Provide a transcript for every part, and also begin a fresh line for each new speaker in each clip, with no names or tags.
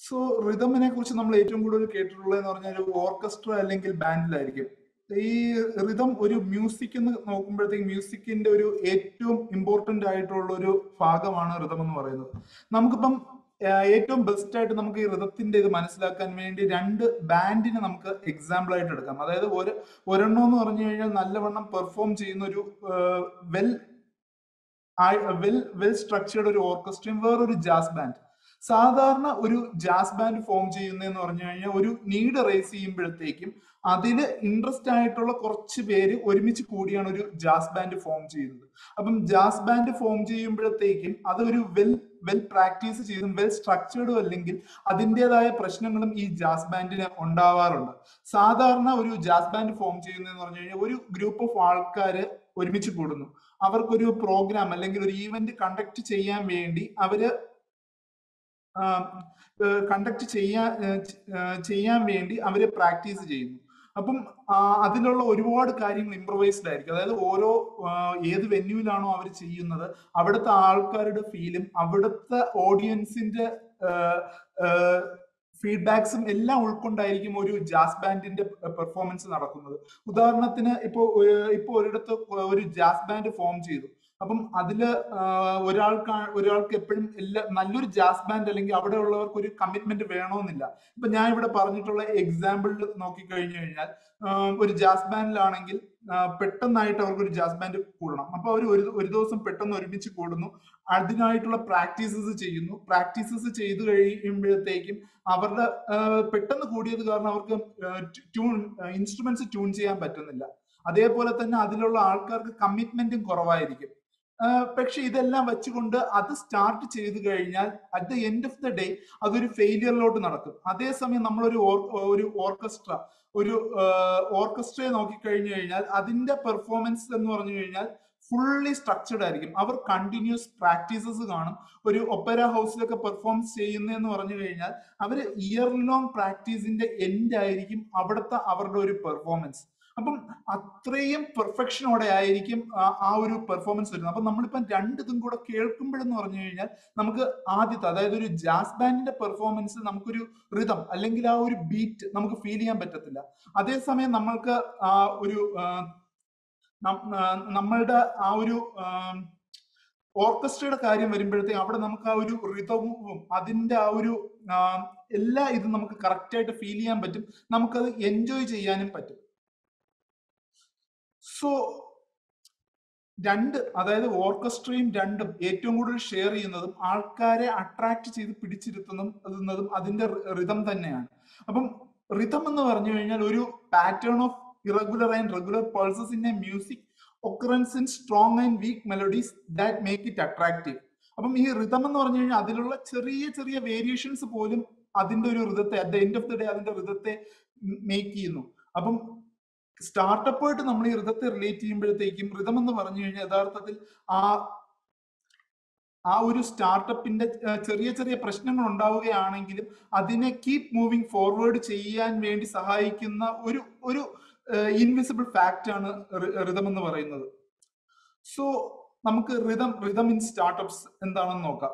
So റിതമിനെ കുറിച്ച് നമ്മൾ ഏറ്റവും കൂടുതൽ കേട്ടിട്ടുള്ളത് എന്ന് പറഞ്ഞാൽ ഒരു ഓർക്കസ്ട്ര അല്ലെങ്കിൽ ബാൻഡിലായിരിക്കും ഈ റിതം ഒരു മ്യൂസിക് എന്ന് നോക്കുമ്പോഴത്തേക്ക് മ്യൂസിക്കിന്റെ ഒരു ഏറ്റവും ഇമ്പോർട്ടന്റ് ആയിട്ടുള്ള ഒരു ഭാഗമാണ് റിതം എന്ന് പറയുന്നത് നമുക്കിപ്പം ആഹ് ഏറ്റവും ബെസ്റ്റ് ആയിട്ട് നമുക്ക് ഈ റിതത്തിന്റെ ഇത് മനസ്സിലാക്കാൻ വേണ്ടി രണ്ട് ബാൻഡിനെ നമുക്ക് എക്സാമ്പിൾ ആയിട്ട് എടുക്കാം അതായത് ഒരു ഒരെണ്ണം എന്ന് പറഞ്ഞു കഴിഞ്ഞാൽ നല്ലവണ്ണം പെർഫോം ചെയ്യുന്ന ഒരു വെൽ വെൽ വെൽ സ്ട്രക്ചേർഡ് ഒരു ഓർക്കസ്ട്രയും വേറൊരു ജാസ് ബാൻഡ് സാധാരണ ഒരു ജാസ് ബാൻഡ് ഫോം ചെയ്യുന്നതെന്ന് പറഞ്ഞു കഴിഞ്ഞാൽ ഒരു നീഡ് റേസ് ചെയ്യുമ്പോഴത്തേക്കും അതിൽ ഇൻട്രസ്റ്റ് ആയിട്ടുള്ള കുറച്ച് പേര് ഒരുമിച്ച് കൂടിയാണ് ഒരു ജാസ് ബാൻഡ് ഫോം ചെയ്യുന്നത് അപ്പം ജാസ് ബാൻഡ് ഫോം ചെയ്യുമ്പോഴത്തേക്കും അത് ഒരു വെൽ വെൽ പ്രാക്ടീസ് ചെയ്തും വെൽ സ്ട്രക്ചേർഡും അല്ലെങ്കിൽ അതിൻ്റെതായ പ്രശ്നങ്ങളും ഈ ജാസ് ബാൻഡിന് ഉണ്ടാവാറുണ്ട് സാധാരണ ഒരു ജാസ് ബാൻഡ് ഫോം ചെയ്യുന്നതെന്ന് പറഞ്ഞു കഴിഞ്ഞാൽ ഒരു ഗ്രൂപ്പ് ഓഫ് ആൾക്കാർ ഒരുമിച്ച് കൂടുന്നു അവർക്കൊരു പ്രോഗ്രാം അല്ലെങ്കിൽ ഒരു ഈവന്റ് കണ്ടക്ട് ചെയ്യാൻ വേണ്ടി അവര് കണ്ടക്ട് ചെയ്യാൻ ചെയ്യാൻ വേണ്ടി അവര് പ്രാക്ടീസ് ചെയ്യുന്നു അപ്പം ആ, അതിലുള്ള ഒരുപാട് കാര്യങ്ങൾ ഇംപ്രവൈസ്ഡ് ആയിരിക്കും അതായത് ഓരോ ആ, ഏത് വെന്യൂവിലാണോ അവർ ചെയ്യുന്നത് അവിടുത്തെ ആൾക്കാരുടെ ഫീലും അവിടുത്തെ ഓഡിയൻസിന്റെ ഫീഡ്ബാക്സും എല്ലാം ഉൾക്കൊണ്ടായിരിക്കും ഒരു ജാസ് ബാൻഡിന്റെ പെർഫോമൻസ് നടക്കുന്നത് ഉദാഹരണത്തിന് ഇപ്പോ ഏഹ് ഇപ്പോ ഒരിടത്ത് ഒരു ജാസ് ബാൻഡ് ഫോം ചെയ്തു അപ്പം അതില് ആഹ് ഒരാൾക്ക് ഒരാൾക്ക് എപ്പോഴും എല്ലാ നല്ലൊരു ജാസ് ബാൻഡ് അല്ലെങ്കിൽ അവിടെ ഉള്ളവർക്ക് ഒരു കമ്മിറ്റ്മെന്റ് വേണമെന്നില്ല ഇപ്പൊ ഞാൻ ഇവിടെ പറഞ്ഞിട്ടുള്ള എക്സാമ്പിളിൽ നോക്കിക്കഴിഞ്ഞു കഴിഞ്ഞാൽ ആഹ് ഒരു ജാസ് ബാൻഡിലാണെങ്കിൽ ആഹ് പെട്ടെന്നായിട്ട് അവർക്ക് ഒരു ജാസ് ബാൻഡ് കൂടണം അപ്പൊ അവർ ഒരു ഒരു ദിവസം പെട്ടെന്ന് ഒരുമിച്ച് കൂടുന്നു അതിനായിട്ടുള്ള പ്രാക്ടീസസ് ചെയ്യുന്നു പ്രാക്ടീസസ് ചെയ്തു കഴിയുമ്പോഴത്തേക്കും അവരുടെ ആഹ് പെട്ടെന്ന് കൂടിയത് കാരണം അവർക്ക് ട്യൂൺ ഇൻസ്ട്രുമെന്റ്സ് ട്യൂൺ ചെയ്യാൻ പറ്റുന്നില്ല അതേപോലെ തന്നെ അതിലുള്ള ആൾക്കാർക്ക് കമ്മിറ്റ്മെന്റും കുറവായിരിക്കും ആഹ് പക്ഷെ ഇതെല്ലാം വെച്ചുകൊണ്ട് അത് സ്റ്റാർട്ട് ചെയ്തു കഴിഞ്ഞാൽ at the end of the day അതൊരു ഫെയിലിയറിലോട്ട് നടക്കും അതേസമയം നമ്മളൊരു ഓർ- ഒരു ഓർക്കസ്ട്ര ഒരു ഓർക്കസ്ട്രയെ നോക്കിക്കഴിഞ്ഞു കഴിഞ്ഞാൽ അതിന്റെ പെർഫോമൻസ് എന്ന് പറഞ്ഞു കഴിഞ്ഞാൽ ഫുള്ളി സ്ട്രക്ചർഡ് ആയിരിക്കും അവർ കണ്ടിന്യൂസ് പ്രാക്ടീസസ് കാണും ഒരു ഒപ്പര ഹൗസിലൊക്കെ പെർഫോം ചെയ്യുന്നതെന്ന് പറഞ്ഞു കഴിഞ്ഞാൽ അവർ ഇയർ ലോങ് പ്രാക്ടീസിന്റെ എൻഡ് ആയിരിക്കും അവിടുത്തെ അവരുടെ ഒരു പെർഫോമൻസ് അപ്പം അത്രയും പെർഫെക്ഷനോടെ ആയിരിക്കും ആ- ആ ഒരു പെർഫോമൻസ് വരുന്നത് അപ്പം നമ്മളിപ്പം രണ്ടിതും കൂടെ കേൾക്കുമ്പോഴെന്ന് പറഞ്ഞു കഴിഞ്ഞാൽ നമുക്ക് ആദ്യത്തെ അതായത് ഒരു ജാസ് ബാൻഡിന്റെ പെർഫോമൻസ് നമുക്കൊരു റിതം അല്ലെങ്കിൽ ആ ഒരു ബീറ്റ് നമുക്ക് ഫീൽ ചെയ്യാൻ പറ്റത്തില്ല അതേസമയം നമ്മൾക്ക് ആ ഒരു ആ, നം- ആ, നമ്മളുടെ ആ ഒരു ഓർക്കസ്ട്രയുടെ കാര്യം വരുമ്പോഴത്തേക്ക് അവിടെ നമുക്ക് ആ ഒരു റിതവും അതിന്റെ ആ ഒരു ആ, എല്ലാ ഇതും നമുക്ക് കറക്റ്റ് ആയിട്ട് ഫീൽ ചെയ്യാൻ പറ്റും നമുക്കത് എൻജോയ് ചെയ്യാനും പറ്റും സോ രണ്ട് അതായത് ഓർക്കസ്ട്രയും രണ്ടും ഏറ്റവും കൂടുതൽ ഷെയർ ചെയ്യുന്നതും ആൾക്കാരെ അട്രാക്ട് ചെയ്ത് പിടിച്ചിരുത്തുന്നതും അതിന്റെ റിതം തന്നെയാണ് അപ്പം റിതം എന്ന് പറഞ്ഞു കഴിഞ്ഞാൽ ഒരു pattern of irregular and regular pulses in a music occurrence in strong and weak melodies that make it attractive അപ്പം ഈ റിതം എന്ന് പറഞ്ഞു കഴിഞ്ഞാൽ അതിലുള്ള ചെറിയ ചെറിയ വേരിയേഷൻസ് പോലും അതിന്റെ ഒരു റിതത്തെ at the end of the day അതിന്റെ റിതത്തെ മേക്ക് ചെയ്യുന്നു അപ്പം സ്റ്റാർട്ടപ്പായിട്ട് നമ്മൾ ഈ ഋതത്തെ റിലേറ്റ് ചെയ്യുമ്പോഴത്തേക്കും ഋതം എന്ന് പറഞ്ഞു കഴിഞ്ഞാൽ യഥാർത്ഥത്തിൽ ആ ആ ഒരു സ്റ്റാർട്ടപ്പിന്റെ ചെറിയ ചെറിയ പ്രശ്നങ്ങൾ ഉണ്ടാവുകയാണെങ്കിലും അതിനെ കീപ് മൂവിങ് ഫോർവേഡ് ചെയ്യാൻ വേണ്ടി സഹായിക്കുന്ന ഒരു ഒരു ഇൻവിസിബിൾ ഫാക്റ്റ് ആണ് ഋതം എന്ന് പറയുന്നത് സോ നമുക്ക് ഋതം ഋതം ഇൻ സ്റ്റാർട്ടപ്സ് എന്താണെന്ന് നോക്കാം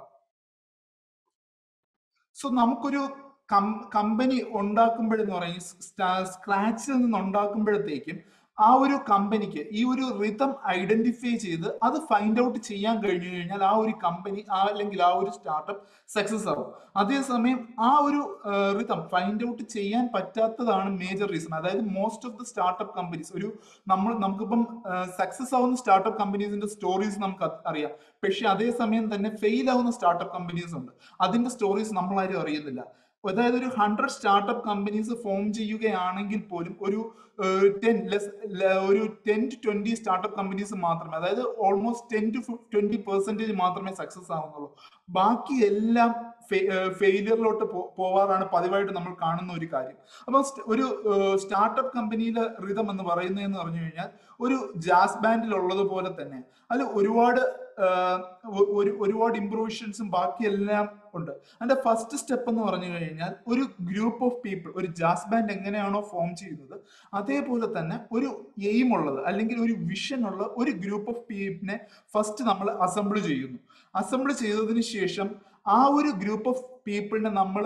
സോ നമുക്കൊരു കമ്പനി ഉണ്ടാക്കുമ്പോഴെന്ന് പറയും സ്ക്രാച്ചിൽ നിന്ന് ഉണ്ടാക്കുമ്പോഴത്തേക്കും ആ ഒരു കമ്പനിക്ക് ഈ ഒരു റിതം ഐഡന്റിഫൈ ചെയ്ത് അത് ഫൈൻഡ് ഔട്ട് ചെയ്യാൻ കഴിഞ്ഞു കഴിഞ്ഞാൽ ആ ഒരു കമ്പനി അല്ലെങ്കിൽ ആ ഒരു സ്റ്റാർട്ടപ്പ് സക്സസ് ആവും അതേസമയം ആ ഒരു റിതം ഫൈൻഡ് ഔട്ട് ചെയ്യാൻ പറ്റാത്തതാണ് മേജർ റീസൺ അതായത് most of the startup companies ഒരു നമ്മൾ നമുക്കിപ്പം സക്സസ് ആവുന്ന സ്റ്റാർട്ടപ്പ് കമ്പനീസിന്റെ സ്റ്റോറീസ് നമുക്ക് അറിയാം പക്ഷെ അതേസമയം തന്നെ ഫെയിൽ ആവുന്ന സ്റ്റാർട്ടപ്പ് കമ്പനീസ് ഉണ്ട് അതിന്റെ സ്റ്റോറീസ് നമ്മളാരും അറിയുന്നില്ല അതായത് ഒരു ഹൺഡ്രഡ് സ്റ്റാർട്ടപ്പ് കമ്പനീസ് ഫോം ചെയ്യുകയാണെങ്കിൽ പോലും ഒരു ടെൻ ലെസ് ഒരു ten to twenty startup companies മാത്രമേ അതായത് almost ten to twenty percentage മാത്രമേ സക്സസ് ആവുന്നുള്ളൂ ബാക്കി എല്ലാം ഫെയിലിയറിലോട്ട് പോവാറാണ് പതിവായിട്ട് നമ്മൾ കാണുന്ന ഒരു കാര്യം അപ്പൊ ഒരു സ്റ്റാർട്ടപ്പ് കമ്പനിയിലെ റിതം എന്ന് പറയുന്നതെന്ന് പറഞ്ഞു കഴിഞ്ഞാൽ ഒരു ജാസ് ബാൻഡിൽ ഉള്ളതുപോലെ തന്നെ അതിൽ ഒരുപാട് ഒരു ഒരുപാട് ഇംപ്രൂവേഷൻസും ബാക്കിയെല്ലാം ഉണ്ട് അതിന്റെ ഫസ്റ്റ് സ്റ്റെപ്പ് എന്ന് പറഞ്ഞു കഴിഞ്ഞാൽ ഒരു ഗ്രൂപ്പ് ഓഫ് പീപ്പിൾ ഒരു ജാസ് ബാൻഡ് എങ്ങനെയാണോ ഫോം ചെയ്യുന്നത് അതേപോലെ തന്നെ ഒരു എയിം ഉള്ളത് അല്ലെങ്കിൽ ഒരു വിഷൻ ഉള്ള ഒരു ഗ്രൂപ്പ് ഓഫ് പീപ്പിളിനെ ഫസ്റ്റ് നമ്മൾ അസംബിൾ ചെയ്യുന്നു അസംബിൾ ചെയ്തതിന് ശേഷം ആ ഒരു ഗ്രൂപ്പ് ഓഫ് പീപ്പിളിനെ നമ്മൾ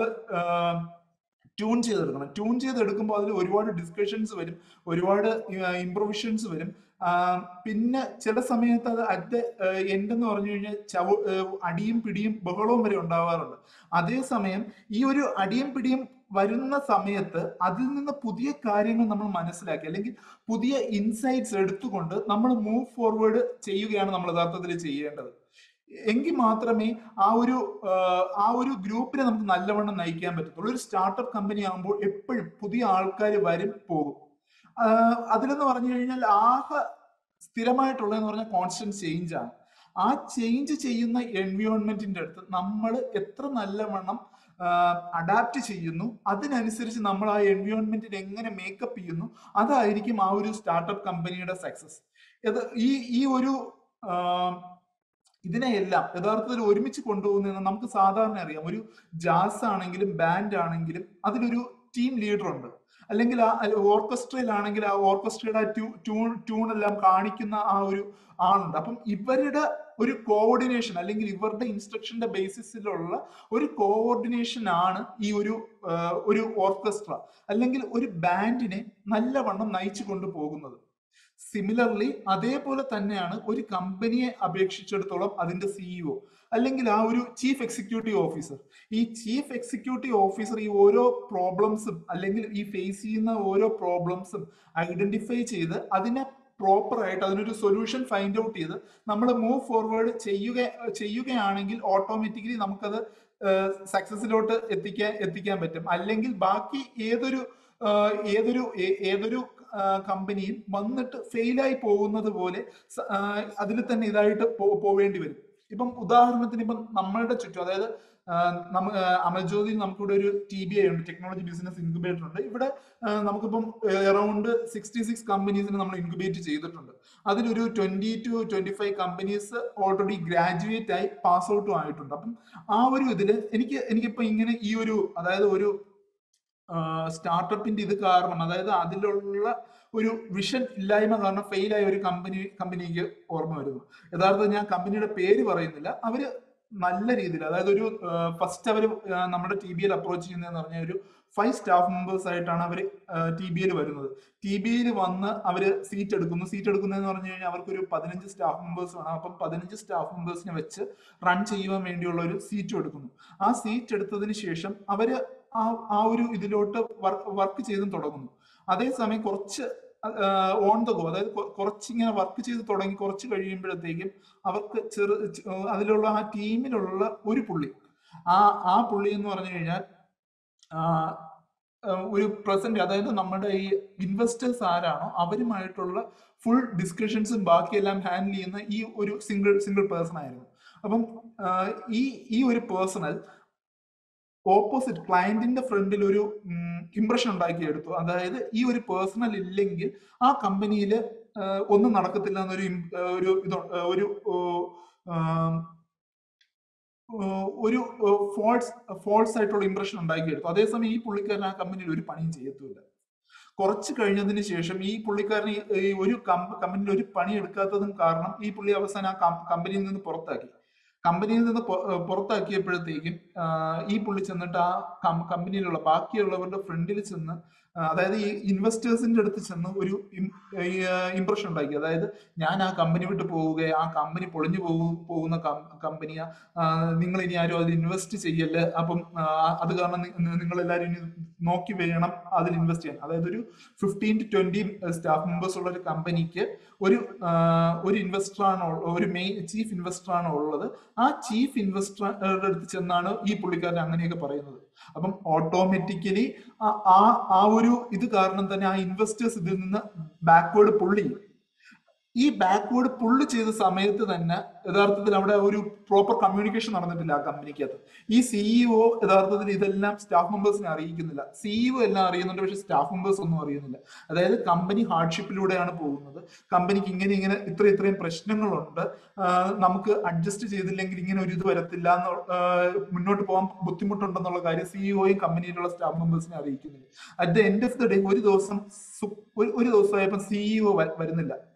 ട്യൂൺ ചെയ്തെടുക്കണം ട്യൂൺ ചെയ്തെടുക്കുമ്പോൾ അതിൽ ഒരുപാട് ഡിസ്കഷൻസ് വരും ഒരുപാട് ഇംപ്രൊവിഷൻസ് വരും ആ, പിന്നെ ചില സമയത്ത് അത് അറ്റ് എൻഡ് എന്ന് പറഞ്ഞു കഴിഞ്ഞാൽ ചവ ഏഹ് അടിയും പിടിയും ബഹളവും വരെ ഉണ്ടാവാറുണ്ട് അതേസമയം ഈ ഒരു അടിയും പിടിയും വരുന്ന സമയത്ത് അതിൽ നിന്ന് പുതിയ കാര്യങ്ങൾ നമ്മൾ മനസ്സിലാക്കി അല്ലെങ്കിൽ പുതിയ ഇൻസൈറ്റ്സ് എടുത്തുകൊണ്ട് നമ്മൾ മൂവ് ഫോർവേഡ് ചെയ്യുകയാണ് നമ്മൾ യഥാർത്ഥത്തിൽ ചെയ്യേണ്ടത് എങ്കിൽ മാത്രമേ ആ ഒരു ആഹ് ആ ഒരു ഗ്രൂപ്പിനെ നമുക്ക് നല്ലവണ്ണം നയിക്കാൻ പറ്റത്തുള്ളൂ ഒരു സ്റ്റാർട്ടപ്പ് കമ്പനി ആകുമ്പോൾ എപ്പോഴും പുതിയ ആൾക്കാർ വരും പോകും ആഹ് അതിലെന്ന് പറഞ്ഞു കഴിഞ്ഞാൽ ആകെ സ്ഥിരമായിട്ടുള്ളതെന്ന് പറഞ്ഞാൽ കോൺസ്റ്റന്റ് ചേഞ്ച് ആണ് ആ ചേഞ്ച് ചെയ്യുന്ന എൻവിയോൺമെന്റിന്റെ അടുത്ത് നമ്മൾ എത്ര നല്ലവണ്ണം അഡാപ്റ്റ് ചെയ്യുന്നു അതിനനുസരിച്ച് നമ്മൾ ആ എൻവിയോൺമെന്റിനെ എങ്ങനെ മേക്കപ്പ് ചെയ്യുന്നു അതായിരിക്കും ആ ഒരു സ്റ്റാർട്ടപ്പ് കമ്പനിയുടെ സക്സസ് ഇത് ഈ ഈ ഒരു ആഹ് ഇതിനെയെല്ലാം യഥാർത്ഥത്തിൽ ഒരുമിച്ച് കൊണ്ടുപോകുന്നതെന്ന് നമുക്ക് സാധാരണ അറിയാം ഒരു ജാസ് ആണെങ്കിലും ബാൻഡ് ആണെങ്കിലും അതിലൊരു ടീം ലീഡർ ഉണ്ട് അല്ലെങ്കിൽ ആ ഓർക്കസ്ട്രയിലാണെങ്കിൽ ആ ഓർക്കസ്ട്രയുടെ ആ ട്യൂ ട്യൂൺ ട്യൂൺ എല്ലാം കാണിക്കുന്ന ആ ഒരു ആളുണ്ട് അപ്പം ഇവരുടെ ഒരു കോർഡിനേഷൻ അല്ലെങ്കിൽ ഇവരുടെ ഇൻസ്ട്രക്ഷന്റെ ബേസിസിലുള്ള ഒരു കോർഡിനേഷൻ ആണ് ഈ ഒരു ആ, ഒരു ഓർക്കസ്ട്ര അല്ലെങ്കിൽ ഒരു ബാൻഡിനെ നല്ലവണ്ണം നയിച്ചു കൊണ്ടുപോകുന്നത് സിമിലർലി അതേപോലെ തന്നെയാണ് ഒരു കമ്പനിയെ അപേക്ഷിച്ചിടത്തോളം അതിന്റെ സിഇഒ അല്ലെങ്കിൽ ആ ഒരു ചീഫ് എക്സിക്യൂട്ടീവ് ഓഫീസർ ഈ ചീഫ് എക്സിക്യൂട്ടീവ് ഓഫീസർ ഈ ഓരോ പ്രോബ്ലംസും അല്ലെങ്കിൽ ഈ ഫേസ് ചെയ്യുന്ന ഓരോ പ്രോബ്ലംസും ഐഡന്റിഫൈ ചെയ്ത് അതിനെ പ്രോപ്പർ ആയിട്ട് അതിനൊരു സൊല്യൂഷൻ ഫൈൻഡ് ഔട്ട് ചെയ്ത് നമ്മൾ മൂവ് ഫോർവേഡ് ചെയ്യുക ചെയ്യുകയാണെങ്കിൽ ഓട്ടോമാറ്റിക്കലി നമുക്കത് സക്സസിലോട്ട് എത്തിക്കാൻ എത്തിക്കാൻ പറ്റും അല്ലെങ്കിൽ ബാക്കി ഏതൊരു ആഹ് ഏതൊരു ഏ- ഏതൊരു കമ്പനിയും വന്നിട്ട് ഫെയിലായി പോകുന്നത് പോലെ അതിൽ തന്നെ ഇതായിട്ട് പോ- പോവേണ്ടി വരും ഇപ്പം ഉദാഹരണത്തിന് ഇപ്പം നമ്മളുടെ ചുറ്റും അതായത് ആഹ് നമ്മ അമൽജ്യോതിയിൽ നമുക്കിവിടെ ഒരു ടി ബി ഐ ഉണ്ട് ടെക്നോളജി ബിസിനസ് ഇൻക്യുബേറ്റർ ഉണ്ട് ഇവിടെ ആഹ് നമുക്കിപ്പം അറൌണ്ട് സിക്സ്റ്റി സിക്സ് കമ്പനീസിനെ നമ്മൾ ഇൻക്യുബേറ്റ് ചെയ്തിട്ടുണ്ട് അതിലൊരു twenty to twenty five companies already graduate ആയി പാസ് ഔട്ടും ആയിട്ടുണ്ട് അപ്പം ആ ഒരു ഇതില് എനിക്ക് എനിക്കിപ്പോ ഇങ്ങനെ ഈ ഒരു അതായത് ഒരു സ്റ്റാർട്ടപ്പിന്റെ ഇത് കാരണം അതായത് അതിലുള്ള ഒരു വിഷൻ ഇല്ലായ്മ കാരണം ഫെയിൽ ആയ ഒരു കമ്പനി കമ്പനിക്ക് ഓർമ്മ വരുന്നു യഥാർത്ഥത്തിൽ ഞാൻ കമ്പനിയുടെ പേര് പറയുന്നില്ല അവര് നല്ല രീതിയിൽ അതായത് ഒരു ഫസ്റ്റ് അവർ നമ്മുടെ ടി ബിയിൽ അപ്രോച്ച് ചെയ്യുന്നതെന്ന് പറഞ്ഞാൽ ഒരു ഫൈവ് സ്റ്റാഫ് മെമ്പേഴ്സ് ആയിട്ടാണ് അവർ ടി ബിയിൽ വരുന്നത് ടി ബിയിൽ വന്ന് അവർ സീറ്റ് എടുക്കുന്നു സീറ്റ് എടുക്കുന്നതെന്ന് പറഞ്ഞു കഴിഞ്ഞാൽ അവർക്ക് ഒരു പതിനഞ്ച് സ്റ്റാഫ് മെമ്പേഴ്സ് വേണം അപ്പം പതിനഞ്ച് സ്റ്റാഫ് മെമ്പേഴ്സിനെ വെച്ച് റൺ ചെയ്യുവാൻ വേണ്ടിയുള്ള ഒരു സീറ്റ് എടുക്കുന്നു ആ സീറ്റ് എടുത്തതിന് ശേഷം അവര് ആ ആ ഒരു ഇതിലോട്ട് വർക്ക് വർക്ക് ചെയ്തും തുടങ്ങുന്നു അതേസമയം കുറച്ച് ഓൺ ദ ഗോ അതായത് കൊ- കുറച്ചിങ്ങനെ വർക്ക് ചെയ്ത് തുടങ്ങി കുറച്ച് കഴിയുമ്പോഴത്തേക്കും അവർക്ക് ചെറു ചെ- അതിലുള്ള ആ ടീമിലുള്ള ഒരു പുള്ളി ആ ആ പുള്ളി എന്ന് പറഞ്ഞു കഴിഞ്ഞാൽ ആ, ആ, ഒരു പ്രസന്റ് അതായത് നമ്മുടെ ഈ ഇൻവെസ്റ്റേഴ്സ് ആരാണോ അവരുമായിട്ടുള്ള ഫുൾ ഡിസ്കഷൻസും ബാക്കിയെല്ലാം ഹാൻഡിൽ ചെയ്യുന്ന ഈ ഒരു സിംഗിൾ സിംഗിൾ പേഴ്സൺ ആയിരുന്നു അപ്പം ആ, ഈ ഈ ഒരു പേഴ്സണൽ ഓപ്പോസിറ്റ് ക്ലയന്റിന്റെ ഫ്രണ്ടിൽ ഒരു ഇംപ്രഷൻ ഉണ്ടാക്കിയെടുത്തു അതായത് ഈ ഒരു പേഴ്സണൽ ഇല്ലെങ്കിൽ ആ കമ്പനിയിൽ ഒന്നും നടക്കത്തില്ല എന്നൊരു im- ആ, ഒരു ഇത് ഒരു ഓ, ആം, ഓ, ഒരു ഫോൾസ് ഫോൾസ് ആയിട്ടുള്ള ഇംപ്രഷൻ ഉണ്ടാക്കിയെടുത്തു അതേസമയം ഈ പുള്ളിക്കാരൻ ആ കമ്പനിയിൽ ഒരു പണിയും ചെയ്യത്തുമില്ല കുറച്ച് കഴിഞ്ഞതിന് ശേഷം ഈ പുള്ളിക്കാരൻ ഈ ഈ ഒരു കമ്പനിയിൽ ഒരു പണി എടുക്കാത്തതും കാരണം ഈ പുള്ളി അവസാനം ആ കം- കമ്പനിയിൽ നിന്ന് പുറത്താക്കി കമ്പനിയിൽ നിന്ന് പൊ- ഏഹ് പുറത്താക്കിയപ്പോഴത്തേക്കും ആഹ് ഈ പുള്ളി ചെന്നിട്ട് ആ കം- കമ്പനിയിലുള്ള ബാക്കിയുള്ളവരുടെ ഫ്രണ്ടിൽ ചെന്ന് ആഹ് അതായത് ഈ ഇൻവെസ്റ്റേഴ്സിന്റെ അടുത്ത് ചെന്ന് ഒരു ഇംപ്രഷൻ ഉണ്ടാക്കി അതായത് ഞാൻ ആ കമ്പനി വിട്ട് പോവുക ആ കമ്പനി പൊളിഞ്ഞു പോകു പോകുന്ന കമ്പനിയാ നിങ്ങൾ ഇനി ആരും അതിൽ ഇൻവെസ്റ്റ് ചെയ്യല് അപ്പം ആഹ് അത് കാരണം നിങ്ങൾ എല്ലാവരും ഇനി നോക്കി വേണം അതിൽ ഇൻവെസ്റ്റ് ചെയ്യാൻ അതായത് ഒരു fifteen to twenty staff members ഉള്ള ഒരു കമ്പനിക്ക് ഒരു ആഹ് ഒരു ഇൻവെസ്റ്റർ ആണ് ഉള്ള- ഒരു മെയിൻ ചീഫ് ഇൻവെസ്റ്റർ ആണ് ഉള്ളത് ആ ചീഫ് ഇൻവെസ്റ്ററുടെ അടുത്ത് ചെന്നാണ് ഈ പുള്ളിക്കാരൻ അങ്ങനെയൊക്കെ പറയുന്നത് അപ്പം ഓട്ടോമാറ്റിക്കലി ആ ആ ഒരു ഇത് കാരണം തന്നെ ആ ഇൻവെസ്റ്റേഴ്സ് ഇതിൽ നിന്ന് ബാക്ക്വേർഡ് പുള്ളി ചെയ്യും. ഈ ബാക്ക്വേർഡ് പുള്ള് ചെയ്ത സമയത്ത് തന്നെ യഥാർത്ഥത്തിൽ അവിടെ ഒരു പ്രോപ്പർ കമ്മ്യൂണിക്കേഷൻ നടന്നിട്ടില്ല ആ കമ്പനിക്കകത്ത് ഈ സിഇഒ യഥാർത്ഥത്തിൽ ഇതെല്ലാം സ്റ്റാഫ് മെമ്പേഴ്സിനെ അറിയിക്കുന്നില്ല സിഇഒ എല്ലാം അറിയുന്നുണ്ട് പക്ഷെ സ്റ്റാഫ് മെമ്പേഴ്സ് ഒന്നും അറിയുന്നില്ല അതായത് കമ്പനി ഹാർഡ്ഷിപ്പിലൂടെയാണ് പോകുന്നത് കമ്പനിക്ക് ഇങ്ങനെ ഇങ്ങനെ ഇത്ര ഇത്രയും പ്രശ്നങ്ങളുണ്ട് ആഹ് നമുക്ക് അഡ്ജസ്റ്റ് ചെയ്തില്ലെങ്കിൽ ഇങ്ങനെ ഒരു ഇത് വരത്തില്ല എന്ന് ആഹ് മുന്നോട്ട് പോകാൻ ബുദ്ധിമുട്ടുണ്ടെന്നുള്ള കാര്യം സിഇഒയും കമ്പനിയിലുള്ള സ്റ്റാഫ് മെമ്പേഴ്സിനെ അറിയിക്കുന്നില്ല at the end of the day ഒരു ദിവസം സു- ഒരു ഒരു ദിവസമായപ്പോൾ സിഇഒ വരുന്നില്ല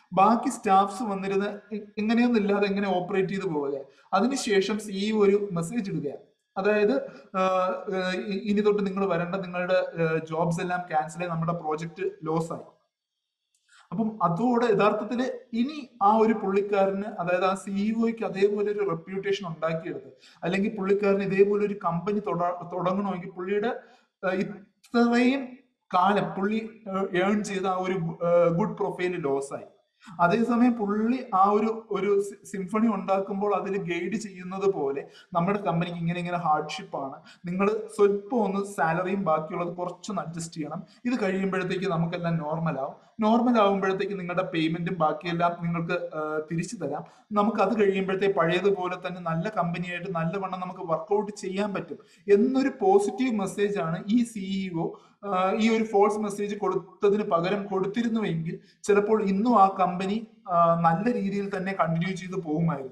ബാക്കി സ്റ്റാഫ്സ് വന്നിരുന്ന് ഇ- ഇങ്ങനെയൊന്നും ഇല്ലാതെ എങ്ങനെ ഓപ്പറേറ്റ് ചെയ്ത് പോവുക അതിനുശേഷം സിഇഒ ഒരു മെസ്സേജ് ഇടുകയാണ് അതായത് ആഹ്, ആഹ്, ഇ- ഇനി തൊട്ട് നിങ്ങൾ വരേണ്ട നിങ്ങളുടെ ജോബ്സ് എല്ലാം ക്യാൻസൽ ആയി നമ്മുടെ പ്രോജക്റ്റ് ലോസ് ആയി അപ്പം അതോടെ യഥാർത്ഥത്തില് ഇനി ആ ഒരു പുള്ളിക്കാരന് അതായത് ആ സിഇഒക്ക് അതേപോലെ ഒരു റെപ്യൂട്ടേഷൻ ഉണ്ടാക്കിയെടുത്ത് അല്ലെങ്കിൽ പുള്ളിക്കാരന് ഇതേപോലെ ഒരു കമ്പനി തുടങ്ങണമെങ്കിൽ പുള്ളിയുടെ ആ, ഇത്രയും കാലം പുള്ളി ഏൺ ചെയ്ത ആ ഒരു ഗുഡ് പ്രൊഫൈൽ ലോസ് ആയി അതേസമയം പുള്ളി ആ ഒരു ഒരു സിംഫണി ഉണ്ടാക്കുമ്പോൾ അതിൽ ഗൈഡ് ചെയ്യുന്നത് പോലെ നമ്മുടെ കമ്പനിക്ക് ഇങ്ങനെ ഇങ്ങനെ ഹാർഡ്ഷിപ്പ് ആണ് നിങ്ങൾ സ്വല്പം ഒന്ന് സാലറിയും ബാക്കിയുള്ളത് കുറച്ചൊന്ന് അഡ്ജസ്റ്റ് ചെയ്യണം ഇത് കഴിയുമ്പോഴത്തേക്ക് നമുക്കെല്ലാം നോർമൽ ആവും നോർമൽ ആവുമ്പോഴത്തേക്ക് നിങ്ങളുടെ പേയ്മെന്റും ബാക്കിയെല്ലാം നിങ്ങൾക്ക് ആ, തിരിച്ചു തരാം നമുക്ക് അത് കഴിയുമ്പോഴത്തേക്ക് പഴയതുപോലെ തന്നെ നല്ല കമ്പനിയായിട്ട് നല്ലവണ്ണം നമുക്ക് വർക്കൗട്ട് ചെയ്യാൻ പറ്റും എന്നൊരു പോസിറ്റീവ് മെസ്സേജ് ആണ് ഈ സിഇഒ ഈ ഒരു ഫോൾസ് മെസ്സേജ് കൊടുത്തതിന് പകരം കൊടുത്തിരുന്നുവെങ്കിൽ ചിലപ്പോൾ ഇന്നും ആ കമ്പനി നല്ല രീതിയിൽ തന്നെ കണ്ടിന്യൂ ചെയ്ത് പോകുമായിരുന്നു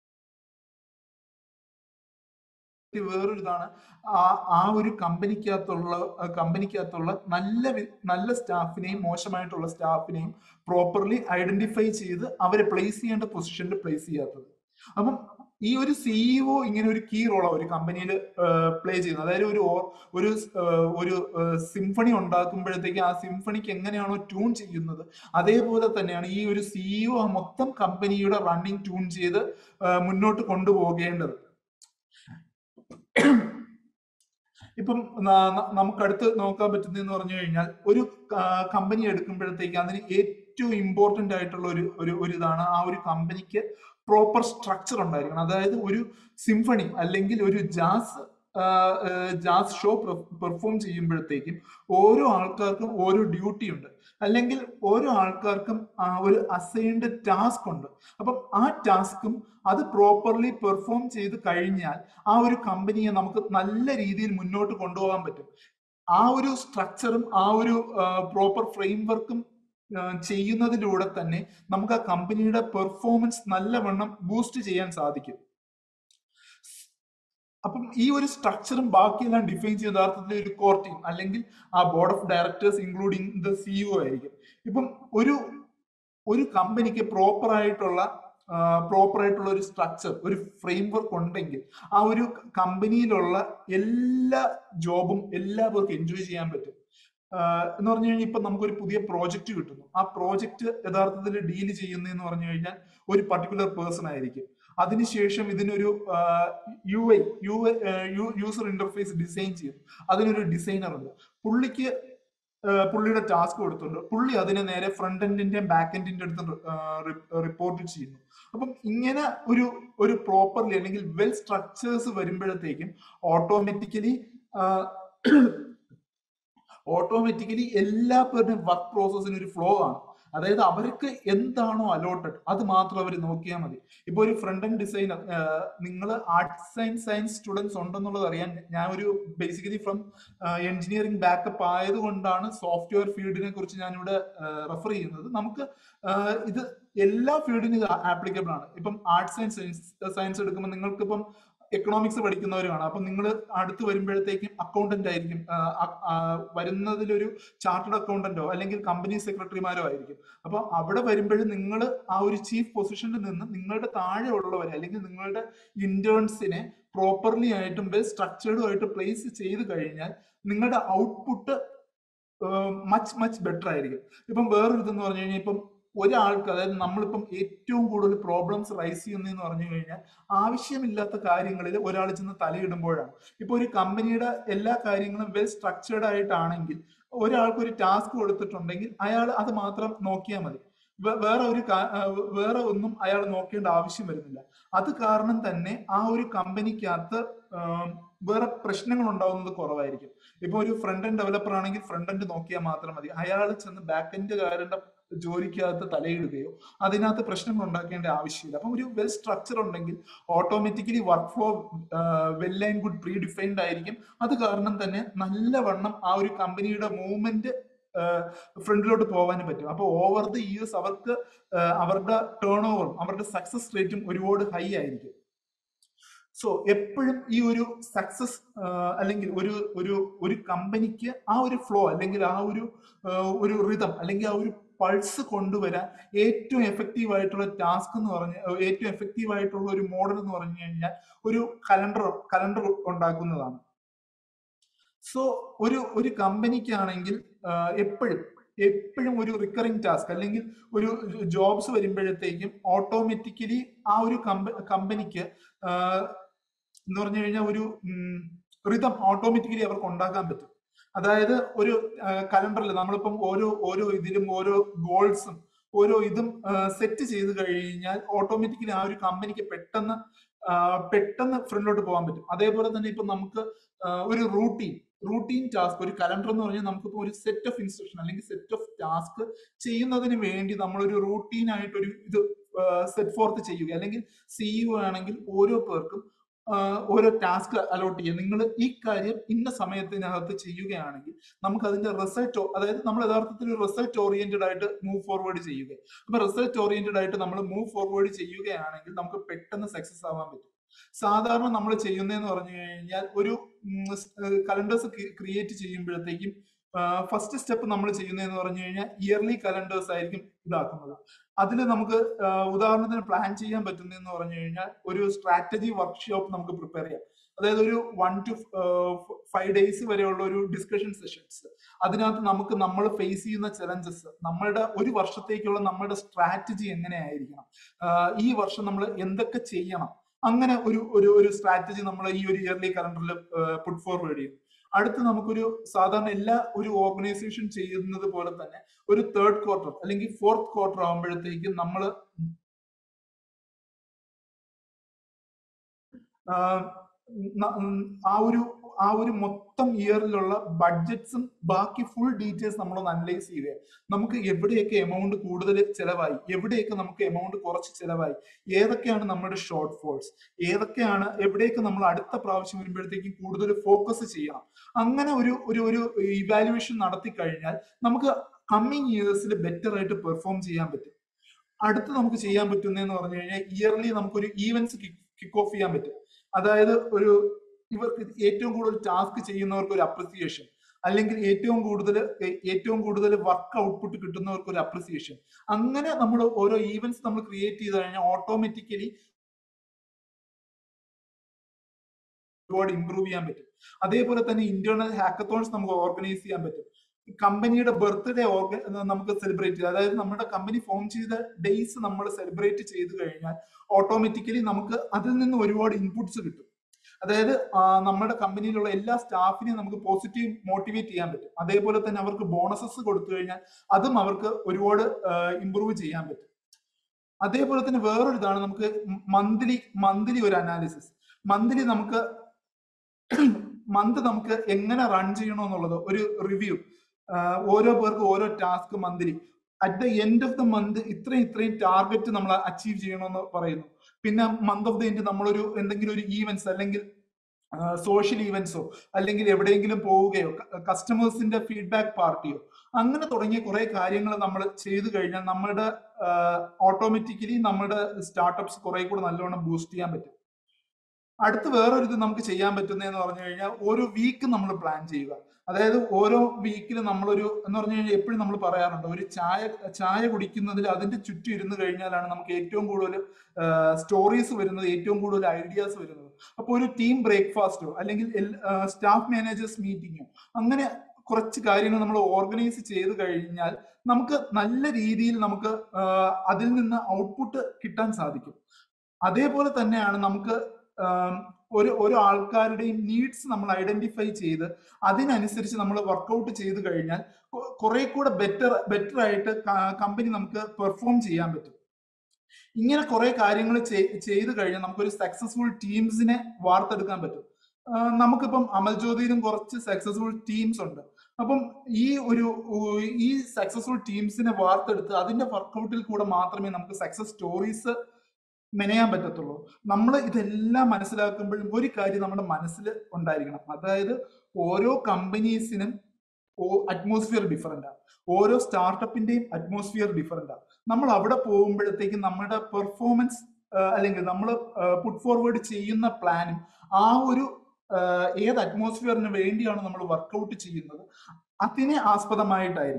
വേറൊരു ഇതാണ് ആ ആ ഒരു കമ്പനിക്കകത്തുള്ള കമ്പനിക്കകത്തുള്ള നല്ല വി- നല്ല സ്റ്റാഫിനെയും മോശമായിട്ടുള്ള സ്റ്റാഫിനെയും പ്രോപ്പർലി ഐഡന്റിഫൈ ചെയ്ത് അവരെ പ്ലേസ് ചെയ്യേണ്ട പൊസിഷനിൽ പ്ലേസ് ചെയ്യാത്തത് അപ്പം ഈ ഒരു സിഇഒ ഇങ്ങനെ ഒരു കീ റോളാണ് ഒരു കമ്പനിയിൽ പ്ലേ ചെയ്യുന്നത് അതായത് ഒരു ഓ- ഒരു സ്- ഏഹ് ഒരു സിംഫണി ഉണ്ടാക്കുമ്പോഴത്തേക്ക് ആ സിംഫണിക്ക് എങ്ങനെയാണോ ട്യൂൺ ചെയ്യുന്നത് അതേപോലെ തന്നെയാണ് ഈ ഒരു സിഇഒ ആ മൊത്തം കമ്പനിയുടെ റണ്ണിങ് ട്യൂൺ ചെയ്ത് ഏഹ് മുന്നോട്ട് കൊണ്ടുപോകേണ്ടത് ഇപ്പം ന- ന- നമുക്ക് അടുത്ത് നോക്കാൻ പറ്റുന്നതെന്ന് പറഞ്ഞു കഴിഞ്ഞാൽ ഒരു കമ്പനി എടുക്കുമ്പോഴത്തേക്ക് അതിന് ഏറ്റവും ഇമ്പോർട്ടന്റ് ആയിട്ടുള്ള ഒരു ഒരു ഒരു ഇതാണ് ആ ഒരു കമ്പനിക്ക് പ്രോപ്പർ സ്ട്രക്ചർ ഉണ്ടായിരിക്കണം അതായത് ഒരു സിംഫണി അല്ലെങ്കിൽ ഒരു ജാസ് ജാസ് ഷോ പെർഫോം ചെയ്യുമ്പോഴത്തേക്കും ഓരോ ആൾക്കാർക്കും ഓരോ ഡ്യൂട്ടി ഉണ്ട് അല്ലെങ്കിൽ ഓരോ ആൾക്കാർക്കും ആ ഒരു അസൈൻഡ് ടാസ്ക് ഉണ്ട് അപ്പം ആ ടാസ്കും അത് പ്രോപ്പർലി പെർഫോം ചെയ്ത് കഴിഞ്ഞാൽ ആ ഒരു കമ്പനിയെ നമുക്ക് നല്ല രീതിയിൽ മുന്നോട്ട് കൊണ്ടുപോകാൻ പറ്റും ആ ഒരു സ്ട്രക്ചറും ആ ഒരു പ്രോപ്പർ ഫ്രെയിംവർക്കും ചെയ്യുന്നതിലൂടെ തന്നെ നമുക്ക് ആ കമ്പനിയുടെ പെർഫോമൻസ് നല്ലവണ്ണം ബൂസ്റ്റ് ചെയ്യാൻ സാധിക്കും അപ്പം ഈ ഒരു സ്ട്രക്ചറും ബാക്കിയെല്ലാം ഡിഫൈൻ ചെയ്യുന്ന യഥാർത്ഥത്തിൽ ഒരു കോർ ടീം അല്ലെങ്കിൽ ആ board of directors including the CEO ആയിരിക്കും ഇപ്പം ഒരു ഒരു കമ്പനിക്ക് പ്രോപ്പർ ആയിട്ടുള്ള പ്രോപ്പർ ആയിട്ടുള്ള ഒരു സ്ട്രക്ചർ ഒരു ഫ്രെയിംവർക്ക് ഉണ്ടെങ്കിൽ ആ ഒരു കമ്പനിയിലുള്ള എല്ലാ ജോബും എല്ലാവർക്കും എൻജോയ് ചെയ്യാൻ പറ്റും ആഹ് എന്ന് പറഞ്ഞു കഴിഞ്ഞാൽ ഇപ്പൊ നമുക്കൊരു പുതിയ പ്രോജക്റ്റ് കിട്ടുന്നു ആ പ്രോജക്റ്റ് യഥാർത്ഥത്തിൽ ഡീൽ ചെയ്യുന്നതെന്ന് പറഞ്ഞു കഴിഞ്ഞാൽ ഒരു പർട്ടിക്കുലർ പേഴ്സൺ ആയിരിക്കും അതിനുശേഷം ഇതിനൊരു U I U user interface design ചെയ്തു അതിനൊരു ഡിസൈനർ ഉണ്ട് പുള്ളിക്ക് ആഹ് പുള്ളിയുടെ ടാസ്ക് കൊടുത്തിട്ടുണ്ട് പുള്ളി അതിനെ നേരെ ഫ്രണ്ട് എൻഡിന്റെയും ബാക്ക് എൻഡിന്റെ അടുത്ത് റിപ്പോർട്ട് ചെയ്യുന്നു അപ്പം ഇങ്ങനെ ഒരു ഒരു പ്രോപ്പർലി അല്ലെങ്കിൽ വെൽ സ്ട്രക്ചേഴ്സ് വരുമ്പോഴത്തേക്കും ഓട്ടോമാറ്റിക്കലി ഓട്ടോമാറ്റിക്കലി എല്ലാ പേരുടെയും വർക്ക് പ്രോസസ്സിന് ഒരു ഫ്ലോ ആണ് അതായത് അവർക്ക് എന്താണോ അലോട്ടഡ് അത് മാത്രം അവർ നോക്കിയാൽ മതി ഇപ്പൊ ഒരു ഫ്രണ്ട് എൻഡ് ഡിസൈനർ നിങ്ങൾ ആർട്സ് ആൻഡ് സയൻസ് സ്റ്റുഡൻസ് ഉണ്ടെന്നുള്ളത് അറിയാൻ ഞാൻ ഒരു ബേസിക്കലി ഫ്രം എഞ്ചിനീയറിംഗ് ബാക്കപ്പ് ആയതുകൊണ്ടാണ് സോഫ്റ്റ്വെയർ ഫീൽഡിനെ കുറിച്ച് ഞാനിവിടെ റെഫർ ചെയ്യുന്നത് നമുക്ക് ആഹ് ഇത് എല്ലാ ഫീൽഡിനും ഇത് ആപ്ലിക്കബിൾ ആണ് ഇപ്പം ആർട്സ് ആൻഡ് സയൻസ് സയൻസ് എടുക്കുമ്പോൾ നിങ്ങൾക്ക് ഇപ്പം എക്കണോമിക്സ് പഠിക്കുന്നവരാണ് അപ്പൊ നിങ്ങൾ അടുത്ത് വരുമ്പോഴത്തേക്കും അക്കൗണ്ടന്റ് ആയിരിക്കും ആഹ് അ- ആഹ് വരുന്നതിലൊരു ചാർട്ടേഡ് അക്കൗണ്ടന്റോ അല്ലെങ്കിൽ കമ്പനി സെക്രട്ടറിമാരോ ആയിരിക്കും അപ്പൊ അവിടെ വരുമ്പോഴും നിങ്ങൾ ആ ഒരു ചീഫ് പൊസിഷനിൽ നിന്ന് നിങ്ങളുടെ താഴെ ഉള്ളവരെ അല്ലെങ്കിൽ നിങ്ങളുടെ ഇന്റേൺസിനെ പ്രോപ്പർലി ആയിട്ടും വെൽ സ്ട്രക്ചേർഡും ആയിട്ട് പ്ലേസ് ചെയ്ത് കഴിഞ്ഞാൽ നിങ്ങളുടെ ഔട്ട്പുട്ട് മച്ച് മച്ച് ബെറ്റർ ആയിരിക്കും ഇപ്പം വേറൊരു ഇതെന്ന് പറഞ്ഞു കഴിഞ്ഞാൽ ഇപ്പം ഒരാൾക്ക് അതായത് നമ്മളിപ്പം ഏറ്റവും കൂടുതൽ പ്രോബ്ലംസ് റൈസ് ചെയ്യുന്നതെന്ന് പറഞ്ഞു കഴിഞ്ഞാൽ ആവശ്യമില്ലാത്ത കാര്യങ്ങളിൽ ഒരാൾ ചെന്ന് തലയിടുമ്പോഴാണ് ഇപ്പൊ ഒരു കമ്പനിയുടെ എല്ലാ കാര്യങ്ങളും വെൽ സ്ട്രക്ചേർഡ് ആയിട്ടാണെങ്കിൽ ഒരാൾക്ക് ഒരു ടാസ്ക് കൊടുത്തിട്ടുണ്ടെങ്കിൽ അയാൾ അത് മാത്രം നോക്കിയാൽ മതി വേ- വേറെ ഒരു കാ- ആ, വേറെ ഒന്നും അയാൾ നോക്കേണ്ട ആവശ്യം വരുന്നില്ല അത് കാരണം തന്നെ ആ ഒരു കമ്പനിക്കകത്ത് ആം, വേറെ പ്രശ്നങ്ങൾ ഉണ്ടാവുന്നത് കുറവായിരിക്കും ഇപ്പൊ ഒരു ഫ്രണ്ട് എൻഡ് ഡെവലപ്പർ ആണെങ്കിൽ ഫ്രണ്ട് എൻഡ് നോക്കിയാൽ മാത്രം മതി അയാൾ ചെന്ന് ബാക്ക് എൻഡുകാരുടെ ജോലിക്കകത്ത് തലയിടുകയോ അതിനകത്ത് പ്രശ്നങ്ങൾ ഉണ്ടാക്കേണ്ട ആവശ്യമില്ല അപ്പം ഒരു വെൽ സ്ട്രക്ചർ ഉണ്ടെങ്കിൽ automatically work flow well and good predefined ആയിരിക്കും അത് കാരണം തന്നെ നല്ലവണ്ണം ആ ഒരു കമ്പനിയുടെ മൂവ്മെന്റ് ഫ്രണ്ടിലോട്ട് പോകാനും പറ്റും അപ്പൊ ഓവർ ദ ഇയേഴ്സ് അവർക്ക് ആഹ് അവരുടെ ടേൺ ഓവറും അവരുടെ സക്സസ് റേറ്റും ഒരുപാട് ഹൈ ആയിരിക്കും സോ എപ്പോഴും ഈ ഒരു സക്സസ് അല്ലെങ്കിൽ ഒരു ഒരു ഒരു കമ്പനിക്ക് ആ ഒരു ഫ്ലോ അല്ലെങ്കിൽ ആ ഒരു ആഹ് ഒരു റിതം അല്ലെങ്കിൽ ആ ഒരു പൾസ് കൊണ്ടുവരാൻ ഏറ്റവും എഫക്റ്റീവ് ആയിട്ടുള്ള ടാസ്ക് എന്ന് പറഞ്ഞ ഏറ്റവും എഫക്റ്റീവ് ആയിട്ടുള്ള ഒരു മോഡൽ എന്ന് പറഞ്ഞു കഴിഞ്ഞാൽ ഒരു കലണ്ടർ കലണ്ടർ ഉണ്ടാക്കുന്നതാണ് സോ ഒരു ഒരു കമ്പനിക്കാണെങ്കിൽ എപ്പോഴും എപ്പോഴും ഒരു റിക്കറിംഗ് ടാസ്ക് അല്ലെങ്കിൽ ഒരു ജോബ്സ് വരുമ്പോഴത്തേക്കും ഓട്ടോമാറ്റിക്കലി ആ ഒരു കമ്പനിക്ക് എന്ന് പറഞ്ഞു കഴിഞ്ഞാൽ ഒരു റിതം ഓട്ടോമാറ്റിക്കലി അവർക്ക് ഉണ്ടാക്കാൻ പറ്റും അതായത് ഒരു കലണ്ടറിൽ നമ്മളിപ്പം ഓരോ ഓരോ ഇതിലും ഓരോ ഗോൾസും ഓരോ ഇതും സെറ്റ് ചെയ്ത് കഴിഞ്ഞാൽ ഓട്ടോമാറ്റിക്കലി ആ ഒരു കമ്പനിക്ക് പെട്ടെന്ന് പെട്ടെന്ന് ഫ്രണ്ടിലോട്ട് പോകാൻ പറ്റും അതേപോലെ തന്നെ ഇപ്പൊ നമുക്ക് ഒരു റൂട്ടീൻ റൂട്ടീൻ ടാസ്ക് ഒരു കലണ്ടർ എന്ന് പറഞ്ഞാൽ നമുക്കിപ്പോൾ ഒരു സെറ്റ് ഓഫ് ഇൻസ്ട്രക്ഷൻ അല്ലെങ്കിൽ സെറ്റ് ഓഫ് ടാസ്ക് ചെയ്യുന്നതിന് വേണ്ടി നമ്മളൊരു റൂട്ടീൻ ആയിട്ട് ഒരു ഇത് സെറ്റ് ഫോർത്ത് ചെയ്യുക അല്ലെങ്കിൽ സിഇഒ ആണെങ്കിൽ ഓരോ പേർക്കും ഓരോ ടാസ്ക് അലോട്ട് ചെയ്യുക നിങ്ങൾ ഈ കാര്യം ഇന്ന സമയത്തിനകത്ത് ചെയ്യുകയാണെങ്കിൽ നമുക്ക് അതിന്റെ റിസൾട്ട് അതായത് നമ്മൾ യഥാർത്ഥത്തിൽ റിസൾട്ട് ഓറിയന്റഡ് ആയിട്ട് മൂവ് ഫോർവേഡ് ചെയ്യുക അപ്പൊ റിസൾട്ട് ഓറിയന്റഡ് ആയിട്ട് നമ്മൾ മൂവ് ഫോർവേഡ് ചെയ്യുകയാണെങ്കിൽ നമുക്ക് പെട്ടെന്ന് സക്സസ് ആവാൻ പറ്റും സാധാരണ നമ്മൾ ചെയ്യുന്നതെന്ന് പറഞ്ഞു കഴിഞ്ഞാൽ ഒരു കലണ്ടേഴ്സ് ക്രിയേറ്റ് ചെയ്യുമ്പോഴത്തേക്കും ഫസ്റ്റ് സ്റ്റെപ്പ് നമ്മൾ ചെയ്യുന്നതെന്ന് പറഞ്ഞു കഴിഞ്ഞാൽ ഇയർലി കലണ്ടേഴ്സ് ആയിരിക്കും ഇതാക്കുന്നത് അതിൽ നമുക്ക് ഉദാഹരണത്തിന് പ്ലാൻ ചെയ്യാൻ പറ്റുന്നതെന്ന് പറഞ്ഞു കഴിഞ്ഞാൽ ഒരു സ്ട്രാറ്റജി വർക്ക്ഷോപ്പ് നമുക്ക് പ്രിപ്പയർ ചെയ്യാം അതായത് ഒരു വൺ ടു ഫൈവ് ഡേയ്സ് വരെയുള്ള ഒരു ഡിസ്കഷൻ സെഷൻസ് അതിനകത്ത് നമുക്ക് നമ്മൾ ഫേസ് ചെയ്യുന്ന ചലഞ്ചസ് നമ്മളുടെ ഒരു വർഷത്തേക്കുള്ള നമ്മുടെ സ്ട്രാറ്റജി എങ്ങനെയായിരിക്കണം ഈ വർഷം നമ്മൾ എന്തൊക്കെ ചെയ്യണം അങ്ങനെ ഒരു ഒരു ഒരു സ്ട്രാറ്റജി നമ്മൾ ഈ ഒരു ഇയർലി കലണ്ടറിൽ പുട്ട് ഫോർവേഡ് ചെയ്യും അടുത്ത് നമുക്കൊരു സാധാരണ എല്ലാ ഒരു ഓർഗനൈസേഷൻ ചെയ്യുന്നത് പോലെ തന്നെ ഒരു തേർഡ് ക്വാർട്ടർ അല്ലെങ്കിൽ ഫോർത്ത് ക്വാർട്ടർ ആകുമ്പോഴത്തേക്കും നമ്മൾ ആ ഒരു ആ ഒരു മൊത്തം ഇയറിലുള്ള ബഡ്ജറ്റ്സും ബാക്കി ഫുൾ ഡീറ്റെയിൽസ് നമ്മളൊന്ന് അനലൈസ് ചെയ്യുക നമുക്ക് എവിടെയൊക്കെ എമൗണ്ട് കൂടുതൽ ചിലവായി എവിടെയൊക്കെ നമുക്ക് എമൗണ്ട് കുറച്ച് ചിലവായി ഏതൊക്കെയാണ് നമ്മുടെ ഷോർട്ട് ഫോൾസ് ഏതൊക്കെയാണ് എവിടെയൊക്കെ നമ്മൾ അടുത്ത പ്രാവശ്യം വരുമ്പോഴത്തേക്കും കൂടുതൽ ഫോക്കസ് ചെയ്യണം അങ്ങനെ ഒരു ഒരു ഒരു ഇവാലുവേഷൻ നടത്തി കഴിഞ്ഞാൽ നമുക്ക് കമ്മിങ് ഇയേഴ്സിൽ ബെറ്റർ ആയിട്ട് പെർഫോം ചെയ്യാൻ പറ്റും അടുത്ത് നമുക്ക് ചെയ്യാൻ പറ്റുന്നതെന്ന് പറഞ്ഞു കഴിഞ്ഞാൽ ഇയർലി നമുക്കൊരു ഈവൻസ് കിക്ക് ഓഫ് ചെയ്യാൻ പറ്റും അതായത് ഒരു ഇവർക്ക് ഏറ്റവും കൂടുതൽ ടാസ്ക് ചെയ്യുന്നവർക്ക് ഒരു അപ്രിസിയേഷൻ അല്ലെങ്കിൽ ഏറ്റവും കൂടുതൽ ഏറ്റവും കൂടുതൽ വർക്ക് ഔട്ട്പുട്ട് കിട്ടുന്നവർക്ക് ഒരു അപ്രിസിയേഷൻ അങ്ങനെ നമ്മൾ ഓരോ ഈവൻസ് നമ്മൾ ക്രിയേറ്റ് ചെയ്ത് കഴിഞ്ഞാൽ ഓട്ടോമാറ്റിക്കലി ഒരുപാട് ഇമ്പ്രൂവ് ചെയ്യാൻ പറ്റും അതേപോലെ തന്നെ ഇന്റേണൽ ഹാക്കത്തോൺസ് നമുക്ക് ഓർഗനൈസ് ചെയ്യാൻ പറ്റും കമ്പനിയുടെ ബർത്ത്ഡേ ഓർഗ നമുക്ക് സെലിബ്രേറ്റ് ചെയ്യാം അതായത് നമ്മുടെ കമ്പനി ഫോം ചെയ്ത ഡേയ്സ് നമ്മൾ സെലിബ്രേറ്റ് ചെയ്ത് കഴിഞ്ഞാൽ ഓട്ടോമാറ്റിക്കലി നമുക്ക് അതിൽ നിന്ന് ഒരുപാട് ഇൻപുട്സ് കിട്ടും അതായത് നമ്മുടെ കമ്പനിയിലുള്ള എല്ലാ സ്റ്റാഫിനെയും നമുക്ക് പോസിറ്റീവ് മോട്ടിവേറ്റ് ചെയ്യാൻ പറ്റും അതേപോലെ തന്നെ അവർക്ക് ബോണസസ് കൊടുത്തു കഴിഞ്ഞാൽ അതും അവർക്ക് ഒരുപാട് ഇമ്പ്രൂവ് ചെയ്യാൻ പറ്റും അതേപോലെ തന്നെ വേറൊരു ഇതാണ് നമുക്ക് മന്ത്ലി മന്ത്ലി ഒരു അനാലിസിസ് മന്ത്ലി നമുക്ക് മന്ത് നമുക്ക് എങ്ങനെ റൺ ചെയ്യണമെന്നുള്ളത് ഒരു റിവ്യൂ ഓരോ പേർക്ക് ഓരോ task monthly at the end of the month ഇത്രയും ഇത്രയും ടാർഗറ്റ് നമ്മൾ അച്ചീവ് ചെയ്യണമെന്ന് പറയുന്നു പിന്നെ മന്ത് ഓഫ് ദ എൻഡ് നമ്മളൊരു എന്തെങ്കിലും ഒരു ഈവൻസ് അല്ലെങ്കിൽ സോഷ്യൽ ഈവൻസോ അല്ലെങ്കിൽ എവിടെയെങ്കിലും പോവുകയോ കസ്റ്റമേഴ്സിന്റെ ഫീഡ്ബാക്ക് പാർട്ടിയോ അങ്ങനെ തുടങ്ങിയ കുറെ കാര്യങ്ങൾ നമ്മൾ ചെയ്തു കഴിഞ്ഞാൽ നമ്മുടെ ഓട്ടോമാറ്റിക്കലി നമ്മുടെ സ്റ്റാർട്ടപ്സ് കുറെ കൂടെ നല്ലോണം ബൂസ്റ്റ് ചെയ്യാൻ പറ്റും അടുത്ത് വേറൊരു ഇത് നമുക്ക് ചെയ്യാൻ പറ്റുന്നതെന്ന് പറഞ്ഞു കഴിഞ്ഞാൽ ഓരോ വീക്ക് നമ്മൾ പ്ലാൻ ചെയ്യുക അതായത് ഓരോ വീക്കിൽ നമ്മളൊരു എന്ന് പറഞ്ഞു കഴിഞ്ഞാൽ എപ്പോഴും നമ്മൾ പറയാറുണ്ട് ഒരു ചായ ചായ കുടിക്കുന്നതിൽ അതിന്റെ ചുറ്റും ഇരുന്ന് കഴിഞ്ഞാലാണ് നമുക്ക് ഏറ്റവും കൂടുതൽ സ്റ്റോറീസ് വരുന്നത് ഏറ്റവും കൂടുതൽ ഐഡിയാസ് വരുന്നത് അപ്പോൾ ഒരു ടീം ബ്രേക്ക്ഫാസ്റ്റോ അല്ലെങ്കിൽ സ്റ്റാഫ് മാനേജേഴ്സ് മീറ്റിങ്ങോ അങ്ങനെ കുറച്ച് കാര്യങ്ങൾ നമ്മൾ ഓർഗനൈസ് ചെയ്ത് കഴിഞ്ഞാൽ നമുക്ക് നല്ല രീതിയിൽ നമുക്ക് അതിൽ നിന്ന് ഔട്ട്പുട്ട് കിട്ടാൻ സാധിക്കും അതേപോലെ തന്നെയാണ് നമുക്ക് ഒരു ഓരോ ആൾക്കാരുടെയും നീഡ്സ് നമ്മൾ ഐഡന്റിഫൈ ചെയ്ത് അതിനനുസരിച്ച് നമ്മൾ വർക്കൗട്ട് ചെയ്ത് കഴിഞ്ഞാൽ കുറെ കൂടെ ബെറ്റർ ബെറ്റർ ആയിട്ട് കമ്പനി നമുക്ക് പെർഫോം ചെയ്യാൻ പറ്റും ഇങ്ങനെ കുറെ കാര്യങ്ങൾ ചെയ്ത് കഴിഞ്ഞാൽ നമുക്കൊരു സക്സസ്ഫുൾ ടീംസിനെ വാർത്തെടുക്കാൻ പറ്റും നമുക്കിപ്പം അമൽജ്യോതിയിലും കുറച്ച് സക്സസ്ഫുൾ ടീംസ് ഉണ്ട് അപ്പം ഈ ഒരു ഈ സക്സസ്ഫുൾ ടീംസിനെ വാർത്തെടുത്ത് അതിന്റെ വർക്കൗട്ടിൽ കൂടെ മാത്രമേ നമുക്ക് സക്സസ് സ്റ്റോറീസ് മെനയാൻ പറ്റത്തുള്ളൂ നമ്മൾ ഇതെല്ലാം മനസ്സിലാക്കുമ്പോഴും ഒരു കാര്യം നമ്മുടെ മനസ്സിൽ ഉണ്ടായിരിക്കണം അതായത് ഓരോ കമ്പനീസിനും അറ്റ്മോസ്ഫിയർ ഡിഫറൻ്റ് ആണ് ഓരോ സ്റ്റാർട്ടപ്പിന്റെയും അറ്റ്മോസ്ഫിയർ ഡിഫറൻ്റ് ആണ് നമ്മൾ അവിടെ പോകുമ്പോഴത്തേക്കും നമ്മുടെ പെർഫോമൻസ് അല്ലെങ്കിൽ നമ്മൾ പുട്ട് ഫോർവേഡ് ചെയ്യുന്ന പ്ലാനും ആ ഒരു ഏത് അറ്റ്മോസ്ഫിയറിന് വേണ്ടിയാണ് നമ്മൾ വർക്കൗട്ട് ചെയ്യുന്നത് അതിനെ ആസ്പദമായിട്ടായിരിക്കും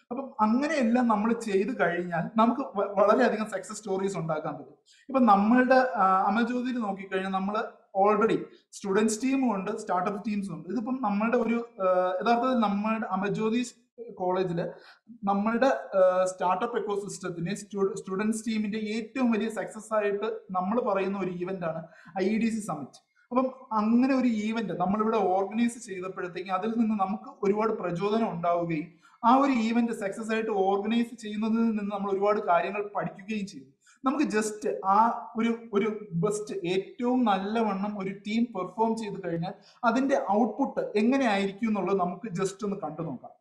അപ്പം അങ്ങനെയെല്ലാം നമ്മൾ ചെയ്ത് കഴിഞ്ഞാൽ നമുക്ക് വ- വളരെയധികം സക്സസ് സ്റ്റോറീസ് ഉണ്ടാക്കാൻ പറ്റും ഇപ്പൊ നമ്മളുടെ ആ, അമൽജ്യോതിയിൽ നോക്കിക്കഴിഞ്ഞാൽ നമ്മൾ ഓൾറെഡി സ്റ്റുഡൻസ് ടീമും ഉണ്ട് സ്റ്റാർട്ടപ്പ് ടീംസും ഉണ്ട് ഇതിപ്പം നമ്മളുടെ ഒരു ആ, യഥാർത്ഥത്തിൽ നമ്മളുടെ അമൽജ്യോതി കോളേജിൽ നമ്മളുടെ സ്റ്റാർട്ടപ്പ് എക്കോ സിസ്റ്റത്തിന് സ്റ്റുഡൻസ് ടീമിന്റെ ഏറ്റവും വലിയ സക്സസ് ആയിട്ട് നമ്മൾ പറയുന്ന ഒരു ഈവന്റ് ആണ് ഐ ഡി സി സമിറ്റ് അപ്പം അങ്ങനെ ഒരു ഈവന്റ് നമ്മളിവിടെ ഓർഗനൈസ് ചെയ്തപ്പോഴത്തേക്കും അതിൽ നിന്ന് നമുക്ക് ഒരുപാട് പ്രചോദനം ഉണ്ടാവുകയും ആ ഒരു ഈവന്റ് സക്സസ് ആയിട്ട് ഓർഗനൈസ് ചെയ്യുന്നതിൽ നിന്ന് നമ്മൾ ഒരുപാട് കാര്യങ്ങൾ പഠിക്കുകയും ചെയ്തു നമുക്ക് ജസ്റ്റ് ആ ഒരു ഒരു ബെസ്റ്റ് ഏറ്റവും നല്ലവണ്ണം ഒരു ടീം പെർഫോം ചെയ്ത് കഴിഞ്ഞാൽ അതിന്റെ ഔട്ട്പുട്ട് എങ്ങനെ ആയിരിക്കും എന്നുള്ളത് നമുക്ക് ജസ്റ്റ് ഒന്ന് കണ്ടു നോക്കാം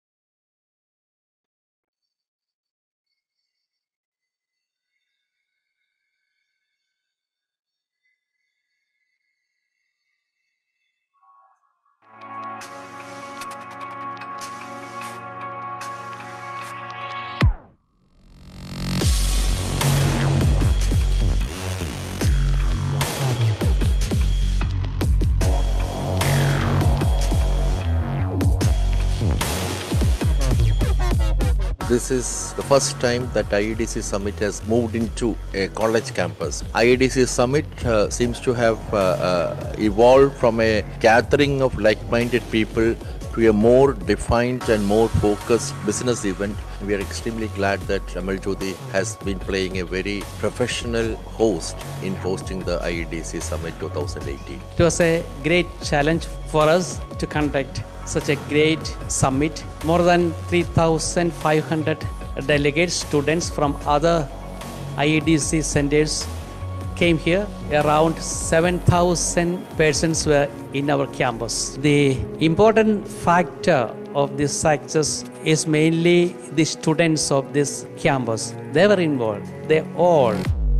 This is the first time that IEDC Summit has moved into a college campus. IEDC Summit uh, seems to have uh, uh, evolved from a gathering of like minded people to a more defined and more focused business event. We are extremely glad that Amal Jyoti has been playing a very professional host in hosting the IEDC Summit 2018.
It was a great challenge for us to conduct such a great summit. More than 3,500 delegates, students from other IEDC centers came here. Around 7,000 persons were in our campus. The important factor of this success is mainly the students of this campus. They were involved. They all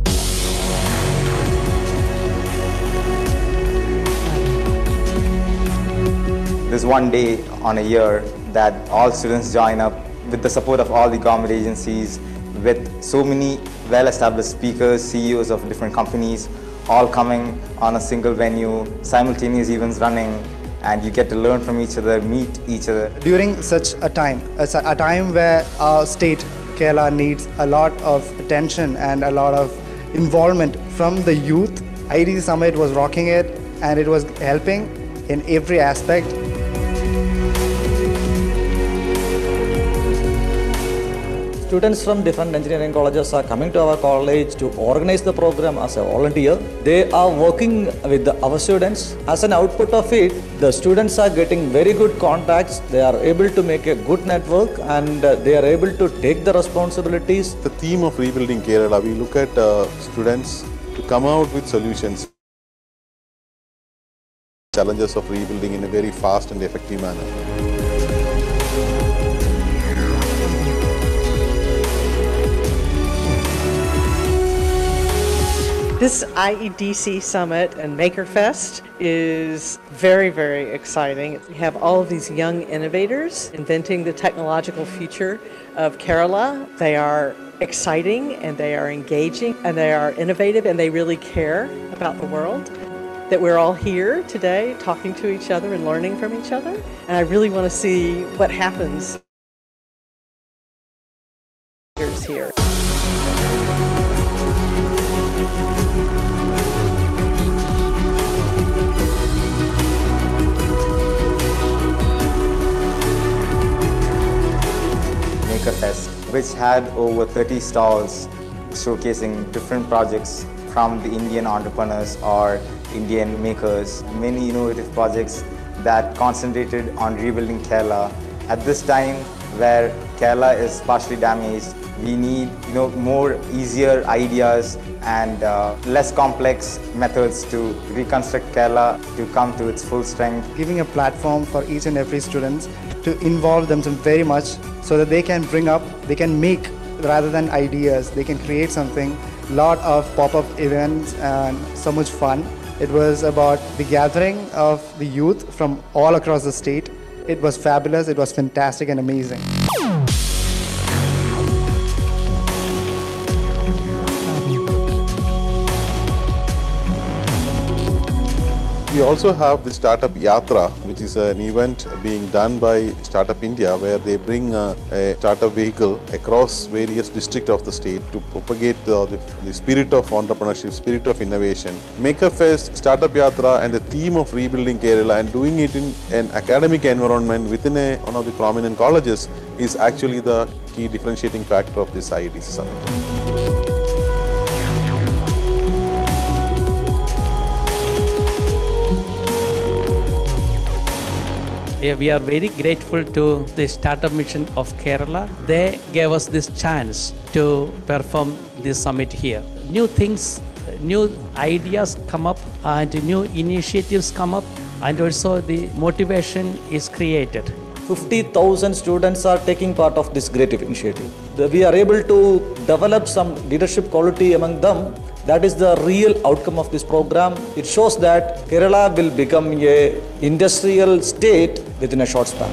There's one day on a year that all students join up with the support of all the government agencies, with so many well-established speakers, CEOs of different companies, all coming on a single venue, simultaneous events running, and you get to learn from each other, meet each other.
during such a time, a s- a time where our state, Kerala, needs a lot of attention and a lot of involvement from the youth. IDC Summit was rocking it and it was helping in every aspect.
Students from different engineering colleges are coming to our college to organize the program as a volunteer. They are working with the- our students. As an output of it, the students are getting very good contacts. They are able to make a good network and uh, they are able to take the responsibilities.
The theme of rebuilding Kerala, we look at uh, students to come out with solutions. Challenges of rebuilding in a very fast and effective manner.
This IEDC Summit and MakerFest is very, very exciting. We have all of these young innovators inventing the technological future of Kerala. They are exciting and they are engaging and they are innovative and they really care about the world. That we're all here today talking to each other and learning from each other. And I really want to see what happens here.
Maker Fest, which had over 30 stalls showcasing different projects from the Indian entrepreneurs or Indian makers. Many innovative projects that concentrated on rebuilding Kerala. At this time, where Kerala is partially damaged, we need you know more easier ideas and uh, less complex methods to reconstruct Kerala to come to its full strength.
Giving a platform for each and every student to involve themselves very much so that they can bring up, they can make rather than ideas, they can create something. Lot of pop-up events and so much fun. It was about the gathering of the youth from all across the state. It was fabulous, it was fantastic and amazing.
We also have the Startup Yatra, which is an event being done by Startup India, where they bring uh, a startup vehicle across various districts of the state to propagate the, the, the spirit of entrepreneurship, spirit of innovation. Maker Fest, Startup Yatra, and the theme of rebuilding Kerala and doing it in an academic environment within a, one of the prominent colleges is actually the key differentiating factor of this IEDC summit.
Yeah, we are very grateful to the Startup Mission of Kerala. They gave us this chance to perform this summit here. New things, new ideas come up, and new initiatives come up, and also the motivation is created.
50,000 students are taking part of this great initiative. The- We are able to develop some leadership quality among them. That is the real outcome of this program. It shows that Kerala will become a industrial state within a short span.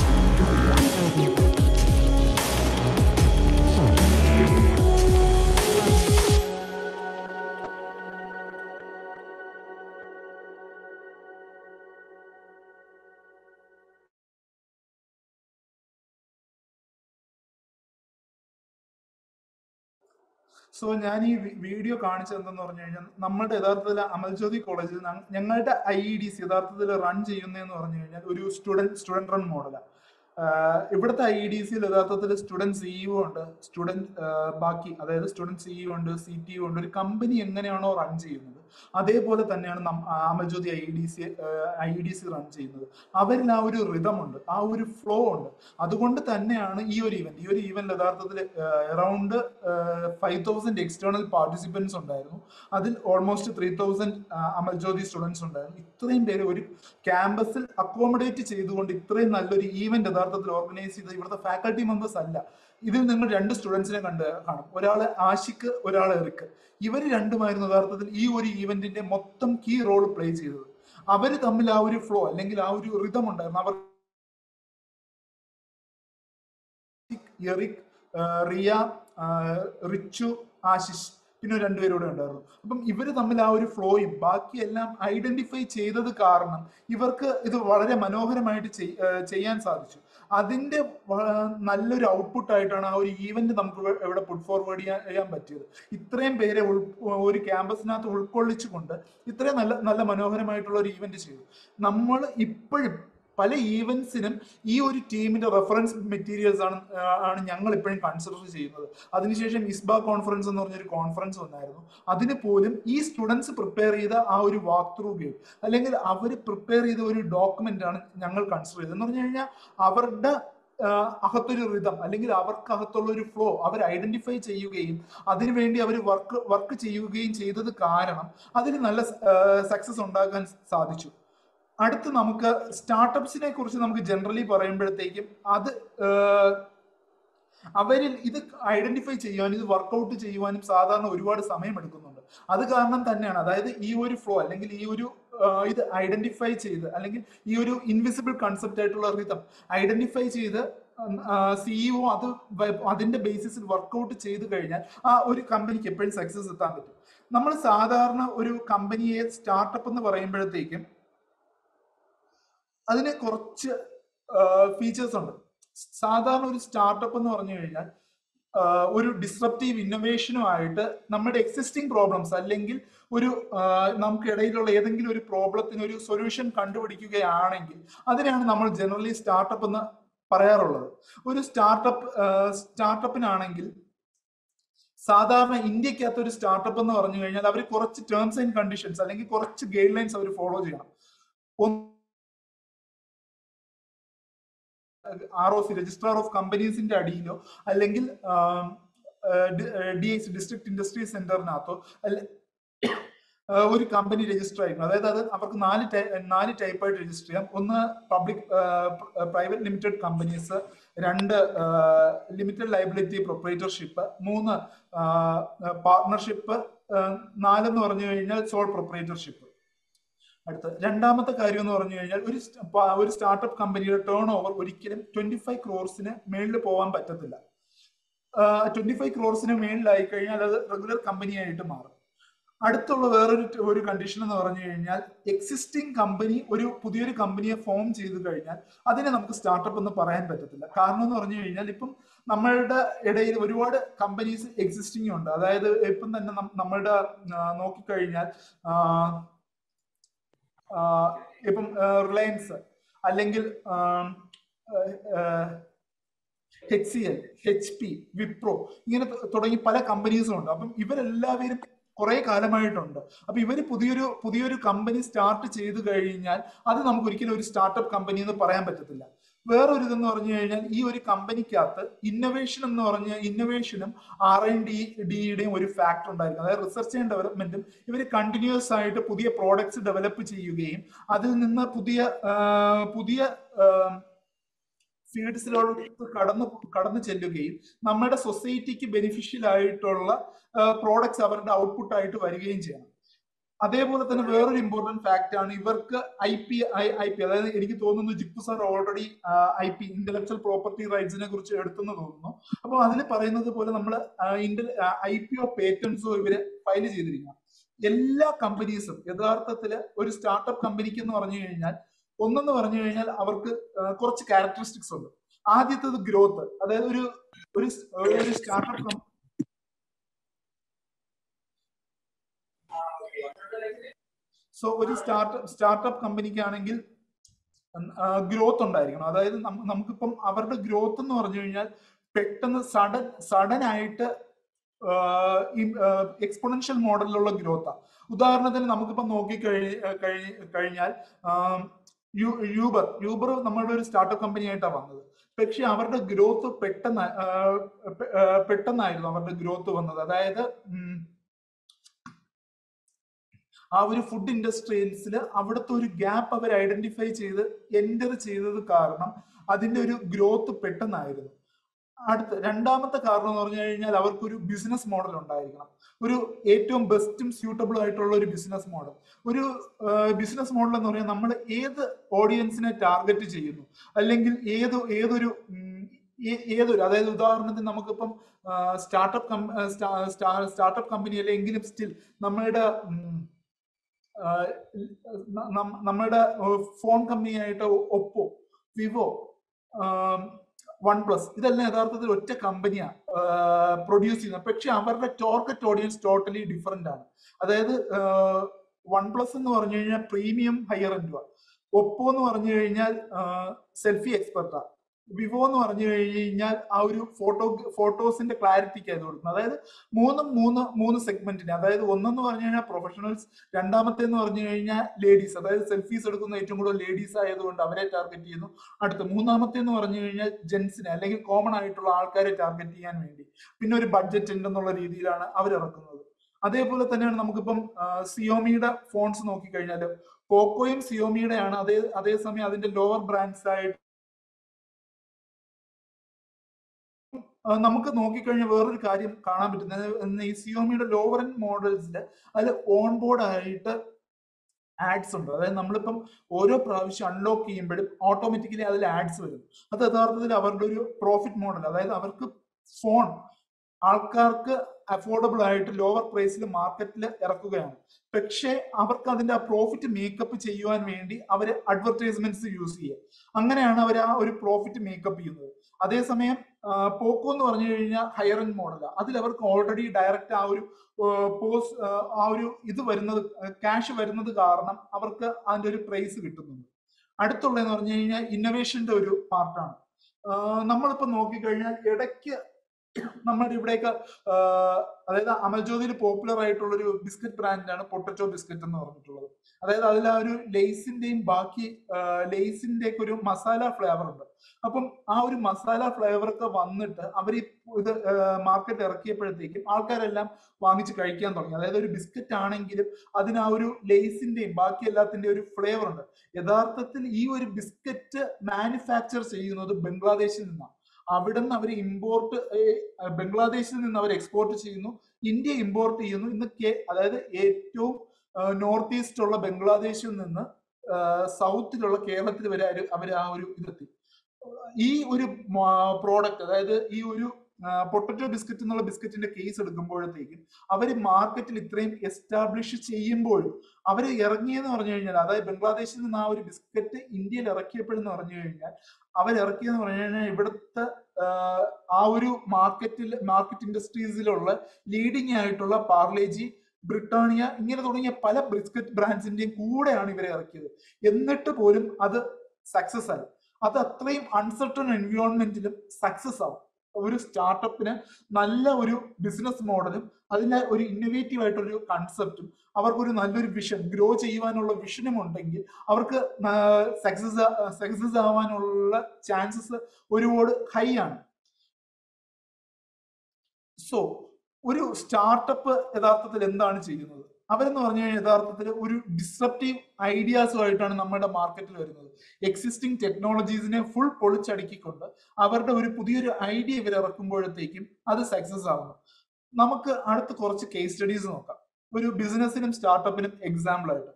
So ഞാൻ ഈ V- video കാണിച്ചത് എന്തെന്ന് പറഞ്ഞു കഴിഞ്ഞാൽ നമ്മുടെ യഥാർത്ഥത്തിൽ അമൽജ്യോതി കോളേജിൽ ഞ- ഞങ്ങളുടെ ഐ ഇ ഡി സി യഥാർത്ഥത്തിൽ റൺ ചെയ്യുന്നതെന്ന് പറഞ്ഞു കഴിഞ്ഞാൽ ഒരു സ്റ്റുഡന്റ് സ്റ്റുഡന്റ് റൺ മോഡലാണ് ഇവിടുത്തെ ഐ ഡി സിയിൽ യഥാർത്ഥത്തിൽ സ്റ്റുഡന്റ് സിഇഒ ഉണ്ട് സ്റ്റുഡന്റ് ബാക്കി അതായത് സ്റ്റുഡന്റ് സിഇഒ ഉണ്ട് സി ടി ഒ ഉണ്ട് ഒരു കമ്പനി എങ്ങനെയാണോ റൺ ചെയ്യുന്നത് അതേപോലെ തന്നെയാണ് നം- ആ, Amal Jyothi I D C I D C run ചെയ്യുന്നത് അവരിൽ ആ ഒരു റിതം ഉണ്ട് ആ ഒരു ഫ്ലോ ഉണ്ട് അതുകൊണ്ട് തന്നെയാണ് ഈ ഒരു ഇവന്റ് ഈ ഒരു ഇവന്റ് യഥാർത്ഥത്തിൽ around five thousand external participants ഉണ്ടായിരുന്നു അതിൽ almost three thousand Amal Jyothi students ഉണ്ടായിരുന്നു ഇത്രയും പേര് ഒരു ക്യാമ്പസിൽ അക്കോമഡേറ്റ് ചെയ്തുകൊണ്ട് ഇത്രയും നല്ലൊരു ഈവന്റ് യഥാർത്ഥത്തിൽ ഓർഗനൈസ് ചെയ്ത ഇവിടുത്തെ ഫാക്കൽറ്റി മെമ്പേഴ്സ് അല്ല ഇതിൽ നിങ്ങൾ രണ്ട് സ്റ്റുഡൻസിനെ കണ്ട് കാണും ഒരാള് ആഷിക്ക് ഒരാൾ എറിക്ക് ഇവർ രണ്ടുമായിരുന്നു യഥാർത്ഥത്തിൽ ഈ ഒരു ഈവന്റിന്റെ മൊത്തം കീ റോൾ പ്ലേ ചെയ്തത് അവര് തമ്മിൽ ആ ഒരു ഫ്ലോ അല്ലെങ്കിൽ ആ ഒരു റിതം ഉണ്ടായിരുന്നു അവർ എറിക് ആ, റിയ ആ, റിച്ചു ആശിഷ് പിന്നെ ഒരു രണ്ടുപേരൂടെ ഉണ്ടായിരുന്നു അപ്പം ഇവര് തമ്മിൽ ആ ഒരു ഫ്ലോയും ബാക്കിയെല്ലാം ഐഡന്റിഫൈ ചെയ്തത് കാരണം ഇവർക്ക് ഇത് വളരെ മനോഹരമായിട്ട് ചെയ്- ആ, ചെയ്യാൻ സാധിച്ചു അതിന്റെ വ- നല്ലൊരു ഔട്ട്പുട്ട് ആയിട്ടാണ് ആ ഒരു ഈവന്റ് നമുക്ക് ഇവ- ഇവിടെ പുട്ട് ഫോർവേഡ് ചെയ്യാൻ ചെയ്യാൻ പറ്റിയത് ഇത്രയും പേരെ ഉൾ ഒരു ക്യാമ്പസിനകത്ത് ഉൾക്കൊള്ളിച്ചുകൊണ്ട് ഇത്രയും നല്ല നല്ല മനോഹരമായിട്ടുള്ള ഒരു ഈവന്റ് ചെയ്തു നമ്മൾ ഇപ്പോഴും പല ഈവന്റ്സിനും ഈ ഒരു ടീമിന്റെ റെഫറൻസ് മെറ്റീരിയൽസ് ആണ് ആ, ആണ് ഞങ്ങൾ ഇപ്പോഴും കൺസിഡർ ചെയ്യുന്നത് അതിനുശേഷം ഇസ്ബ കോൺഫറൻസ് എന്ന് പറഞ്ഞൊരു കോൺഫറൻസ് വന്നായിരുന്നു അതിന് പോലും ഈ സ്റ്റുഡൻസ് പ്രിപ്പയർ ചെയ്ത ആ ഒരു വാക്ക് ത്രൂ ഗെയിം അല്ലെങ്കിൽ അവർ പ്രിപ്പയർ ചെയ്ത ഒരു ഡോക്യുമെന്റ് ആണ് ഞങ്ങൾ കൺസിഡർ ചെയ്തത് എന്ന് പറഞ്ഞു കഴിഞ്ഞാൽ അവരുടെ ആഹ് അകത്തൊരു റിതം അല്ലെങ്കിൽ അവർക്ക് അകത്തുള്ള ഒരു ഫ്ലോ അവർ ഐഡന്റിഫൈ ചെയ്യുകയും അതിനുവേണ്ടി അവർ വർക്ക് വർക്ക് ചെയ്യുകയും ചെയ്തത് കാരണം അതിന് നല്ല സക്സസ് ഉണ്ടാക്കാൻ സാധിച്ചു അടുത്ത് നമുക്ക് സ്റ്റാർട്ടപ്സിനെ കുറിച്ച് നമുക്ക് ജനറലി പറയുമ്പോഴത്തേക്കും അത് ആഹ് അവരിൽ ഇത് ഐഡന്റിഫൈ ചെയ്യുവാനും ഇത് വർക്കൗട്ട് ചെയ്യുവാനും സാധാരണ ഒരുപാട് സമയം എടുക്കുന്നുണ്ട് അത് കാരണം തന്നെയാണ് അതായത് ഈ ഒരു ഫ്ലോ അല്ലെങ്കിൽ ഈ ഒരു ആഹ് ഇത് ഐഡന്റിഫൈ ചെയ്ത് അല്ലെങ്കിൽ ഈ ഒരു ഇൻവിസിബിൾ കൺസെപ്റ്റ് ആയിട്ടുള്ള റിതം ഐഡന്റിഫൈ ചെയ്ത് സിഇഒ അത് വ- അതിന്റെ ബേസിസിൽ വർക്കൗട്ട് ചെയ്ത് കഴിഞ്ഞാൽ ആ ഒരു കമ്പനിക്ക് എപ്പോഴും സക്സസ് എത്താൻ പറ്റും നമ്മൾ സാധാരണ ഒരു കമ്പനിയെ സ്റ്റാർട്ടപ്പ് എന്ന് പറയുമ്പോഴത്തേക്കും അതിന് കുറച്ച് ഫീച്ചേഴ്സ് ഉണ്ട് സാധാരണ ഒരു സ്റ്റാർട്ടപ്പ് എന്ന് പറഞ്ഞു കഴിഞ്ഞാൽ ആഹ് ഒരു ഡിസ്റപ്റ്റീവ് ഇന്നോവേഷനുമായിട്ട് നമ്മുടെ എക്സിസ്റ്റിംഗ് പ്രോബ്ലംസ് അല്ലെങ്കിൽ ഒരു ആഹ് നമുക്കിടയിലുള്ള ഏതെങ്കിലും ഒരു പ്രോബ്ലത്തിന് ഒരു സൊല്യൂഷൻ കണ്ടുപിടിക്കുകയാണെങ്കിൽ അതിനാണ് നമ്മൾ ജനറലി സ്റ്റാർട്ടപ്പ് എന്ന് പറയാറുള്ളത് ഒരു സ്റ്റാർട്ടപ്പ് സ്റ്റാർട്ടപ്പിനാണെങ്കിൽ സാധാരണ ഇന്ത്യക്കകത്ത് ഒരു സ്റ്റാർട്ടപ്പ് എന്ന് പറഞ്ഞു കഴിഞ്ഞാൽ അവർ കുറച്ച് ടേംസ് ആൻഡ് കണ്ടീഷൻസ് അല്ലെങ്കിൽ കുറച്ച് ഗൈഡ് ലൈൻസ് അവർ ഫോളോ ചെയ്യണം ഒന്ന് R O C registrar of കമ്പനീസിന്റെ അടിയിലോ അല്ലെങ്കിൽ ഡി എസ് ഡിസ്ട്രിക്ട് ഇൻഡസ്ട്രി സെന്ററിനകത്തോ അല്ലെ ആഹ് ഒരു കമ്പനി രജിസ്റ്റർ ആയിരിക്കണം അതായത് അത് അവർക്ക് നാല് ടൈ- നാല് ടൈപ്പായിട്ട് രജിസ്റ്റർ ചെയ്യാം ഒന്ന് പബ്ലിക് പ്രൈവറ്റ് ലിമിറ്റഡ് കമ്പനീസ് രണ്ട് ലിമിറ്റഡ് ലൈബിലിറ്റി പ്രൊപ്പറേറ്റർഷിപ്പ് മൂന്ന് പാർട്ട്ണർഷിപ്പ് നാലെന്ന് പറഞ്ഞു കഴിഞ്ഞാൽ സോൾ പ്രൊപ്പറേറ്റർഷിപ്പ് അടുത്ത രണ്ടാമത്തെ കാര്യം എന്ന് പറഞ്ഞു കഴിഞ്ഞാൽ ഒരു സ്റ്റ- പ- ഒരു സ്റ്റാർട്ടപ്പ് കമ്പനിയുടെ ടേൺ ഓവർ ഒരിക്കലും ട്വന്റി ഫൈവ് ക്രോർസിന് മേളിൽ പോകാൻ പറ്റത്തില്ല ട്വന്റി ഫൈവ് ക്രോർസിന് മേളിലായി കഴിഞ്ഞാൽ അത് റെഗുലർ കമ്പനി ആയിട്ട് മാറും അടുത്തുള്ള വേറൊരു ട് ഒരു കണ്ടീഷൻ എന്ന് പറഞ്ഞു കഴിഞ്ഞാൽ എക്സിസ്റ്റിംഗ് കമ്പനി ഒരു പുതിയൊരു കമ്പനിയെ ഫോം ചെയ്തു കഴിഞ്ഞാൽ അതിനെ നമുക്ക് സ്റ്റാർട്ടപ്പ് എന്ന് പറയാൻ പറ്റത്തില്ല കാരണം എന്ന് പറഞ്ഞു കഴിഞ്ഞാൽ ഇപ്പം നമ്മളുടെ ഇടയിൽ ഒരുപാട് കമ്പനീസ് എക്സിസ്റ്റിംഗ് ഉണ്ട് അതായത് ഇപ്പം തന്നെ നം- നമ്മളുടെ ആ, നോക്കിക്കഴിഞ്ഞാൽ ആ, ആ, ഇപ്പം റിലയൻസ് അല്ലെങ്കിൽ H C L H P Wipro ഇങ്ങനെ തു- തുടങ്ങി പല കമ്പനീസും ഉണ്ട് അപ്പം ഇവരെല്ലാവരും കുറെ കാലമായിട്ടുണ്ട് അപ്പൊ ഇവര് പുതിയൊരു പുതിയൊരു കമ്പനി സ്റ്റാർട്ട് ചെയ്തു കഴിഞ്ഞാൽ അത് നമുക്ക് ഒരിക്കലും ഒരു സ്റ്റാർട്ടപ്പ് കമ്പനി എന്ന് പറയാൻ പറ്റത്തില്ല വേറൊരു ഇതെന്ന് പറഞ്ഞു കഴിഞ്ഞാൽ ഈ ഒരു കമ്പനിക്കകത്ത് ഇന്നോവേഷൻ എന്ന് പറഞ്ഞ ഇന്നോവേഷനും ആർ എൻ ഡി ഡിയുടെയും ഒരു ഫാക്ടർ ഉണ്ടായിരിക്കും അതായത് റിസർച്ച് ആൻഡ് ഡെവലപ്മെന്റും ഇവർ കണ്ടിന്യൂസ് ആയിട്ട് പുതിയ പ്രോഡക്ട്സ് ഡെവലപ്പ് ചെയ്യുകയും അതിൽ നിന്ന് പുതിയ ആ, പുതിയ ആ, ഫീൽഡ്സിലോട്ട് കടന്നു കടന്നു ചെല്ലുകയും നമ്മുടെ സൊസൈറ്റിക്ക് ബെനിഫിഷ്യൽ ആയിട്ടുള്ള പ്രോഡക്ട്സ് അവരുടെ ഔട്ട്പുട്ട് ആയിട്ട് വരികയും ചെയ്യണം അതേപോലെ തന്നെ വേറൊരു ഇമ്പോർട്ടന്റ് ഫാക്ട് ആണ് ഇവർക്ക് ഐ പി ഐ പി അതായത് എനിക്ക് തോന്നുന്നു Jippu sir already I P intellectual property റൈറ്റ്സിനെ കുറിച്ച് എടുത്തെന്ന് തോന്നുന്നു അപ്പോൾ അതിൽ പറയുന്നത് പോലെ നമ്മൾ ഐ പി ഒ പേറ്റൻസോ ഇവര് ഫയൽ ചെയ്തിരിക്കണം എല്ലാ കമ്പനീസും യഥാർത്ഥത്തിൽ ഒരു സ്റ്റാർട്ടപ്പ് കമ്പനിക്ക് എന്ന് പറഞ്ഞു കഴിഞ്ഞാൽ ഒന്നെന്ന് പറഞ്ഞു കഴിഞ്ഞാൽ അവർക്ക് ആ, കുറച്ച് ക്യാരക്ടറിസ്റ്റിക്സ് ഉണ്ട് ആദ്യത്തേത് ഗ്രോത്ത് അതായത് ഒരു ഒരു സ്- ഒരു സ്റ്റാർട്ടപ്പ് സോ ഒരു സ്റ്റാർട്ടപ്പ് സ്റ്റാർട്ടപ്പ് കമ്പനിക്കാണെങ്കിൽ ഗ്രോത്ത് ഉണ്ടായിരിക്കണം അതായത് നം- നമുക്കിപ്പം അവരുടെ ഗ്രോത്ത് എന്ന് പറഞ്ഞു കഴിഞ്ഞാൽ പെട്ടെന്ന് സഡൻ സഡൻ ആയിട്ട് എക്സ്പൊണൻഷ്യൽ മോഡലിലുള്ള ഗ്രോത്താണ് ഉദാഹരണത്തിന് നമുക്കിപ്പം നോക്കി കഴി കഴി- കഴിഞ്ഞാൽ ആം, യു- യൂബർ യൂബർ നമ്മളുടെ ഒരു സ്റ്റാർട്ടപ്പ് കമ്പനി ആയിട്ടാണ് വന്നത് പക്ഷെ അവരുടെ ഗ്രോത്ത് പെട്ടെന്ന് ആ, പെ- ആ, പെട്ടെന്നായിരുന്നു അവരുടെ ഗ്രോത്ത് വന്നത് അതായത് ഉം, ആ ഒരു ഫുഡ് ഇൻഡസ്ട്രീസിൽ അവിടുത്തെ ഒരു ഗ്യാപ്പ് അവർ ഐഡന്റിഫൈ ചെയ്ത് എൻ്റർ ചെയ്തത് കാരണം അതിന്റെ ഒരു ഗ്രോത്ത് പെട്ടെന്നായിരുന്നു അടുത്ത രണ്ടാമത്തെ കാരണം എന്ന് പറഞ്ഞു കഴിഞ്ഞാൽ അവർക്കൊരു ബിസിനസ് മോഡൽ ഉണ്ടായിരിക്കണം ഒരു ഏറ്റവും ബെസ്റ്റും സ്യൂട്ടബിൾ ആയിട്ടുള്ള ഒരു ബിസിനസ് മോഡൽ ഒരു ബിസിനസ് മോഡൽ എന്ന് പറഞ്ഞാൽ നമ്മൾ ഏത് ഓഡിയൻസിനെ ടാർഗറ്റ് ചെയ്യുന്നു അല്ലെങ്കിൽ ഏത് ഏതൊരു ഉം, ഏ- ഏതൊരു അതായത് ഉദാഹരണത്തിന് നമുക്കിപ്പം സ്റ്റാർട്ടപ്പ് സ്റ്റാർട്ടപ്പ് കമ്പനി അല്ലെങ്കിലും സ്റ്റിൽ നമ്മളുടെ ഉം, ആഹ് ന- നം- നമ്മളുടെ ഫോൺ കമ്പനിയായിട്ട് ഒപ്പോ വിവോ വൺ പ്ലസ് ഇതെല്ലാം യഥാർത്ഥത്തിൽ ഒറ്റ കമ്പനിയാണ് പ്രൊഡ്യൂസ് ചെയ്യുന്നത് പക്ഷെ അവരുടെ ടാർഗറ്റ് ഓഡിയൻസ് ടോട്ടലി ഡിഫറെന്റ് ആണ് അതായത് വൺ പ്ലസ് എന്ന് പറഞ്ഞു കഴിഞ്ഞാൽ പ്രീമിയം ഹയർ എൻഡുവ ഒപ്പോ എന്ന് പറഞ്ഞു കഴിഞ്ഞാൽ സെൽഫി എക്സ്പെർട്ടാ വിവോ എന്ന് പറഞ്ഞു കഴിഞ്ഞാൽ ആ ഒരു ഫോട്ടോ ഫോട്ടോസിന്റെ ക്ലാരിറ്റിക്ക് ആയത് കൊടുക്കുന്നത് അതായത് മൂന്നും മൂന്ന് മൂന്ന് സെഗ്മെന്റിന് അതായത് ഒന്നെന്ന് പറഞ്ഞു കഴിഞ്ഞാൽ പ്രൊഫഷണൽസ് രണ്ടാമത്തെ എന്ന് പറഞ്ഞു കഴിഞ്ഞാൽ ലേഡീസ് അതായത് സെൽഫീസ് എടുക്കുന്ന ഏറ്റവും കൂടുതൽ ലേഡീസ് ആയതുകൊണ്ട് അവരെ ടാർഗറ്റ് ചെയ്യുന്നു അടുത്ത മൂന്നാമത്തെ എന്ന് പറഞ്ഞു കഴിഞ്ഞാൽ ജെൻസിനെ അല്ലെങ്കിൽ കോമൺ ആയിട്ടുള്ള ആൾക്കാരെ ടാർഗറ്റ് ചെയ്യാൻ വേണ്ടി പിന്നെ ഒരു ബഡ്ജറ്റ് ഉണ്ടെന്നുള്ള രീതിയിലാണ് അവർ ഇറക്കുന്നത് അതേപോലെ തന്നെയാണ് നമുക്കിപ്പം ആ, സിയോമിയുടെ ഫോൺസ് നോക്കിക്കഴിഞ്ഞാൽ പോക്കോയും സിയോമിയുടെ ആണ് അതേ അതേസമയം അതിന്റെ ലോവർ ബ്രാൻഡ്സ് ആയിട്ട് ആ, നമുക്ക് നോക്കിക്കഴിഞ്ഞാൽ വേറൊരു കാര്യം കാണാൻ പറ്റുന്നത് ഇന്ന് ഈ സിയോമിയുടെ ലോവർ എൻഡ് മോഡൽസിൽ അതിൽ ഓൺ ബോർഡ് ആയിട്ട് ആഡ്സ് ഉണ്ട് അതായത് നമ്മളിപ്പം ഓരോ പ്രാവശ്യം അൺലോക്ക് ചെയ്യുമ്പോഴും ഓട്ടോമാറ്റിക്കലി അതിൽ ആഡ്സ് വരും അത് യഥാർത്ഥത്തിൽ അവരുടെ ഒരു പ്രോഫിറ്റ് മോഡൽ അതായത് അവർക്ക് ഫോൺ ആൾക്കാർക്ക് അഫോർഡബിൾ ആയിട്ട് ലോവർ പ്രൈസിൽ മാർക്കറ്റിൽ ഇറക്കുകയാണ് പക്ഷേ അവർക്ക് അതിന്റെ ആ പ്രോഫിറ്റ് മേക്കപ്പ് ചെയ്യുവാൻ വേണ്ടി അവർ അഡ്വർടൈസ്മെന്റ്സ് യൂസ് ചെയ്യുക അങ്ങനെയാണ് അവർ ആ ഒരു പ്രോഫിറ്റ് മേക്കപ്പ് ചെയ്യുന്നത് അതേസമയം പോക്കോ എന്ന് പറഞ്ഞു കഴിഞ്ഞാൽ ഹയർ എൻഡ് മോഡലാണ് അതിൽ അവർക്ക് ഓൾറെഡി ഡയറക്റ്റ് ആ ഒരു പോസ് ആ ഒരു ഇത് വരുന്നത് ക്യാഷ് വരുന്നത് കാരണം അവർക്ക് അതിന്റെ ഒരു പ്രൈസ് കിട്ടുന്നുണ്ട് അടുത്തുള്ളതെന്ന് പറഞ്ഞു കഴിഞ്ഞാൽ ഇന്നോവേഷന്റെ ഒരു പാർട്ടാണ് നമ്മളിപ്പോ നോക്കിക്കഴിഞ്ഞാൽ ഇടയ്ക്ക് നമ്മുടെ ഇവിടെയൊക്കെ ആഹ് അതായത് അമൽജ്യോതിയിൽ പോപ്പുലർ ആയിട്ടുള്ള ഒരു ബിസ്ക്കറ്റ് ബ്രാൻഡാണ് പൊട്ടറ്റോ ബിസ്ക്കറ്റ് എന്ന് പറഞ്ഞിട്ടുള്ളത് അതായത് അതിൽ ആ ഒരു ലേസിന്റെയും ബാക്കി ലേസിന്റെ ഒക്കെ ഒരു മസാല ഫ്ലേവർ ഉണ്ട് അപ്പം ആ ഒരു മസാല ഫ്ലേവർ ഒക്കെ വന്നിട്ട് അവർ ഇത് മാർക്കറ്റ് ഇറക്കിയപ്പോഴത്തേക്കും ആൾക്കാരെല്ലാം വാങ്ങിച്ച് കഴിക്കാൻ തുടങ്ങി അതായത് ഒരു ബിസ്ക്കറ്റ് ആണെങ്കിലും അതിന് ആ ഒരു ലേസിന്റെയും ബാക്കി എല്ലാത്തിന്റെയും ഒരു ഫ്ലേവർ ഉണ്ട് യഥാർത്ഥത്തിൽ ഈ ഒരു ബിസ്ക്കറ്റ് മാനുഫാക്ചർ ചെയ്യുന്നത് ബംഗ്ലാദേശിൽ നിന്നാണ് അവിടെ നിന്ന് അവർ ഇമ്പോർട്ട് ബംഗ്ലാദേശിൽ നിന്ന് അവർ എക്സ്പോർട്ട് ചെയ്യുന്നു ഇന്ത്യ ഇമ്പോർട്ട് ചെയ്യുന്നു ഇന്ന് കേ അതായത് ഏറ്റവും നോർത്ത് ഈസ്റ്റ് ഉള്ള ബംഗ്ലാദേശിൽ നിന്ന് സൗത്തിലുള്ള കേരളത്തിൽ വരെ അവർ അവർ ആ ഒരു ഇതെത്തി ഈ ഒരു പ്രോഡക്റ്റ് അതായത് ഈ ഒരു പൊട്ടറ്റോ ബിസ്ക്കറ്റ് എന്നുള്ള ബിസ്ക്കറ്റിന്റെ കേസ് എടുക്കുമ്പോഴത്തേക്കും അവർ മാർക്കറ്റിൽ ഇത്രയും എസ്റ്റാബ്ലിഷ് ചെയ്യുമ്പോഴും അവർ ഇറങ്ങിയെന്ന് പറഞ്ഞു കഴിഞ്ഞാൽ അതായത് ബംഗ്ലാദേശിൽ നിന്ന് ആ ഒരു ബിസ്ക്കറ്റ് ഇന്ത്യയിൽ ഇറക്കിയപ്പോഴെന്ന് പറഞ്ഞു കഴിഞ്ഞാൽ അവർ ഇറക്കിയെന്ന് പറഞ്ഞു കഴിഞ്ഞാൽ ഇവിടുത്തെ ആഹ്, ആ ഒരു മാർക്കറ്റിൽ മാർക്കറ്റ് ഇൻഡസ്ട്രീസിലുള്ള ലീഡിംഗ് ആയിട്ടുള്ള പാർലേജി ബ്രിട്ടാനിയ ഇങ്ങനെ തുടങ്ങിയ പല ബിസ്ക്കറ്റ് ബ്രാൻഡ്സിന്റെയും കൂടെയാണ് ഇവരെ ഇറക്കിയത് എന്നിട്ട് പോലും അത് സക്സസ് ആയി അത് അത്രയും അൺസർട്ടൺ എൻവയോൺമെന്റിലും സക്സസ് ആവും ഒരു സ്റ്റാർട്ടപ്പിന് നല്ല ഒരു ബിസിനസ് മോഡലും അതിലെ ഒരു ഇന്നോവേറ്റീവ് ആയിട്ടൊരു കൺസെപ്റ്റും അവർക്കൊരു നല്ലൊരു വിഷൻ ഗ്രോ ചെയ്യുവാനുള്ള വിഷനും ഉണ്ടെങ്കിൽ അവർക്ക് സക്സസ് സക്സസ് ആവാനുള്ള ചാൻസസ് ഒരുപാട് ഹൈ ആണ് സോ ഒരു സ്റ്റാർട്ടപ്പ് യഥാർത്ഥത്തിൽ എന്താണ് ചെയ്യുന്നത് അവരെന്ന് പറഞ്ഞു കഴിഞ്ഞാൽ യഥാർത്ഥത്തിൽ ഒരു ഡിസ്റപ്റ്റീവ് ഐഡിയാസുമായിട്ടാണ് നമ്മുടെ മാർക്കറ്റിൽ വരുന്നത് എക്സിസ്റ്റിംഗ് ടെക്നോളജീസിനെ ഫുൾ പൊളിച്ചടുക്കിക്കൊണ്ട് അവരുടെ ഒരു പുതിയൊരു ഐഡിയ ഇവർ ഇറക്കുമ്പോഴത്തേക്കും അത് സക്സസ് ആവുന്നു നമുക്ക് അടുത്ത് കുറച്ച് കേസ് സ്റ്റഡീസ് നോക്കാം ഒരു ബിസിനസ്സിനും സ്റ്റാർട്ടപ്പിനും എക്സാമ്പിൾ ആയിട്ട്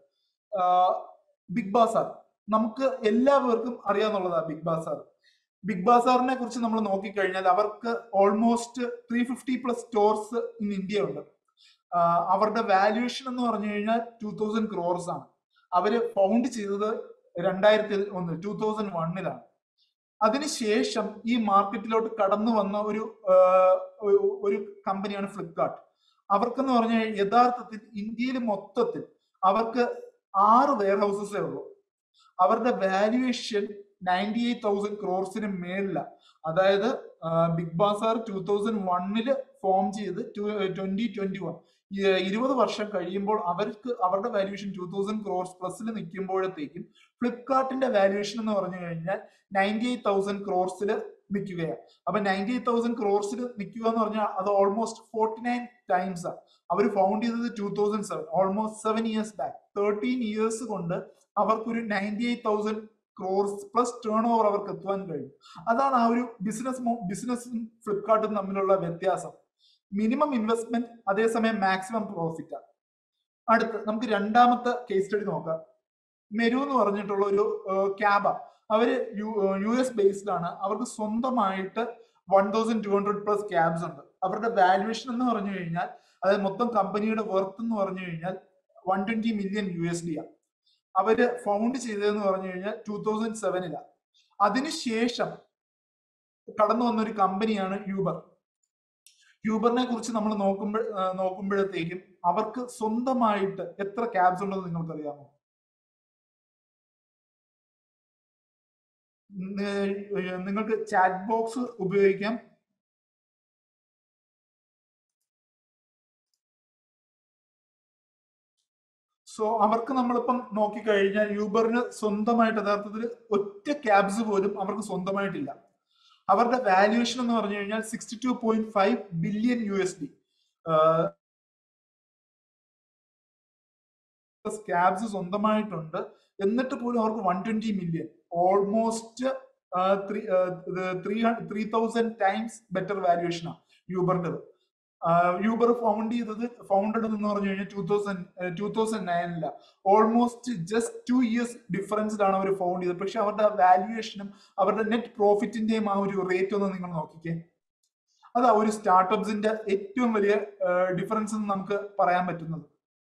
ബിഗ് ബാസാർ നമുക്ക് എല്ലാവർക്കും അറിയാവുന്നതാണ് ബിഗ് ബാസാർ ബിഗ് ബാസാറിനെ കുറിച്ച് നമ്മൾ നോക്കിക്കഴിഞ്ഞാൽ അവർക്ക് almost three fifty plus stores in India ഉണ്ട് ആഹ് അവരുടെ വാല്യുവേഷൻ എന്ന് പറഞ്ഞു കഴിഞ്ഞാൽ ടൂ തൗസൻഡ് ക്രോർസ് ആണ് അവര് ഫൗണ്ട് ചെയ്തത് രണ്ടായിരത്തി ഒന്ന് ടൂ തൗസൻഡ് വണ്ണിലാണ് അതിനുശേഷം ഈ മാർക്കറ്റിലോട്ട് കടന്നു വന്ന ഒരു ആഹ് ഒരു- ഒരു കമ്പനിയാണ് ഫ്ലിപ്കാർട്ട് അവർക്കെന്ന് പറഞ്ഞാൽ യഥാർത്ഥത്തിൽ ഇന്ത്യയിൽ മൊത്തത്തിൽ അവർക്ക് ആറ് വെയർ ഹൗസസേ ഉള്ളൂ അവരുടെ വാല്യുവേഷൻ നയൻറ്റി എയ്റ്റ് തൗസൻഡ് ക്രോർസിന് മേളില അതായത് ബിഗ് ബാസാർ ടൂ തൗസൻഡ് വണ്ണില് ഫോം ചെയ്ത് ട്വന്റി ട്വന്റി വൺ ഇരുപത് വർഷം കഴിയുമ്പോൾ അവർക്ക് അവരുടെ വാല്യുവേഷൻ ടൂ തൗസൻഡ് ക്രോർസ് പ്ലസിൽ നിൽക്കുമ്പോഴത്തേക്കും ഫ്ലിപ്കാർട്ടിന്റെ വാല്യുവേഷൻ എന്ന് പറഞ്ഞു കഴിഞ്ഞാൽ നയൻറ്റി എയ്റ്റ് തൗസൻഡ് ക്രോർസിൽ നിൽക്കുകയാണ് അപ്പൊ നയൻറ്റി എയ്റ്റ് തൗസൻഡ് ക്രോർസിൽ നിൽക്കുക എന്ന് പറഞ്ഞാൽ അത് ഓൾമോസ്റ്റ് ഫോർട്ടി നയൻ ടൈംസ് ആണ് അവർ ഫൗണ്ട് ചെയ്തത് two thousand seven almost seven years back thirteen years കൊണ്ട് അവർക്കൊരു ninety eight thousand crores plus turnover അവർക്ക് എത്തുവാൻ കഴിയും അതാണ് ആ ഒരു ബിസിനസ് ബിസിനസ്സും ഫ്ലിപ്കാർട്ടും തമ്മിലുള്ള വ്യത്യാസം മിനിമം ഇൻവെസ്റ്റ്മെന്റ് അതേസമയം മാക്സിമം പ്രോഫിറ്റ് അടുത്ത് നമുക്ക് രണ്ടാമത്തെ കേസ് സ്റ്റഡി നോക്കാം മെരു എന്ന് പറഞ്ഞിട്ടുള്ള ഒരു ക്യാബ അവര് യു എസ് ബേസ്ഡ് ആണ് അവർക്ക് സ്വന്തമായിട്ട് one thousand two hundred plus cabs ഉണ്ട് അവരുടെ വാല്യുവേഷൻ എന്ന് പറഞ്ഞു കഴിഞ്ഞാൽ അതായത് മൊത്തം കമ്പനിയുടെ വർത്ത് എന്ന് പറഞ്ഞു കഴിഞ്ഞാൽ one twenty million U S D ആണ് അവര് ഫൗണ്ട് ചെയ്തതെന്ന് പറഞ്ഞു കഴിഞ്ഞാൽ ടൂ തൗസൻഡ് സെവനിലാണ് അതിനുശേഷം കടന്നു വന്ന ഒരു കമ്പനിയാണ് യൂബർ യൂബറിനെ കുറിച്ച് നമ്മൾ നോക്കുമ്പോൾ നോക്കുമ്പോഴത്തേക്കും അവർക്ക് സ്വന്തമായിട്ട് എത്ര ക്യാബ്സ് ഉണ്ടെന്ന് നിങ്ങൾക്കറിയാമോ നി- നിങ്ങൾക്ക് ചാറ്റ് ബോക്സ് ഉപയോഗിക്കാം സോ അവർക്ക് നമ്മളിപ്പം നോക്കിക്കഴിഞ്ഞാൽ യൂബറിന് സ്വന്തമായിട്ട് യഥാർത്ഥത്തിൽ ഒറ്റ ക്യാബ്സ് പോലും അവർക്ക് സ്വന്തമായിട്ടില്ല അവരുടെ വാല്യുവേഷൻ എന്ന് പറഞ്ഞു കഴിഞ്ഞാൽ sixty two point five billion U S D cabs സ്വന്തമായിട്ടുണ്ട് എന്നിട്ട് പോലും അവർക്ക് one twenty million almost three three thousand times better വാല്യുവേഷനാണ് യൂബറിന്റെ യൂബർ ഫൗണ്ട് ചെയ്തത് ഫൗണ്ടഡ് എന്ന് പറഞ്ഞു കഴിഞ്ഞാൽ ടൂ തൗസൻഡ് ടൂ തൗസൻഡ് നയനില ഓൾമോസ്റ്റ് ജസ്റ്റ് ടു ഇയേഴ്സ് ഡിഫറൻസിലാണ് അവർ ഫൗണ്ട് ചെയ്തത് പക്ഷെ അവരുടെ വാല്യുവേഷനും അവരുടെ നെറ്റ് പ്രോഫിറ്റിന്റെയും ആ ഒരു റേറ്റ് ഒന്ന് നിങ്ങൾ നോക്കിക്കേ അതാ ഒരു സ്റ്റാർട്ടപ്സിന്റെ ഏറ്റവും വലിയ ഡിഫറൻസ് എന്ന് നമുക്ക് പറയാൻ പറ്റുന്നത്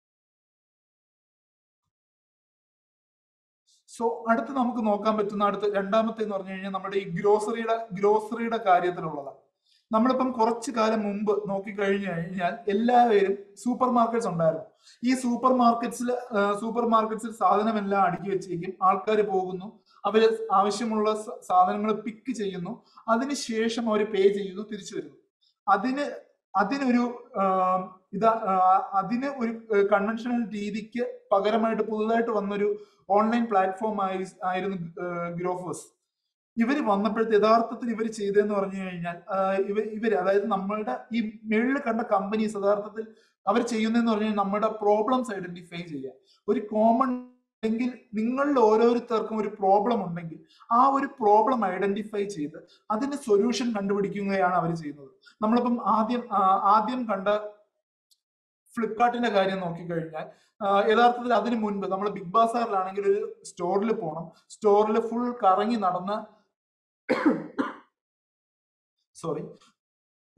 സോ അടുത്ത് നമുക്ക് നോക്കാൻ പറ്റുന്ന അടുത്ത രണ്ടാമത്തെ എന്ന് പറഞ്ഞു കഴിഞ്ഞാൽ നമ്മുടെ ഈ ഗ്രോസറിയുടെ ഗ്രോസറിയുടെ കാര്യത്തിലുള്ളതാണ് നമ്മളിപ്പം കുറച്ചു കാലം മുമ്പ് നോക്കിക്കഴിഞ്ഞു കഴിഞ്ഞാൽ എല്ലാവരും സൂപ്പർ മാർക്കറ്റ്സ് ഉണ്ടായിരുന്നു ഈ സൂപ്പർ മാർക്കറ്റ്സിൽ സൂപ്പർ മാർക്കറ്റ്സിൽ സാധനമെല്ലാം അടുക്കി വെച്ചേക്കും ആൾക്കാർ പോകുന്നു അവര് ആവശ്യമുള്ള സാധനങ്ങൾ പിക്ക് ചെയ്യുന്നു അതിനുശേഷം അവർ പേ ചെയ്യുന്നു തിരിച്ചു വരുന്നു അതിന് അതിനൊരു ഇതാ അതിന് ഒരു കൺവെൻഷണൽ രീതിക്ക് പകരമായിട്ട് പുതുതായിട്ട് വന്നൊരു ഓൺലൈൻ പ്ലാറ്റ്ഫോം ആയി ആയിരുന്നു ഗ്രോഫേഴ്സ് ഇവര് വന്നപ്പോഴത്തെ യഥാർത്ഥത്തിൽ ഇവർ ചെയ്തതെന്ന് പറഞ്ഞു കഴിഞ്ഞാൽ ഇവ ഇവര് അതായത് നമ്മളുടെ ഈ മേളിൽ കണ്ട കമ്പനീസ് യഥാർത്ഥത്തിൽ അവർ ചെയ്യുന്നതെന്ന് പറഞ്ഞു കഴിഞ്ഞാൽ നമ്മുടെ പ്രോബ്ലംസ് ഐഡന്റിഫൈ ചെയ്യുക ഒരു കോമൺ അല്ലെങ്കിൽ നിങ്ങളിൽ ഓരോരുത്തർക്കും ഒരു പ്രോബ്ലം ഉണ്ടെങ്കിൽ ആ ഒരു പ്രോബ്ലം ഐഡന്റിഫൈ ചെയ്ത് അതിന് സൊല്യൂഷൻ കണ്ടുപിടിക്കുകയാണ് അവർ ചെയ്യുന്നത് നമ്മളിപ്പം ആദ്യം ആദ്യം കണ്ട ഫ്ലിപ്കാർട്ടിന്റെ കാര്യം നോക്കിക്കഴിഞ്ഞാൽ യഥാർത്ഥത്തിൽ അതിന് മുൻപ് നമ്മൾ ബിഗ് ബാസാറിലാണെങ്കിൽ ഒരു സ്റ്റോറിൽ പോകണം സ്റ്റോറിൽ ഫുൾ കറങ്ങി നടന്ന് സോറി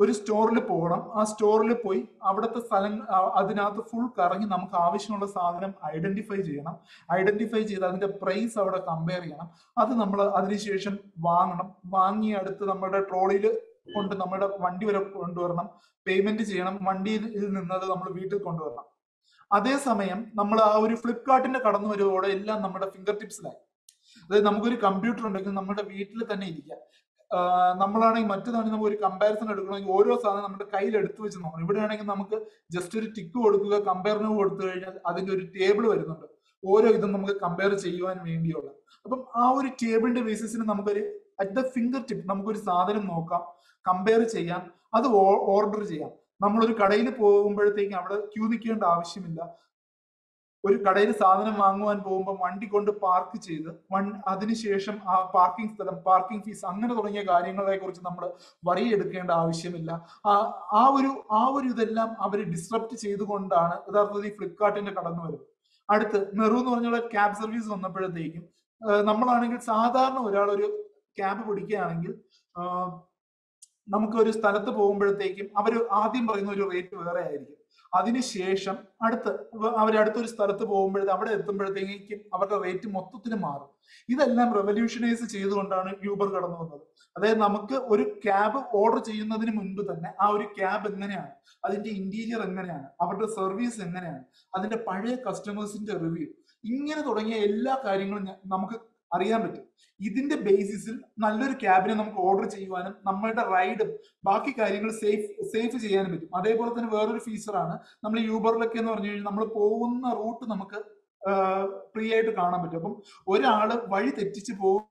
ഒരു സ്റ്റോറിൽ പോകണം ആ സ്റ്റോറിൽ പോയി അവിടുത്തെ സ്ഥലം ആ- അതിനകത്ത് ഫുൾ കറങ്ങി നമുക്ക് ആവശ്യമുള്ള സാധനം ഐഡന്റിഫൈ ചെയ്യണം ഐഡന്റിഫൈ ചെയ്ത് അതിന്റെ പ്രൈസ് അവിടെ കമ്പയർ ചെയ്യണം അത് നമ്മൾ അതിനുശേഷം വാങ്ങണം വാങ്ങി അടുത്ത് നമ്മുടെ ട്രോളിയിൽ കൊണ്ട് നമ്മുടെ വണ്ടി വരെ കൊണ്ടുവരണം പേയ്മെന്റ് ചെയ്യണം വണ്ടിയിൽ നിന്ന് അത് നമ്മൾ വീട്ടിൽ കൊണ്ടുവരണം അതേസമയം നമ്മൾ ആ ഒരു ഫ്ലിപ്കാർട്ടിന്റെ കടന്നു വരുവോടെ എല്ലാം നമ്മുടെ ഫിംഗർ ടിപ്സിലായി അതായത് നമുക്കൊരു കമ്പ്യൂട്ടർ ഉണ്ടെങ്കിൽ നമ്മുടെ വീട്ടിൽ തന്നെ ഇരിക്കാം ആഹ് നമ്മളാണെങ്കിൽ മറ്റേതാണെങ്കിൽ നമുക്ക് ഒരു കമ്പാരിസൺ എടുക്കണമെങ്കിൽ ഓരോ സാധനം നമ്മുടെ കയ്യിൽ എടുത്തു വെച്ച് നോക്കണം ഇവിടെ ആണെങ്കിൽ നമുക്ക് ജസ്റ്റ് ഒരു ടിക്ക് കൊടുക്കുക കമ്പയറിന് കൊടുത്തു കഴിഞ്ഞാൽ അതിന്റെ ഒരു ടേബിൾ വരുന്നുണ്ട് ഓരോ ഇതും നമുക്ക് കമ്പയർ ചെയ്യുവാൻ വേണ്ടിയുള്ള അപ്പം ആ ഒരു ടേബിളിന്റെ ബേസിസിന് നമുക്കൊരു അറ്റ് ദ ഫിംഗർ ടിപ്പ് നമുക്കൊരു സാധനം നോക്കാം കമ്പയർ ചെയ്യാം അത് ഓർഡർ ചെയ്യാം നമ്മളൊരു കടയിൽ പോകുമ്പോഴത്തേക്കും അവിടെ ക്യൂ നിൽക്കേണ്ട ആവശ്യമില്ല ഒരു കടയിൽ സാധനം വാങ്ങുവാൻ പോകുമ്പോൾ വണ്ടി കൊണ്ട് പാർക്ക് ചെയ്ത് വൺ അതിനുശേഷം ആ പാർക്കിംഗ് സ്ഥലം പാർക്കിംഗ് ഫീസ് അങ്ങനെ തുടങ്ങിയ കാര്യങ്ങളെ കുറിച്ച് നമ്മൾ വറി എടുക്കേണ്ട ആവശ്യമില്ല ആ ആ ഒരു ആ ഒരു ഇതെല്ലാം അവർ ഡിസ്റപ്റ്റ് ചെയ്തുകൊണ്ടാണ് യഥാർത്ഥത്തിൽ ഈ ഫ്ലിപ്കാർട്ടിന്റെ കടന്നു വരുന്നത് അടുത്ത് മെറു എന്ന് പറഞ്ഞുള്ള ക്യാബ് സർവീസ് വന്നപ്പോഴത്തേക്കും ആ, നമ്മളാണെങ്കിൽ സാധാരണ ഒരാൾ ഒരു ക്യാബ് പിടിക്കുകയാണെങ്കിൽ ആ, നമുക്ക് ഒരു സ്ഥലത്ത് പോകുമ്പോഴത്തേക്കും അവർ ആദ്യം പറയുന്ന ഒരു റേറ്റ് വേറെ ആയിരിക്കും അതിനുശേഷം അടുത്ത് അവർ അടുത്തൊരു സ്ഥലത്ത് പോകുമ്പോഴത്തെ അവിടെ എത്തുമ്പോഴത്തേക്കും അവരുടെ റേറ്റ് മൊത്തത്തിൽ മാറും ഇതെല്ലാം റെവല്യൂഷനൈസ് ചെയ്തുകൊണ്ടാണ് യൂബർ കടന്നു വന്നത് അതായത് നമുക്ക് ഒരു ക്യാബ് ഓർഡർ ചെയ്യുന്നതിന് മുൻപ് തന്നെ ആ ഒരു ക്യാബ് എങ്ങനെയാണ് അതിന്റെ ഇന്റീരിയർ എങ്ങനെയാണ് അവരുടെ സർവീസ് എങ്ങനെയാണ് അതിന്റെ പഴയ കസ്റ്റമേഴ്സിന്റെ റിവ്യൂ ഇങ്ങനെ തുടങ്ങിയ എല്ലാ കാര്യങ്ങളും ഞ- നമുക്ക് അറിയാൻ പറ്റും ഇതിന്റെ ബേസിസിൽ നല്ലൊരു ക്യാബിനെ നമുക്ക് ഓർഡർ ചെയ്യുവാനും നമ്മളുടെ റൈഡും ബാക്കി കാര്യങ്ങൾ സേഫ് സേഫ് ചെയ്യാനും പറ്റും അതേപോലെ തന്നെ വേറൊരു ഫീച്ചറാണ് നമ്മൾ യൂബറിലൊക്കെ എന്ന് പറഞ്ഞു കഴിഞ്ഞാൽ നമ്മൾ പോകുന്ന റൂട്ട് നമുക്ക് ഫ്രീ ആയിട്ട് കാണാൻ പറ്റും അപ്പം ഒരാള് വഴി തെറ്റിച്ച് പോകും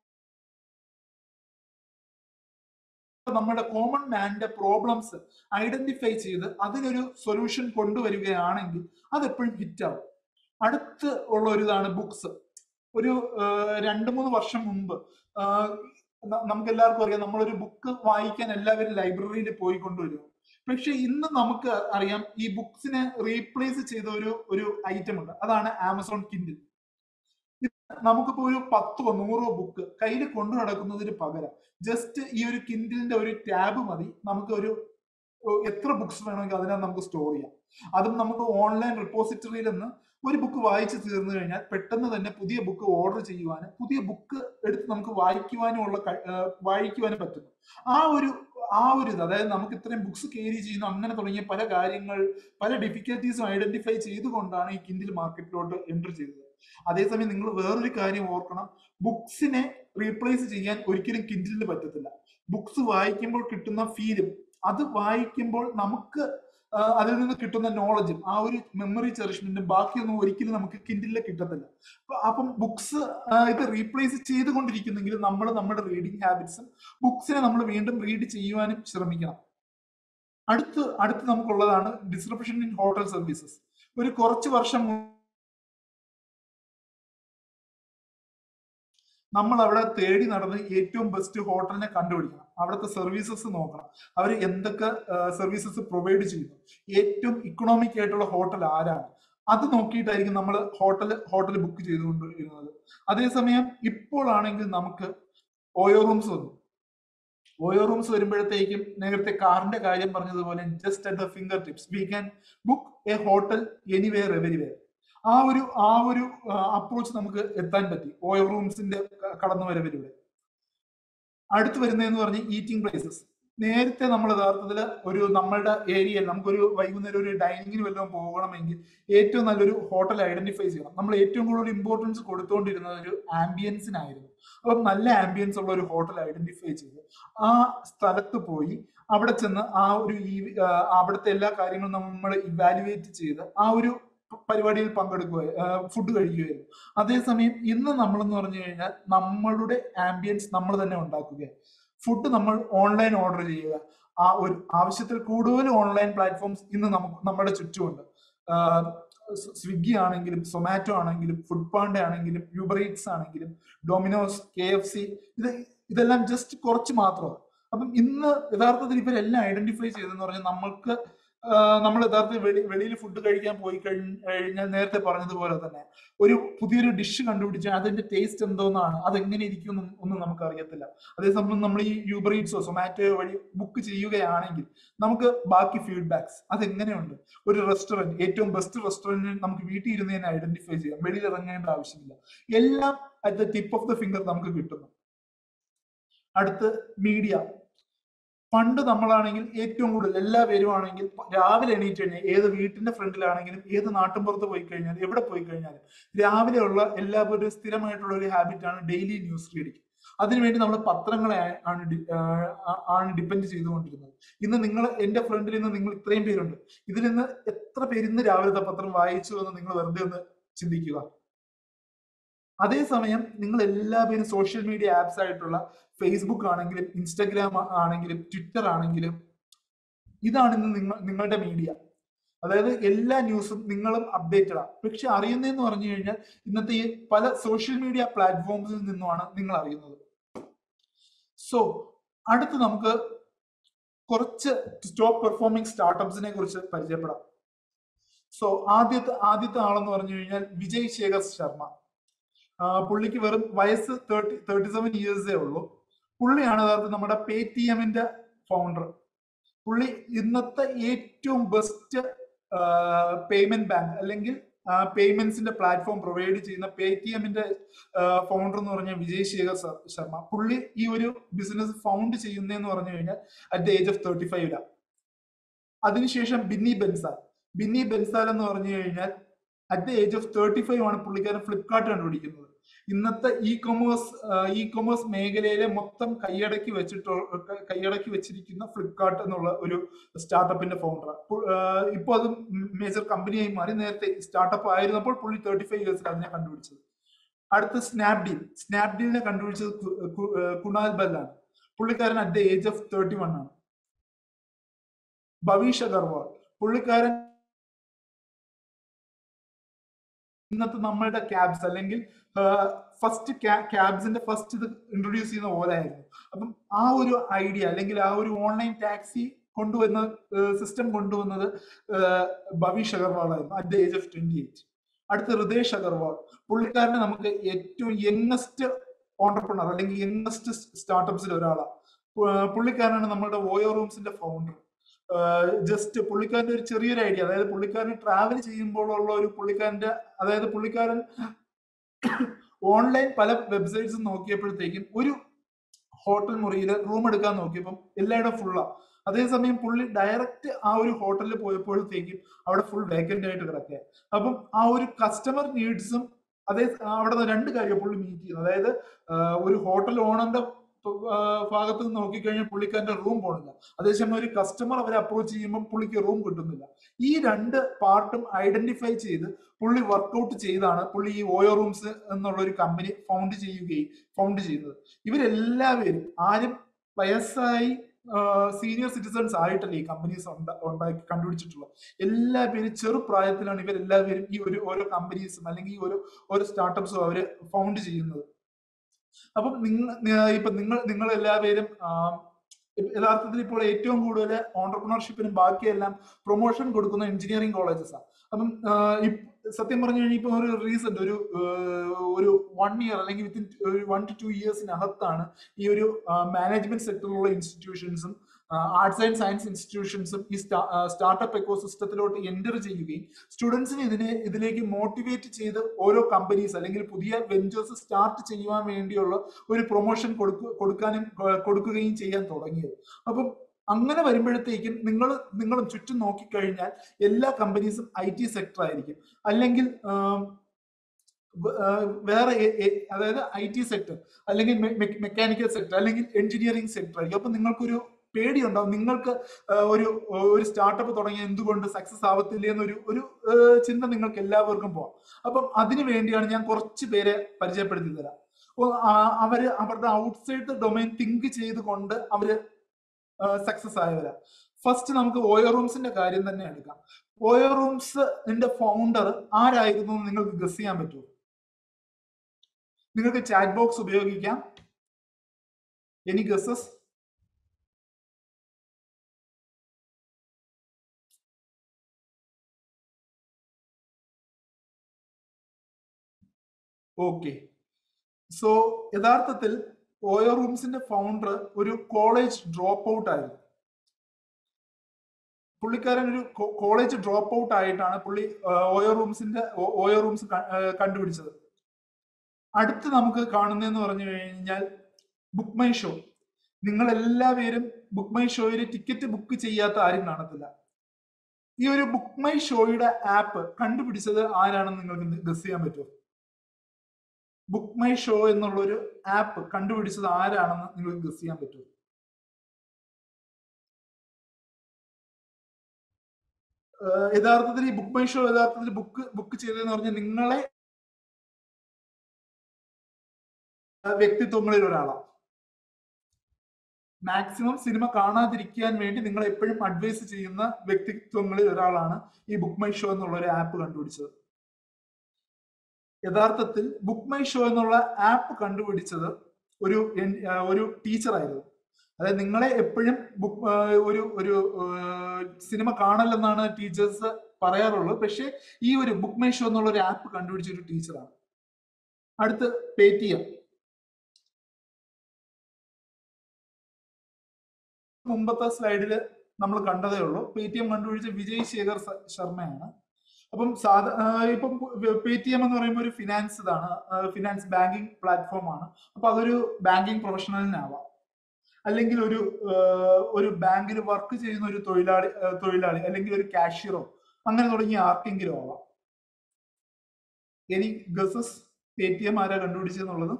നമ്മുടെ കോമൺ മാന്റെ പ്രോബ്ലംസ് ഐഡന്റിഫൈ ചെയ്ത് അതിനൊരു സൊല്യൂഷൻ കൊണ്ടുവരികയാണെങ്കിൽ അത് എപ്പോഴും ഹിറ്റ് ആവും അടുത്ത് ഉള്ള ഒരു ഇതാണ് ബുക്സ് ഒരു ആഹ് രണ്ട് മൂന്ന് വർഷം മുമ്പ് നമുക്ക് എല്ലാവർക്കും അറിയാം നമ്മളൊരു ബുക്ക് വായിക്കാൻ എല്ലാവരും ലൈബ്രറിയിൽ പോയി കൊണ്ടുവരും പക്ഷെ ഇന്ന് നമുക്ക് അറിയാം ഈ ബുക്സിനെ റീപ്ലേസ് ചെയ്ത ഒരു ഒരു ഐറ്റം ഉണ്ട് അതാണ് ആമസോൺ കിൻഡിൽ നമുക്കിപ്പോ ഒരു പത്തോ നൂറോ ബുക്ക് കയ്യിൽ കൊണ്ടു നടക്കുന്നതിന് പകരം ജസ്റ്റ് ഈ ഒരു കിൻഡിലിന്റെ ഒരു ടാബ് മതി നമുക്ക് ഒരു ഒ- എത്ര ബുക്സ് വേണമെങ്കിൽ അതിനകത്ത് നമുക്ക് സ്റ്റോർ ചെയ്യാം അതും നമുക്ക് ഓൺലൈൻ റിപ്പോസിറ്ററിയിൽ നിന്ന് ഒരു ബുക്ക് വായിച്ച് തീർന്നു കഴിഞ്ഞാൽ പെട്ടെന്ന് തന്നെ പുതിയ ബുക്ക് ഓർഡർ ചെയ്യുവാനും പുതിയ ബുക്ക് എടുത്ത് നമുക്ക് വായിക്കുവാനും ഉള്ള ക- ആ, വായിക്കുവാനും പറ്റുന്നു ആ ഒരു ആ ഒരു ഇത് അതായത് നമുക്ക് ഇത്രയും ബുക്സ് കയറി ചെയ്യുന്നു അങ്ങനെ തുടങ്ങിയ പല കാര്യങ്ങൾ പല ഡിഫിക്കൽട്ടീസും ഐഡന്റിഫൈ ചെയ്തുകൊണ്ടാണ് ഈ കിൻഡിൽ മാർക്കറ്റിലോട്ട് എൻ്റർ ചെയ്തത് അതേസമയം നിങ്ങൾ വേറൊരു കാര്യം ഓർക്കണം ബുക്സിനെ റീപ്ലേസ് ചെയ്യാൻ ഒരിക്കലും കിൻഡിലിന് പറ്റത്തില്ല ബുക്സ് വായിക്കുമ്പോൾ കിട്ടുന്ന ഫീലും അത് വായിക്കുമ്പോൾ നമുക്ക് ആ, അതിൽ നിന്ന് കിട്ടുന്ന നോളജും ആ ഒരു മെമ്മറി ചെറിഷ്മെന്റും ബാക്കിയൊന്നും ഒരിക്കലും നമുക്ക് കിൻഡിലിൽ കിട്ടത്തില്ല അപ്പൊ അപ്പം ബുക്സ് ഇത് റീപ്ലേസ് ചെയ്തുകൊണ്ടിരിക്കുന്നെങ്കിൽ നമ്മൾ നമ്മുടെ റീഡിങ് ഹാബിറ്റ്സും ബുക്സിനെ നമ്മൾ വീണ്ടും റീഡ് ചെയ്യുവാനും ശ്രമിക്കണം അടുത്ത് അടുത്ത് നമുക്കുള്ളതാണ് ഡിസ്ക്രിപ്ഷൻ ഇൻ ഹോട്ടൽ സർവീസസ് ഒരു കുറച്ച് വർഷം മുമ്പ് നമ്മൾ അവിടെ തേടി നടന്ന് ഏറ്റവും ബെസ്റ്റ് ഹോട്ടലിനെ കണ്ടുപിടിക്കണം അവിടുത്തെ സർവീസസ് നോക്കണം അവർ എന്തൊക്കെ സർവീസസ് പ്രൊവൈഡ് ചെയ്യുന്നു ഏറ്റവും ഇക്കണോമിക് ആയിട്ടുള്ള ഹോട്ടൽ ആരാണ് അത് നോക്കിയിട്ടായിരിക്കും നമ്മൾ ഹോട്ടൽ ഹോട്ടൽ ബുക്ക് ചെയ്തുകൊണ്ടിരുന്നത് അതേസമയം ഇപ്പോൾ ആണെങ്കിൽ നമുക്ക് ഓയോ റൂംസ് വന്നു ഓയോ റൂംസ് വരുമ്പോഴത്തേക്കും നേരത്തെ കാറിന്റെ കാര്യം പറഞ്ഞതുപോലെ just at the fingertips we can book a hotel anywhere everywhere ആ ഒരു ആ ഒരു അപ്രോച്ച് നമുക്ക് എത്താൻ പറ്റി ഓയോ റൂംസിന്റെ കടന്നു വരവിലൂടെ അടുത്ത് വരുന്നതെന്ന് പറഞ്ഞ് ഈറ്റിംഗ് പ്ലേസസ് നേരത്തെ നമ്മൾ യഥാർത്ഥത്തിൽ ഒരു നമ്മളുടെ ഏരിയയിൽ നമുക്കൊരു വൈകുന്നേരം ഒരു ഡൈനിങ്ങിന് വല്ലതും പോകണമെങ്കിൽ ഏറ്റവും നല്ലൊരു ഹോട്ടൽ ഐഡന്റിഫൈ ചെയ്യണം നമ്മൾ ഏറ്റവും കൂടുതൽ ഇമ്പോർട്ടൻസ് കൊടുത്തുകൊണ്ടിരുന്നത് ഒരു ആംബിയൻസിനായിരുന്നു അപ്പം നല്ല ആംബിയൻസ് ഉള്ള ഒരു ഹോട്ടൽ ഐഡന്റിഫൈ ചെയ്ത് ആ സ്ഥലത്ത് പോയി അവിടെ ചെന്ന് ആ ഒരു ഈ ആ, അവിടുത്തെ എല്ലാ കാര്യങ്ങളും നമ്മൾ ഇവാലുവേറ്റ് ചെയ്ത് ആ ഒരു പരിപാടിയിൽ പങ്കെടുക്കുക ഫുഡ് കഴിക്കുകയായിരുന്നു അതേസമയം ഇന്ന് നമ്മളെന്ന് പറഞ്ഞു കഴിഞ്ഞാൽ നമ്മളുടെ ആംബിയൻസ് നമ്മൾ തന്നെ ഉണ്ടാക്കുക ഫുഡ് നമ്മൾ ഓൺലൈൻ ഓർഡർ ചെയ്യുക ആ ഒരു ആവശ്യത്തിൽ കൂടുതൽ ഓൺലൈൻ പ്ലാറ്റ്ഫോംസ് ഇന്ന് നമുക്ക് നമ്മുടെ ചുറ്റുമുണ്ട് ആഹ് സ് സ്വിഗ്ഗി ആണെങ്കിലും സൊമാറ്റോ ആണെങ്കിലും ഫുഡ് പാണ്ട ആണെങ്കിലും യൂബർ ഈറ്റ്സ് ആണെങ്കിലും ഡൊമിനോസ് കെ എഫ് സി ഇത് ഇതെല്ലാം ജസ്റ്റ് കുറച്ച് മാത്രമാണ് അപ്പം ഇന്ന് യഥാർത്ഥത്തിൽ ഇവരെല്ലാം ഐഡന്റിഫൈ ചെയ്തെന്ന് പറഞ്ഞാൽ നമ്മൾക്ക് നമ്മൾ യഥാർത്ഥത്തിൽ വെളി വെളിയിൽ ഫുഡ് കഴിക്കാൻ പോയി കഴിഞ്ഞ് കഴിഞ്ഞാൽ നേരത്തെ പറഞ്ഞതുപോലെ തന്നെ ഒരു പുതിയൊരു ഡിഷ് കണ്ടുപിടിച്ചാൽ അതിന്റെ ടേസ്റ്റ് എന്തോന്നാണ് അത് എങ്ങനെ ഇരിക്കും എന്നും ഒന്നും നമുക്ക് അറിയത്തില്ല അതേസമയം നമ്മൾ ഈ യൂബർ ഈറ്റ്സോ സൊമാറ്റോ വഴി ബുക്ക് ചെയ്യുകയാണെങ്കിൽ നമുക്ക് ബാക്കി ഫീഡ്ബാക്സ് അതെങ്ങനെയുണ്ട് ഒരു റെസ്റ്റോറന്റ് ഏറ്റവും ബെസ്റ്റ് റെസ്റ്റോറന്റ് നമുക്ക് വീട്ടിൽ ഇരുന്ന് തന്നെ ഐഡന്റിഫൈ ചെയ്യാം വെളിയിൽ ഇറങ്ങേണ്ട ആവശ്യമില്ല എല്ലാം at the tip of the finger നമുക്ക് കിട്ടുന്നു അടുത്ത് മീഡിയ പണ്ട് നമ്മളാണെങ്കിൽ ഏറ്റവും കൂടുതൽ എല്ലാ പേരും ആണെങ്കിൽ രാവിലെ എണീറ്റ് കഴിഞ്ഞാൽ ഏത് വീട്ടിന്റെ ഫ്രണ്ടിലാണെങ്കിലും ഏത് നാട്ടിൻപുറത്ത് പോയി കഴിഞ്ഞാൽ എവിടെ പോയി കഴിഞ്ഞാലും രാവിലെ ഉള്ള എല്ലാവരും സ്ഥിരമായിട്ടുള്ള ഒരു ഹാബിറ്റ് ആണ് ഡെയിലി ന്യൂസ് റീഡിങ് അതിനുവേണ്ടി നമ്മൾ പത്രങ്ങളെ ആണ് ഡി- ആ, ആണ് ഡിപ്പെൻഡ് ചെയ്തുകൊണ്ടിരുന്നത് ഇന്ന് നിങ്ങൾ എന്റെ ഫ്രണ്ടിൽ നിന്ന് നിങ്ങൾ ഇത്രയും പേരുണ്ട് ഇതിൽ നിന്ന് എത്ര പേര് ഇന്ന് രാവിലത്തെ പത്രം വായിച്ചു എന്ന് നിങ്ങൾ വെറുതെ ഒന്ന് ചിന്തിക്കുക അതേസമയം നിങ്ങൾ എല്ലാവരും സോഷ്യൽ മീഡിയ ആപ്സ് ആയിട്ടുള്ള ഫേസ്ബുക്ക് ആണെങ്കിലും ഇൻസ്റ്റഗ്രാം ആണെങ്കിലും ട്വിറ്റർ ആണെങ്കിലും ഇതാണ് ഇന്ന് നിങ്ങൾ നിങ്ങളുടെ മീഡിയ അതായത് എല്ലാ ന്യൂസും നിങ്ങളും അപ്ഡേറ്റഡ് ആണ് പക്ഷെ അറിയുന്നതെന്ന് പറഞ്ഞു കഴിഞ്ഞാൽ ഇന്നത്തെ ഈ പല സോഷ്യൽ മീഡിയ പ്ലാറ്റ്ഫോംസിൽ നിന്നുമാണ് നിങ്ങൾ അറിയുന്നത് സോ അടുത്ത് നമുക്ക് കുറച്ച് ടോപ്പ് പെർഫോമിംഗ് സ്റ്റാർട്ടപ്സിനെ കുറിച്ച് പരിചയപ്പെടാം സോ ആദ്യത്തെ ആദ്യത്തെ ആളെന്ന് പറഞ്ഞു കഴിഞ്ഞാൽ വിജയ് ശേഖർ ശർമ്മ ആ, പുള്ളിക്ക് വെറും വയസ്സ് തേർട്ടി തേർട്ടി സെവൻ ഇയേഴ്സേ ഉള്ളൂ പുള്ളിയാണ് യഥാർത്ഥത്തിൽ നമ്മുടെ പേ ടി എമ്മിന്റെ ഫൗണ്ടർ പുള്ളി ഇന്നത്തെ ഏറ്റവും ബെസ്റ്റ് പേയ്മെന്റ് ബാങ്ക് അല്ലെങ്കിൽ പേയ്മെന്റ്സിന്റെ പ്ലാറ്റ്ഫോം പ്രൊവൈഡ് ചെയ്യുന്ന പേ ടി എമ്മിന്റെ ഫൗണ്ടർ എന്ന് പറഞ്ഞ വിജയ് ശേഖർ സർ- ശർമ്മ പുള്ളി ഈ ഒരു ബിസിനസ് ഫൗണ്ട് ചെയ്യുന്നതെന്ന് പറഞ്ഞു കഴിഞ്ഞാൽ at the age of thirty ഫൈവിലാണ് അതിനുശേഷം ബിന്നി ബെൻസാൽ ബിന്നി ബെൻസാൽ എന്ന് പറഞ്ഞു കഴിഞ്ഞാൽ at the age of thirty five ആണ് പുള്ളിക്കാരൻ ഫ്ലിപ്കാർട്ട് കണ്ടുപിടിക്കുന്നത് ഇന്നത്തെ ഇ കൊമേഴ്സ് ഇ കൊമേഴ്സ് മേഖലയിലെ മൊത്തം കൈയടക്കി വെച്ചിട്ട് കൈയടക്കി വെച്ചിരിക്കുന്ന ഫ്ലിപ്കാർട്ട് എന്നുള്ള ഒരു സ്റ്റാർട്ടപ്പിന്റെ ഫൗണ്ടർ ഇപ്പോൾ അത് മേജർ കമ്പനിയായി മാറി നേരത്തെ സ്റ്റാർട്ടപ്പ് ആയിരുന്നപ്പോൾ പുള്ളി തേർട്ടി ഫൈവ് ഇയേഴ്സിൽ അതിനെ കണ്ടുപിടിച്ചത് അടുത്ത സ്നാപ്ഡീൽ സ്നാപ്ഡീലിനെ കണ്ടുപിടിച്ചത് കു- കു- ഏർ കുണാൽ ബല്ലാണ് പുള്ളിക്കാരൻ at the age of thirty one ആണ് ഭവീഷ് അഗർവാൾ പുള്ളിക്കാരൻ ഇന്നത്തെ നമ്മളുടെ ക്യാബ്സ് അല്ലെങ്കിൽ ഫസ്റ്റ് ക്യാബ്സിന്റെ ഫസ്റ്റ് ഇത് ഇൻട്രൊഡ്യൂസ് ചെയ്യുന്ന ഓലായിരുന്നു അപ്പം ആ ഒരു ഐഡിയ അല്ലെങ്കിൽ ആ ഒരു ഓൺലൈൻ ടാക്സി കൊണ്ടുവന്ന സിസ്റ്റം കൊണ്ടുവന്നത് ഏഹ്, ഭവീഷ് അഗർവാൾ ആയിരുന്നു at the age of twenty eight അടുത്ത ഹൃദേശ് അഗർവാൾ പുള്ളിക്കാരനെ നമുക്ക് ഏറ്റവും യങ്ങസ്റ്റ് ഓണ്ടർപ്രണർ അല്ലെങ്കിൽ യങ്ങസ്റ്റ് സ്റ്റാർട്ടപ്സിൽ ഒരാളാണ് പുള്ളിക്കാരനാണ് നമ്മുടെ ഓയോ റൂംസിന്റെ ഫൗണ്ടർ ജസ്റ്റ് പുള്ളിക്കാരന്റെ ഒരു ചെറിയൊരു ഐഡിയ അതായത് പുള്ളിക്കാരൻ ട്രാവൽ ചെയ്യുമ്പോഴുള്ള ഒരു പുള്ളിക്കാരന്റെ അതായത് പുള്ളിക്കാരൻ ഓൺലൈൻ പല വെബ്സൈറ്റ്സും നോക്കിയപ്പോഴത്തേക്കും ഒരു ഹോട്ടൽ മുറിയിൽ റൂം എടുക്കാൻ നോക്കിയപ്പം എല്ലായിടും ഫുള്ളാ അതേസമയം പുള്ളി ഡയറക്റ്റ് ആ ഒരു ഹോട്ടലിൽ പോയപ്പോഴത്തേക്കും അവിടെ ഫുൾ വേക്കന്റ് ആയിട്ട് കിടക്കുക അപ്പം ആ ഒരു കസ്റ്റമർ നീഡ്സും അതേ അവിടെ നിന്ന് രണ്ട് കാര്യം പുള്ളി മീറ്റ് ചെയ്യുന്നത് അതായത് ആ, ഒരു ഹോട്ടൽ ഓണറിന്റെ ഭാഗത്ത് നിന്ന് നോക്കിക്കഴിഞ്ഞാൽ പുള്ളിക്കാരന്റെ റൂം പോണില്ല അതേസമയം ഒരു കസ്റ്റമർ അവരെ അപ്രോച്ച് ചെയ്യുമ്പോൾ പുള്ളിക്ക് റൂം കിട്ടുന്നില്ല ഈ രണ്ട് പാർട്ടും ഐഡന്റിഫൈ ചെയ്ത് പുള്ളി വർക്കൗട്ട് ചെയ്താണ് പുള്ളി ഈ ഓയോ റൂംസ് എന്നുള്ള ഒരു കമ്പനി ഫൗണ്ട് ചെയ്യുകയും ഫൗണ്ട് ചെയ്യുന്നത് ഇവരെല്ലാവരും ആരും വയസ്സായി സീനിയർ സിറ്റിസൺസ് ആയിട്ടല്ല ഈ കമ്പനീസ് ഉണ്ടാക്കി കണ്ടുപിടിച്ചിട്ടുള്ളത് എല്ലാ പേരും ചെറുപ്രായത്തിലാണ് ഇവരെല്ലാവരും ഈ ഒരു ഓരോ കമ്പനീസും അല്ലെങ്കിൽ ഈ ഓരോ ഓരോ സ്റ്റാർട്ടപ്സും അവര് ഫൗണ്ട് ചെയ്യുന്നത് അപ്പം നിങ്ങൾ ഇപ്പൊ നിങ്ങൾ നിങ്ങൾ എല്ലാവരും ആം, ഇപ്പ- യഥാർത്ഥത്തിൽ ഇപ്പോൾ ഏറ്റവും കൂടുതൽ ഓണ്ടർപ്രണർഷിപ്പിനും ബാക്കിയെല്ലാം പ്രൊമോഷൻ കൊടുക്കുന്ന എഞ്ചിനീയറിംഗ് കോളേജസ് ആണ് അപ്പം ആ, ഇപ്പ- സത്യം പറഞ്ഞു കഴിഞ്ഞാൽ ഇപ്പൊ ഒരു റീസെന്റ് ഒരു ആ, ഒരു വൺ ഇയർ അല്ലെങ്കിൽ വിത്തിൻ ഒരു വൺ ടു ടു ഇയേഴ്സിനകത്താണ് ഈ ഒരു മാനേജ്മെന്റ് സെക്ടറിലുള്ള ഇൻസ്റ്റിറ്റ്യൂഷൻസും ആർട്സ് ആൻഡ് സയൻസ് ഇൻസ്റ്റിറ്റ്യൂഷൻസും ഈ സ്റ്റാർട്ടപ്പ് എക്കോസിസ്റ്റത്തിലോട്ട് എൻ്റർ ചെയ്യുകയും സ്റ്റുഡൻസിനെ ഇതിനെ ഇതിലേക്ക് മോട്ടിവേറ്റ് ചെയ്ത് ഓരോ കമ്പനീസ് അല്ലെങ്കിൽ പുതിയ വെഞ്ചേഴ്സ് സ്റ്റാർട്ട് ചെയ്യുവാൻ വേണ്ടിയുള്ള ഒരു പ്രൊമോഷൻ കൊടുക്കു കൊടുക്കാനും കൊ- കൊടുക്കുകയും ചെയ്യാൻ തുടങ്ങിയത് അപ്പം അങ്ങനെ വരുമ്പോഴത്തേക്കും നിങ്ങൾ നിങ്ങളും ചുറ്റും നോക്കിക്കഴിഞ്ഞാൽ എല്ലാ കമ്പനീസും ഐ ടി സെക്ടർ ആയിരിക്കും അല്ലെങ്കിൽ ആം, വ- ആ, വേറെ എ- എ- അതായത് ഐ ടി സെക്ടർ അല്ലെങ്കിൽ മെക്കാനിക്കൽ സെക്ടർ അല്ലെങ്കിൽ എഞ്ചിനീയറിംഗ് സെക്ടർ ആയിരിക്കും അപ്പൊ നിങ്ങൾക്കൊരു പേടിയുണ്ടാവും നിങ്ങൾക്ക് ആ, ഒരു ഒരു സ്റ്റാർട്ടപ്പ് തുടങ്ങി എന്തുകൊണ്ട് സക്സസ് ആവത്തില്ല എന്നൊരു ഒരു ആ, ചിന്ത നിങ്ങൾക്ക് എല്ലാവർക്കും പോവാം അപ്പം അതിനു വേണ്ടിയാണ് ഞാൻ കുറച്ച് പേരെ പരിചയപ്പെടുത്തി തരാം അപ്പൊ ആ- അവര് അവരുടെ ഔട്ട്സൈഡ് ദ ഡൊമൈൻ തിങ്ക് ചെയ്തുകൊണ്ട് അവര് സക്സസ് ആയവരാ ഫസ്റ്റ് നമുക്ക് ഓയോ റൂംസിന്റെ കാര്യം തന്നെ എടുക്കാം ഓയോ റൂംസിന്റെ ഫൗണ്ടർ ആരായിരുന്നു എന്ന് നിങ്ങൾക്ക് ഗസ് ചെയ്യാൻ പറ്റുമോ നിങ്ങൾക്ക് ചാറ്റ് ബോക്സ് ഉപയോഗിക്കാം എനി ഗസസ് ഓക്കെ സോ യഥാർത്ഥത്തിൽ ഓയോ റൂംസിന്റെ ഫൗണ്ടർ ഒരു കോളേജ് ഡ്രോപ്പ് ഔട്ട് ആയിരുന്നു പുള്ളിക്കാരൻ ഒരു കോളേജ് ഡ്രോപ്പ് ഔട്ട് ആയിട്ടാണ് പുള്ളി ആ, ഓയോ റൂംസിന്റെ ഓ- ഓയോ റൂംസ് ക- ആ, കണ്ടുപിടിച്ചത് അടുത്ത് നമുക്ക് കാണുന്നതെന്ന് പറഞ്ഞു കഴിഞ്ഞാൽ ബുക്ക് മൈ ഷോ നിങ്ങൾ എല്ലാവരും ബുക്ക് മൈ ഷോയിൽ ടിക്കറ്റ് ബുക്ക് ചെയ്യാത്ത ആരും കാണത്തില്ല ഈ ഒരു ബുക്ക് മൈ ഷോയുടെ ആപ്പ് കണ്ടുപിടിച്ചത് ആരാണെന്ന് നിങ്ങൾക്ക് ഗസ് ചെയ്യാൻ പറ്റുമോ ബുക്ക് മൈ ഷോ എന്നുള്ള ഒരു ആപ്പ് കണ്ടുപിടിച്ചത് ആരാണെന്ന് നിങ്ങൾക്ക് ഗസ് ചെയ്യാൻ പറ്റുമോ ഏഹ് യഥാർത്ഥത്തിൽ ഈ ബുക്ക് മൈ ഷോ യഥാർത്ഥത്തിൽ ബുക്ക് ബുക്ക് ചെയ്തതെന്ന് പറഞ്ഞാൽ നിങ്ങളെ ഏഹ് വ്യക്തിത്വങ്ങളിൽ ഒരാളാണ് മാക്സിമം സിനിമ കാണാതിരിക്കാൻ വേണ്ടി നിങ്ങൾ എപ്പോഴും അഡ്വൈസ് ചെയ്യുന്ന വ്യക്തിത്വങ്ങളിൽ ഒരാളാണ് ഈ ബുക്ക് മൈ ഷോ എന്നുള്ള ഒരു ആപ്പ് കണ്ടുപിടിച്ചത് യഥാർത്ഥത്തിൽ ബുക്ക് മൈ ഷോ എന്നുള്ള ആപ്പ് കണ്ടുപിടിച്ചത് ഒരു എൻ- ആ, ഒരു ടീച്ചറായിരുന്നു അതായത് നിങ്ങളെ എപ്പോഴും ബുക്ക് ഒരു ഒരു സിനിമ കാണലെന്നാണ് ടീച്ചേഴ്സ് പറയാറുള്ളത് പക്ഷെ ഈ ഒരു ബുക്ക് മൈ ഷോ എന്നുള്ള ഒരു ആപ്പ് കണ്ടുപിടിച്ച ഒരു ടീച്ചറാണ് അടുത്ത് പേടിഎം മുമ്പത്തെ സ്ലൈഡിൽ നമ്മൾ കണ്ടതേ ഉള്ളൂ പേടിഎം കണ്ടുപിടിച്ച വിജയ് ശേഖർ സ- ശർമ്മയാണ് അപ്പം സാധാ ആ, ഇപ്പം പേടിഎം എന്ന് പറയുമ്പോൾ ഒരു ഫിനാൻസ് ഇതാണ് ഫിനാൻസ് ബാങ്കിങ് പ്ലാറ്റ്ഫോം ആണ് അപ്പൊ അതൊരു ബാങ്കിങ് പ്രൊഫഷണലിനാവാം അല്ലെങ്കിൽ ഒരു ആ, ഒരു ബാങ്കിൽ വർക്ക് ചെയ്യുന്ന ഒരു തൊഴിലാളി ആ, തൊഴിലാളി അല്ലെങ്കിൽ ഒരു കാഷ്യറോ അങ്ങനെ തുടങ്ങിയ ആർക്കെങ്കിലും ആവാം ഇനി ഗസസ് പേടിഎം ആരാ കണ്ടുപിടിച്ചെന്നുള്ളത്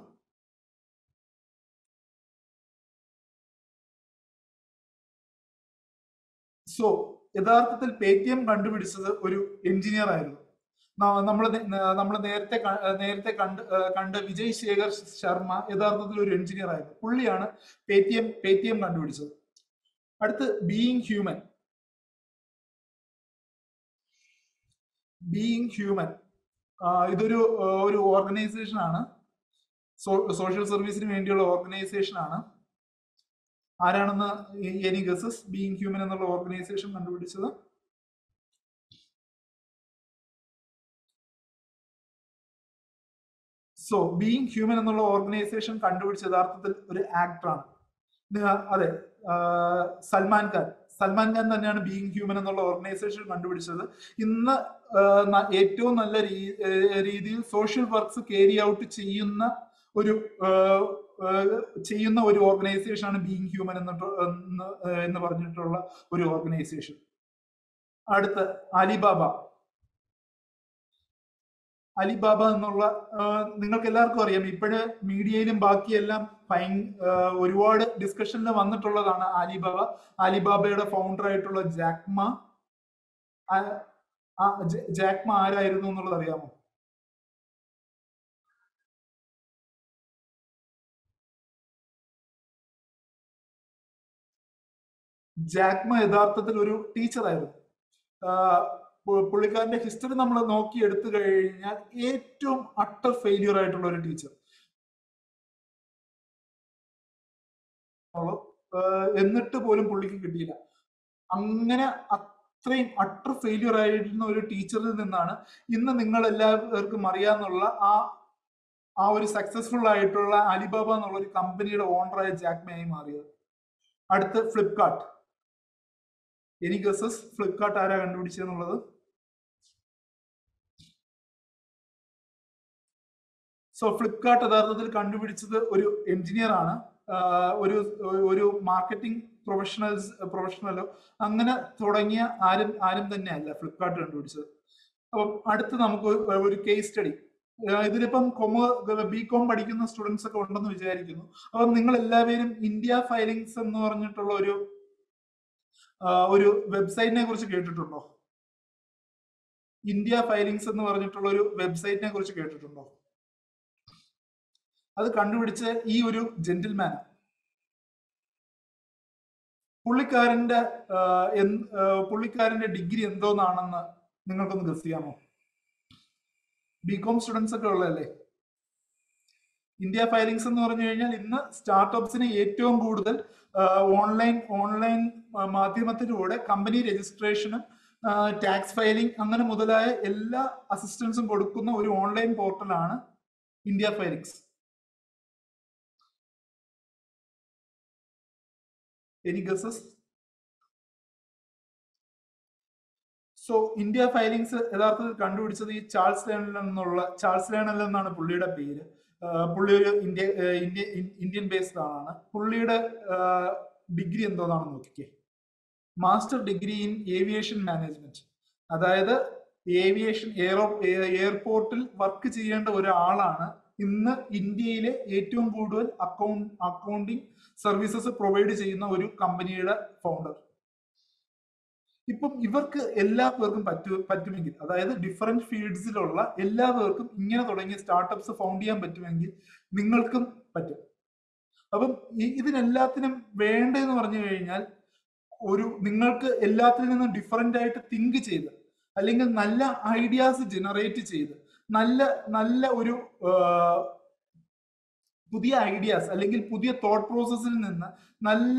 സോ യഥാർത്ഥത്തിൽ പേടിഎം കണ്ടുപിടിച്ചത് ഒരു എഞ്ചിനീയർ ആയിരുന്നു നമ്മൾ നമ്മൾ നേരത്തെ ക- നേരത്തെ കണ്ട് ഏഹ് കണ്ട വിജയ് ശേഖർ ശർമ്മ യഥാർത്ഥത്തിൽ ഒരു എഞ്ചിനീയർ ആയിരുന്നു പുള്ളിയാണ് പേടിഎം പേടിഎം കണ്ടുപിടിച്ചത് അടുത്ത് ബീയിങ് ഹ്യൂമൻ ബീയിങ് ഹ്യൂമൻ ഇതൊരു ആ, ഒരു ഓർഗനൈസേഷൻ ആണ് സോഷ്യൽ സർവീസിന് വേണ്ടിയുള്ള ഓർഗനൈസേഷൻ ആണ് ആരാണെന്ന് എനി ഗസസ് ബീയിങ് ഹ്യൂമൻ എന്നുള്ള ഓർഗനൈസേഷൻ കണ്ടുപിടിച്ചത് സോ ബീയിങ് ഹ്യൂമൻ എന്നുള്ള ഓർഗനൈസേഷൻ കണ്ടുപിടിച്ച യഥാർത്ഥത്തിൽ ഒരു ആക്ടറാണ് അതെ ആ, സൽമാൻ ഖാൻ സൽമാൻ ഖാൻ തന്നെയാണ് ബീയിങ് ഹ്യൂമൻ എന്നുള്ള ഓർഗനൈസേഷൻ കണ്ടുപിടിച്ചത് ഇന്ന് ആ, ന- ഏറ്റവും നല്ല രീ- ഏ, രീതിയിൽ സോഷ്യൽ വർക്ക്സ് ക്യാരി ഔട്ട് ചെയ്യുന്ന ഒരു ആ, ആ, ചെയ്യുന്ന ഒരു ഓർഗനൈസേഷൻ ആണ് ബീയിങ് ഹ്യൂമൻ എന്നിട്ട് എന്ന് എന്ന് പറഞ്ഞിട്ടുള്ള ഒരു ഓർഗനൈസേഷൻ അടുത്ത് അലിബാബ അലിബാബ എന്നുള്ള ആ, നിങ്ങൾക്ക് എല്ലാവർക്കും അറിയാം ഇപ്പോഴ് മീഡിയയിലും ബാക്കിയെല്ലാം ഭയ ഒരുപാട് ഡിസ്കഷനിൽ വന്നിട്ടുള്ളതാണ് അലിബാബ അലിബാബയുടെ ഫൗണ്ടർ ആയിട്ടുള്ള ജാക്മ ആ, ആ, ജ- ജാക്മ ആരായിരുന്നു എന്നുള്ളത് അറിയാമോ ജാക്മ യഥാർത്ഥത്തിൽ ഒരു ടീച്ചറായിരുന്നു ആഹ് പു- പുള്ളിക്കാരന്റെ ഹിസ്റ്ററി നമ്മൾ നോക്കി എടുത്തു കഴിഞ്ഞാൽ ഏറ്റവും അട്ടർ ഫെയിലിയർ ആയിട്ടുള്ള ഒരു ടീച്ചർ എന്നിട്ട് പോലും പുള്ളിക്ക് കിട്ടിയില്ല അങ്ങനെ അത്രയും അട്ടർ ഫെയിലിയർ ആയിരുന്ന ഒരു ടീച്ചറിൽ നിന്നാണ് ഇന്ന് നിങ്ങൾ എല്ലാവർക്കും അറിയാന്നുള്ള ആ ആ ഒരു സക്സസ്ഫുൾ ആയിട്ടുള്ള അലിബാബ എന്നുള്ള ഒരു കമ്പനിയുടെ ഓണറായ ജാക്മയായി മാറിയത് അടുത്ത് ഫ്ലിപ്കാർട്ട് എനി ഗസസ് ഫ്ലിപ്കാർട്ട് ആരാ കണ്ടുപിടിച്ചെന്നുള്ളത് സോ ഫ്ലിപ്കാർട്ട് യഥാർത്ഥത്തിൽ കണ്ടുപിടിച്ചത് ഒരു എഞ്ചിനീയർ ആണ് ആഹ് ഒരു ഒരു മാർക്കറ്റിംഗ് പ്രൊഫഷണൽസ് പ്രൊഫഷണലോ അങ്ങനെ തുടങ്ങിയ ആരും ആരും തന്നെയല്ല ഫ്ലിപ്കാർട്ട് കണ്ടുപിടിച്ചത് അപ്പം അടുത്ത് നമുക്ക് ഒരു- ഒരു കേസ് സ്റ്റഡി ഇതിലിപ്പം കൊമേ ബി കോം പഠിക്കുന്ന സ്റ്റുഡൻസ് ഒക്കെ ഉണ്ടെന്ന് വിചാരിക്കുന്നു അപ്പം നിങ്ങൾ എല്ലാവരും ഇന്ത്യ ഫയലിങ്സ് എന്ന് പറഞ്ഞിട്ടുള്ള ഒരു ആ, ഒരു വെബ്സൈറ്റിനെ കുറിച്ച് കേട്ടിട്ടുണ്ടോ ഇന്ത്യ ഫയലിങ്സ് എന്ന് പറഞ്ഞിട്ടുള്ള ഒരു വെബ്സൈറ്റിനെ കുറിച്ച് കേട്ടിട്ടുണ്ടോ അത് കണ്ടുപിടിച്ച ഈ ഒരു ജെന്റിൽമാൻ പുള്ളിക്കാരന്റെ ആ, എന്ത്- ആ, പുള്ളിക്കാരന്റെ ഡിഗ്രി എന്തോന്നാണെന്ന് നിങ്ങൾക്കൊന്ന് ഗസ് ചെയ്യാമോ ബി കോം സ്റ്റുഡൻസ് ഒക്കെ ഉള്ളതല്ലേ ഇന്ത്യ ഫയലിങ്സ് എന്ന് പറഞ്ഞു കഴിഞ്ഞാൽ ഇന്ന് സ്റ്റാർട്ടപ്സിന് ഏറ്റവും കൂടുതൽ ഓൺലൈൻ ഓൺലൈൻ മാധ്യമത്തിലൂടെ കമ്പനി രജിസ്ട്രേഷനും ടാക്സ് ഫയലിംഗ് അങ്ങനെ മുതലായ എല്ലാ അസിസ്റ്റൻസും കൊടുക്കുന്ന ഒരു ഓൺലൈൻ പോർട്ടലാണ് India filings any guesses so India filings യഥാർത്ഥത്തിൽ കണ്ടുപിടിച്ചത് ഈ ചാൾസ് ലേണൽ എന്നുള്ള ചാൾസ് ലേണൽ എന്നാണ് പുള്ളിയുടെ പേര് ആ, പുള്ളി ഒരു ഇന്ത്യ ആ, ഇന്ത്യ ഇന്ത്യൻ ബേസ്ഡ് ആണ് പുള്ളിയുടെ ഡിഗ്രി എന്തോന്നാണെന്ന് നോക്കിക്കേ master degree in aviation management അതായത് ഏവിയേഷൻ എയറോ എയർപോർട്ടിൽ വർക്ക് ചെയ്യേണ്ട ഒരാളാണ് ഇന്ന് ഇന്ത്യയിലെ ഏറ്റവും കൂടുതൽ അക്കൗണ്ട് അക്കൗണ്ടിങ് സർവീസസ് പ്രൊവൈഡ് ചെയ്യുന്ന ഒരു കമ്പനിയുടെ ഫൗണ്ടർ ഇപ്പം ഇവർക്ക് എല്ലാ പേർക്കും പറ്റു പറ്റുമെങ്കിൽ അതായത് ഡിഫറെന്റ് ഫീൽഡ്സിലുള്ള എല്ലാ പേർക്കും ഇങ്ങനെ തുടങ്ങിയ സ്റ്റാർട്ടപ്സ് ഫൗണ്ട് ചെയ്യാൻ പറ്റുമെങ്കിൽ നിങ്ങൾക്കും പറ്റും അപ്പം ഈ- ഇതിനെല്ലാത്തിനും വേണ്ടതെന്ന് പറഞ്ഞു കഴിഞ്ഞാൽ ഒരു നിങ്ങൾക്ക് എല്ലാത്തിൽ നിന്നും ഡിഫറെന്റ് ആയിട്ട് തിങ്ക് ചെയ്ത് അല്ലെങ്കിൽ നല്ല ഐഡിയാസ് ജനറേറ്റ് ചെയ്ത് നല്ല നല്ല ഒരു ആ, പുതിയ ഐഡിയാസ് അല്ലെങ്കിൽ പുതിയ തോട്ട് പ്രോസസ്സിൽ നിന്ന് നല്ല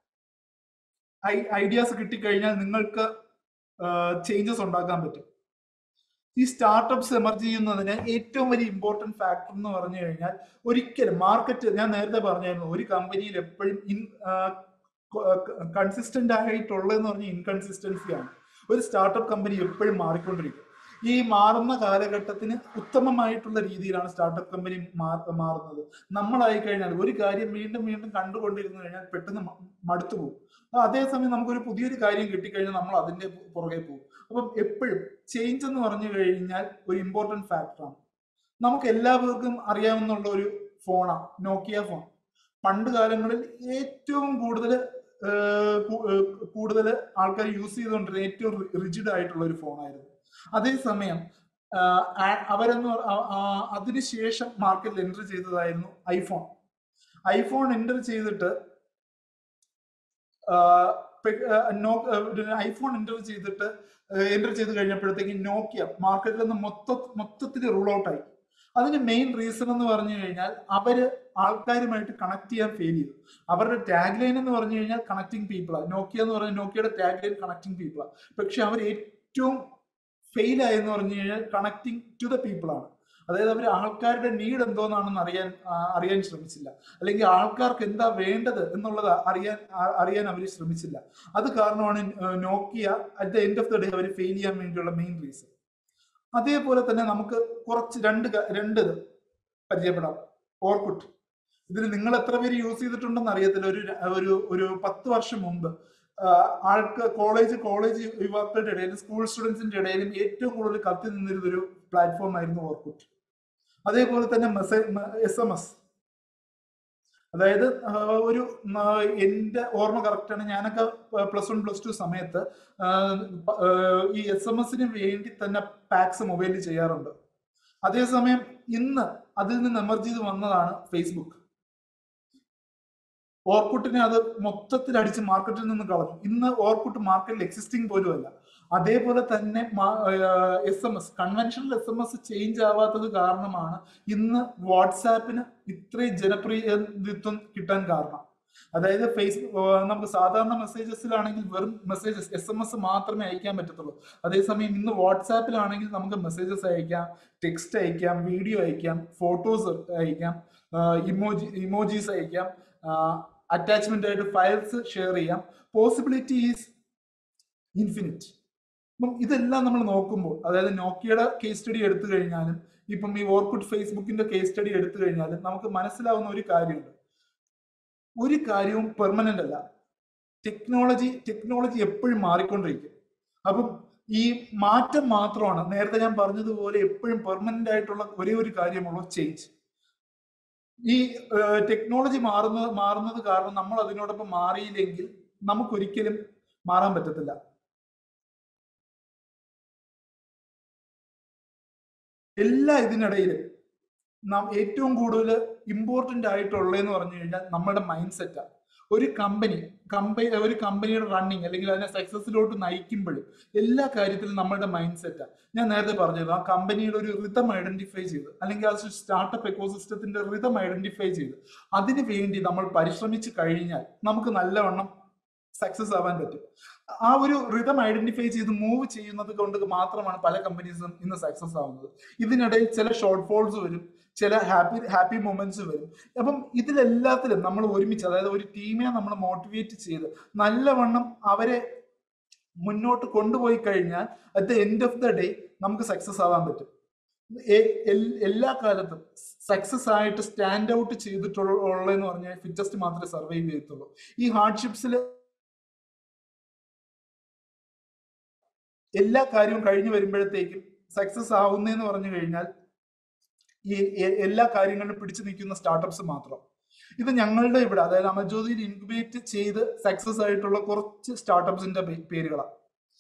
ഐഡിയാസ് കിട്ടിക്കഴിഞ്ഞാൽ നിങ്ങൾക്ക് ചേഞ്ചസ് ഉണ്ടാക്കാൻ പറ്റും ഈ സ്റ്റാർട്ടപ്സ് എമർജ് ചെയ്യുന്നതിന് ഏറ്റവും വലിയ ഇമ്പോർട്ടന്റ് ഫാക്ടർ എന്ന് പറഞ്ഞു കഴിഞ്ഞാൽ ഒരിക്കലും മാർക്കറ്റ് ഞാൻ നേരത്തെ പറഞ്ഞായിരുന്നു ഒരു കമ്പനിയിൽ എപ്പോഴും ഇൻ കൺസിസ്റ്റന്റ് ആയിട്ടുള്ളതെന്ന് പറഞ്ഞ ഇൻകൺസിസ്റ്റൻസി ആണ് ഒരു സ്റ്റാർട്ടപ്പ് കമ്പനി എപ്പോഴും മാറിക്കൊണ്ടിരിക്കും ഈ മാറുന്ന കാലഘട്ടത്തിന് ഉത്തമമായിട്ടുള്ള രീതിയിലാണ് സ്റ്റാർട്ടപ്പ് കമ്പനി മാറുന്നത് നമ്മളായി കഴിഞ്ഞാൽ ഒരു കാര്യം വീണ്ടും വീണ്ടും കണ്ടുകൊണ്ടിരുന്നു കഴിഞ്ഞാൽ പെട്ടെന്ന് മ- മടുത്തു പോകും ആ, അതേസമയം നമുക്കൊരു പുതിയൊരു കാര്യം കിട്ടിക്കഴിഞ്ഞാൽ നമ്മൾ അതിന്റെ പുറകെ പോകും അപ്പം എപ്പോഴും ചേഞ്ച് എന്ന് പറഞ്ഞു കഴിഞ്ഞാൽ ഒരു ഇമ്പോർട്ടന്റ് ഫാക്ടറാണ് നമുക്ക് എല്ലാവർക്കും അറിയാവുന്ന ഒരു ഫോണാണ് നോക്കിയ ഫോൺ പണ്ട് കാലങ്ങളിൽ ഏറ്റവും കൂടുതൽ കൂടുതൽ ആൾക്കാർ യൂസ് ചെയ്തുകൊണ്ടിരുന്ന ഏറ്റവും റിജിഡ് ആയിട്ടുള്ള ഒരു ഫോണായിരുന്നു അതേസമയം ആഹ് ആ- അവരെന്ന് പറ- ആ- ആ- അതിനുശേഷം മാർക്കറ്റിൽ എൻ്റർ ചെയ്തതായിരുന്നു ഐഫോൺ ഐഫോൺ എൻ്റർ ചെയ്തിട്ട് ആഹ് പെ- ആഹ് നോ- ആഹ് ഐഫോൺ എൻ്റർ ചെയ്തിട്ട് എൻ്റർ ചെയ്ത് കഴിഞ്ഞപ്പോഴത്തേക്കും നോക്കിയ മാർക്കറ്റിൽ നിന്ന് മൊത്ത മൊത്തത്തിൽ റൂൾ ഔട്ട് ആയി അതിന് മെയിൻ റീസൺ എന്ന് പറഞ്ഞു കഴിഞ്ഞാൽ അവര് ആൾക്കാരുമായിട്ട് കണക്ട് ചെയ്യാൻ ഫെയിൽ ചെയ്തു അവരുടെ ടാഗ് ലൈൻ എന്ന് പറഞ്ഞു കഴിഞ്ഞാൽ കണക്ടിങ് പീപ്പിളാണ് നോക്കിയ എന്ന് പറഞ്ഞാൽ നോക്കിയയുടെ ടാഗ് ലൈൻ കണക്ടിങ് പീപ്പിളാണ് പക്ഷെ അവർ ഏറ്റവും ഫെയിൽ ആയെന്ന് പറഞ്ഞു കഴിഞ്ഞാൽ കണക്ടിങ് ടു ദ പീപ്പിൾ ആണ് അതായത് അവർ ആൾക്കാരുടെ നീഡ് എന്തോന്നാണെന്ന് അറിയാൻ ആ, അറിയാൻ ശ്രമിച്ചില്ല അല്ലെങ്കിൽ ആൾക്കാർക്ക് എന്താ വേണ്ടത് എന്നുള്ളത് അറിയാൻ ആ- അറിയാൻ അവർ ശ്രമിച്ചില്ല അത് കാരണമാണ് Nokia at the end of the day അവർ ഫെയിൽ ചെയ്യാൻ വേണ്ടിയുള്ള മെയിൻ റീസൺ അതേപോലെ തന്നെ നമുക്ക് കുറച്ച് രണ്ട് ക- രണ്ട് ഇത് പരിചയപ്പെടാം ഓർക്കുട്ട് ഇതിൽ നിങ്ങൾ എത്ര പേര് യൂസ് ചെയ്തിട്ടുണ്ടെന്ന് അറിയത്തില്ല ഒരു ര- ഒരു ഒരു പത്ത് വർഷം മുമ്പ് ആഹ് ആൾക്ക് കോളേജ് കോളേജ് യുവാക്കളുടെ ഇടയിലും സ്കൂൾ സ്റ്റുഡൻസിന്റെ ഇടയിലും ഏറ്റവും കൂടുതൽ കത്തി നിന്നിരുന്ന ഒരു പ്ലാറ്റ്ഫോം ആയിരുന്നു ഓർക്കുട്ട് അതേപോലെ തന്നെ എസ് എം എസ് അതായത് ആഹ് ഒരു ന- എന്റെ ഓർമ്മ കറക്റ്റ് ആണ് ഞാനൊക്കെ പ്ലസ് വൺ പ്ലസ് ടു സമയത്ത് ആഹ് പ- ആഹ് ഈ എസ് എം എസിന് വേണ്ടി തന്നെ പാക്സ് മൊബൈലിൽ ചെയ്യാറുണ്ട് അതേസമയം ഇന്ന് അതിൽ നിന്ന് എമർജ് ചെയ്ത് വന്നതാണ് ഫേസ്ബുക്ക് ഓർക്കുട്ടിനെ അത് മൊത്തത്തിൽ അടിച്ച് മാർക്കറ്റിൽ നിന്ന് കളഞ്ഞു ഇന്ന് ഓർക്കുട്ട് മാർക്കറ്റിൽ എക്സിസ്റ്റിംഗ് പോലും അല്ല അതേപോലെ തന്നെ S M S conventional S M S change ആവാത്തത് കാരണമാണ് ഇന്ന് വാട്സാപ്പിന് ഇത്രയും ജനപ്രിയത്വം കിട്ടാൻ കാരണം അതായത് ഫേസ്ബുക്ക് നമുക്ക് സാധാരണ മെസ്സേജസിലാണെങ്കിൽ വെറും മെസ്സേജസ് എസ് എം എസ് മാത്രമേ അയക്കാൻ പറ്റത്തുള്ളൂ അതേസമയം ഇന്ന് വാട്സാപ്പിലാണെങ്കിൽ നമുക്ക് മെസ്സേജസ് അയക്കാം ടെക്സ്റ്റ് അയക്കാം വീഡിയോ അയക്കാം ഫോട്ടോസ് അയക്കാം ഇമോജി ഇമോജീസ് അയക്കാം അറ്റാച്ച്മെന്റ് ആയിട്ട് ഫയൽസ് ഷെയർ ചെയ്യാം പോസിബിലിറ്റി ഈസ് ഇൻഫിനിറ്റ് അപ്പം ഇതെല്ലാം നമ്മൾ നോക്കുമ്പോൾ അതായത് നോക്കിയയുടെ കേസ് സ്റ്റഡി എടുത്തു കഴിഞ്ഞാലും ഇപ്പം ഈ ഓർക്കുഡ് ഫേസ്ബുക്കിന്റെ കേസ് സ്റ്റഡി എടുത്തു കഴിഞ്ഞാലും നമുക്ക് മനസ്സിലാവുന്ന ഒരു കാര്യമുണ്ട് ഒരു കാര്യവും പെർമനന്റ് അല്ല ടെക്നോളജി ടെക്നോളജി എപ്പോഴും മാറിക്കൊണ്ടിരിക്കും അപ്പം ഈ മാറ്റം മാത്രമാണ് നേരത്തെ ഞാൻ പറഞ്ഞതുപോലെ എപ്പോഴും പെർമനന്റ് ആയിട്ടുള്ള ഒരേ ഒരു കാര്യമുള്ളൂ ചേഞ്ച് ഈ ടെക്നോളജി മാറുന്നത് മാറുന്നത് കാരണം നമ്മൾ അതിനോടൊപ്പം മാറിയില്ലെങ്കിൽ നമുക്കൊരിക്കലും മാറാൻ പറ്റത്തില്ല എല്ലാ ഇതിനിടയിലും നാം ഏറ്റവും കൂടുതൽ ഇമ്പോർട്ടന്റ് ആയിട്ടുള്ളതെന്ന് പറഞ്ഞു കഴിഞ്ഞാൽ നമ്മുടെ മൈൻഡ് സെറ്റാണ് ഒരു കമ്പനി കമ്പനി ഒരു കമ്പനിയുടെ റണ്ണിങ് അല്ലെങ്കിൽ അതിനെ സക്സസിലോട്ട് നയിക്കുമ്പോഴും എല്ലാ കാര്യത്തിലും നമ്മുടെ മൈൻഡ് സെറ്റാണ് ഞാൻ നേരത്തെ പറഞ്ഞത് ആ കമ്പനിയുടെ ഒരു റിതം ഐഡന്റിഫൈ ചെയ്ത് അല്ലെങ്കിൽ ആ സ്റ്റാർട്ടപ്പ് എക്കോസിസ്റ്റത്തിന്റെ റിതം ഐഡന്റിഫൈ ചെയ്ത് അതിനു വേണ്ടി നമ്മൾ പരിശ്രമിച്ചു കഴിഞ്ഞാൽ നമുക്ക് നല്ലവണ്ണം സക്സസ് ആവാൻ പറ്റും ആ ഒരു റിതം ഐഡന്റിഫൈ ചെയ്ത് മൂവ് ചെയ്യുന്നത് കൊണ്ട് മാത്രമാണ് പല കമ്പനീസും ഇന്ന് സക്സസ് ആവുന്നത് ഇതിനിടയിൽ ചില ഷോർട്ട് ഫോൾസ് വരും ചില ഹാപ്പി ഹാപ്പി മൊമെന്റ്സ് വരും അപ്പം ഇതിലെല്ലാത്തിലും നമ്മൾ ഒരുമിച്ച് അതായത് ഒരു ടീമിനെ നമ്മൾ മോട്ടിവേറ്റ് ചെയ്ത് നല്ലവണ്ണം അവരെ മുന്നോട്ട് കൊണ്ടുപോയി കഴിഞ്ഞാൽ at the end of the day നമുക്ക് സക്സസ് ആവാൻ പറ്റും എ- എൽ- എല്ലാ കാലത്തും സക്സസ് ആയിട്ട് സ്റ്റാൻഡ് ഔട്ട് ചെയ്തിട്ടുള്ളതെന്ന് പറഞ്ഞാൽ ഫിറ്റസ്റ്റ് മാത്രമേ സർവൈവ് ചെയ്യത്തുള്ളൂ ഈ ഹാർഡ്ഷിപ്സിൽ എല്ലാ കാര്യവും കഴിഞ്ഞു വരുമ്പോഴത്തേക്കും സക്സസ് ആവുന്നതെന്ന് പറഞ്ഞു കഴിഞ്ഞാൽ ഈ എ- എല്ലാ കാര്യങ്ങളിലും പിടിച്ചു നിൽക്കുന്ന സ്റ്റാർട്ടപ്സ് മാത്രം ഇത് ഞങ്ങളുടെ ഇവിടെ അതായത് അമജ്യോതിയിൽ ഇൻക്യുബേറ്റ് ചെയ്ത് സക്സസ് ആയിട്ടുള്ള കുറച്ച് സ്റ്റാർട്ടപ്സിന്റെ പേരുകളാണ്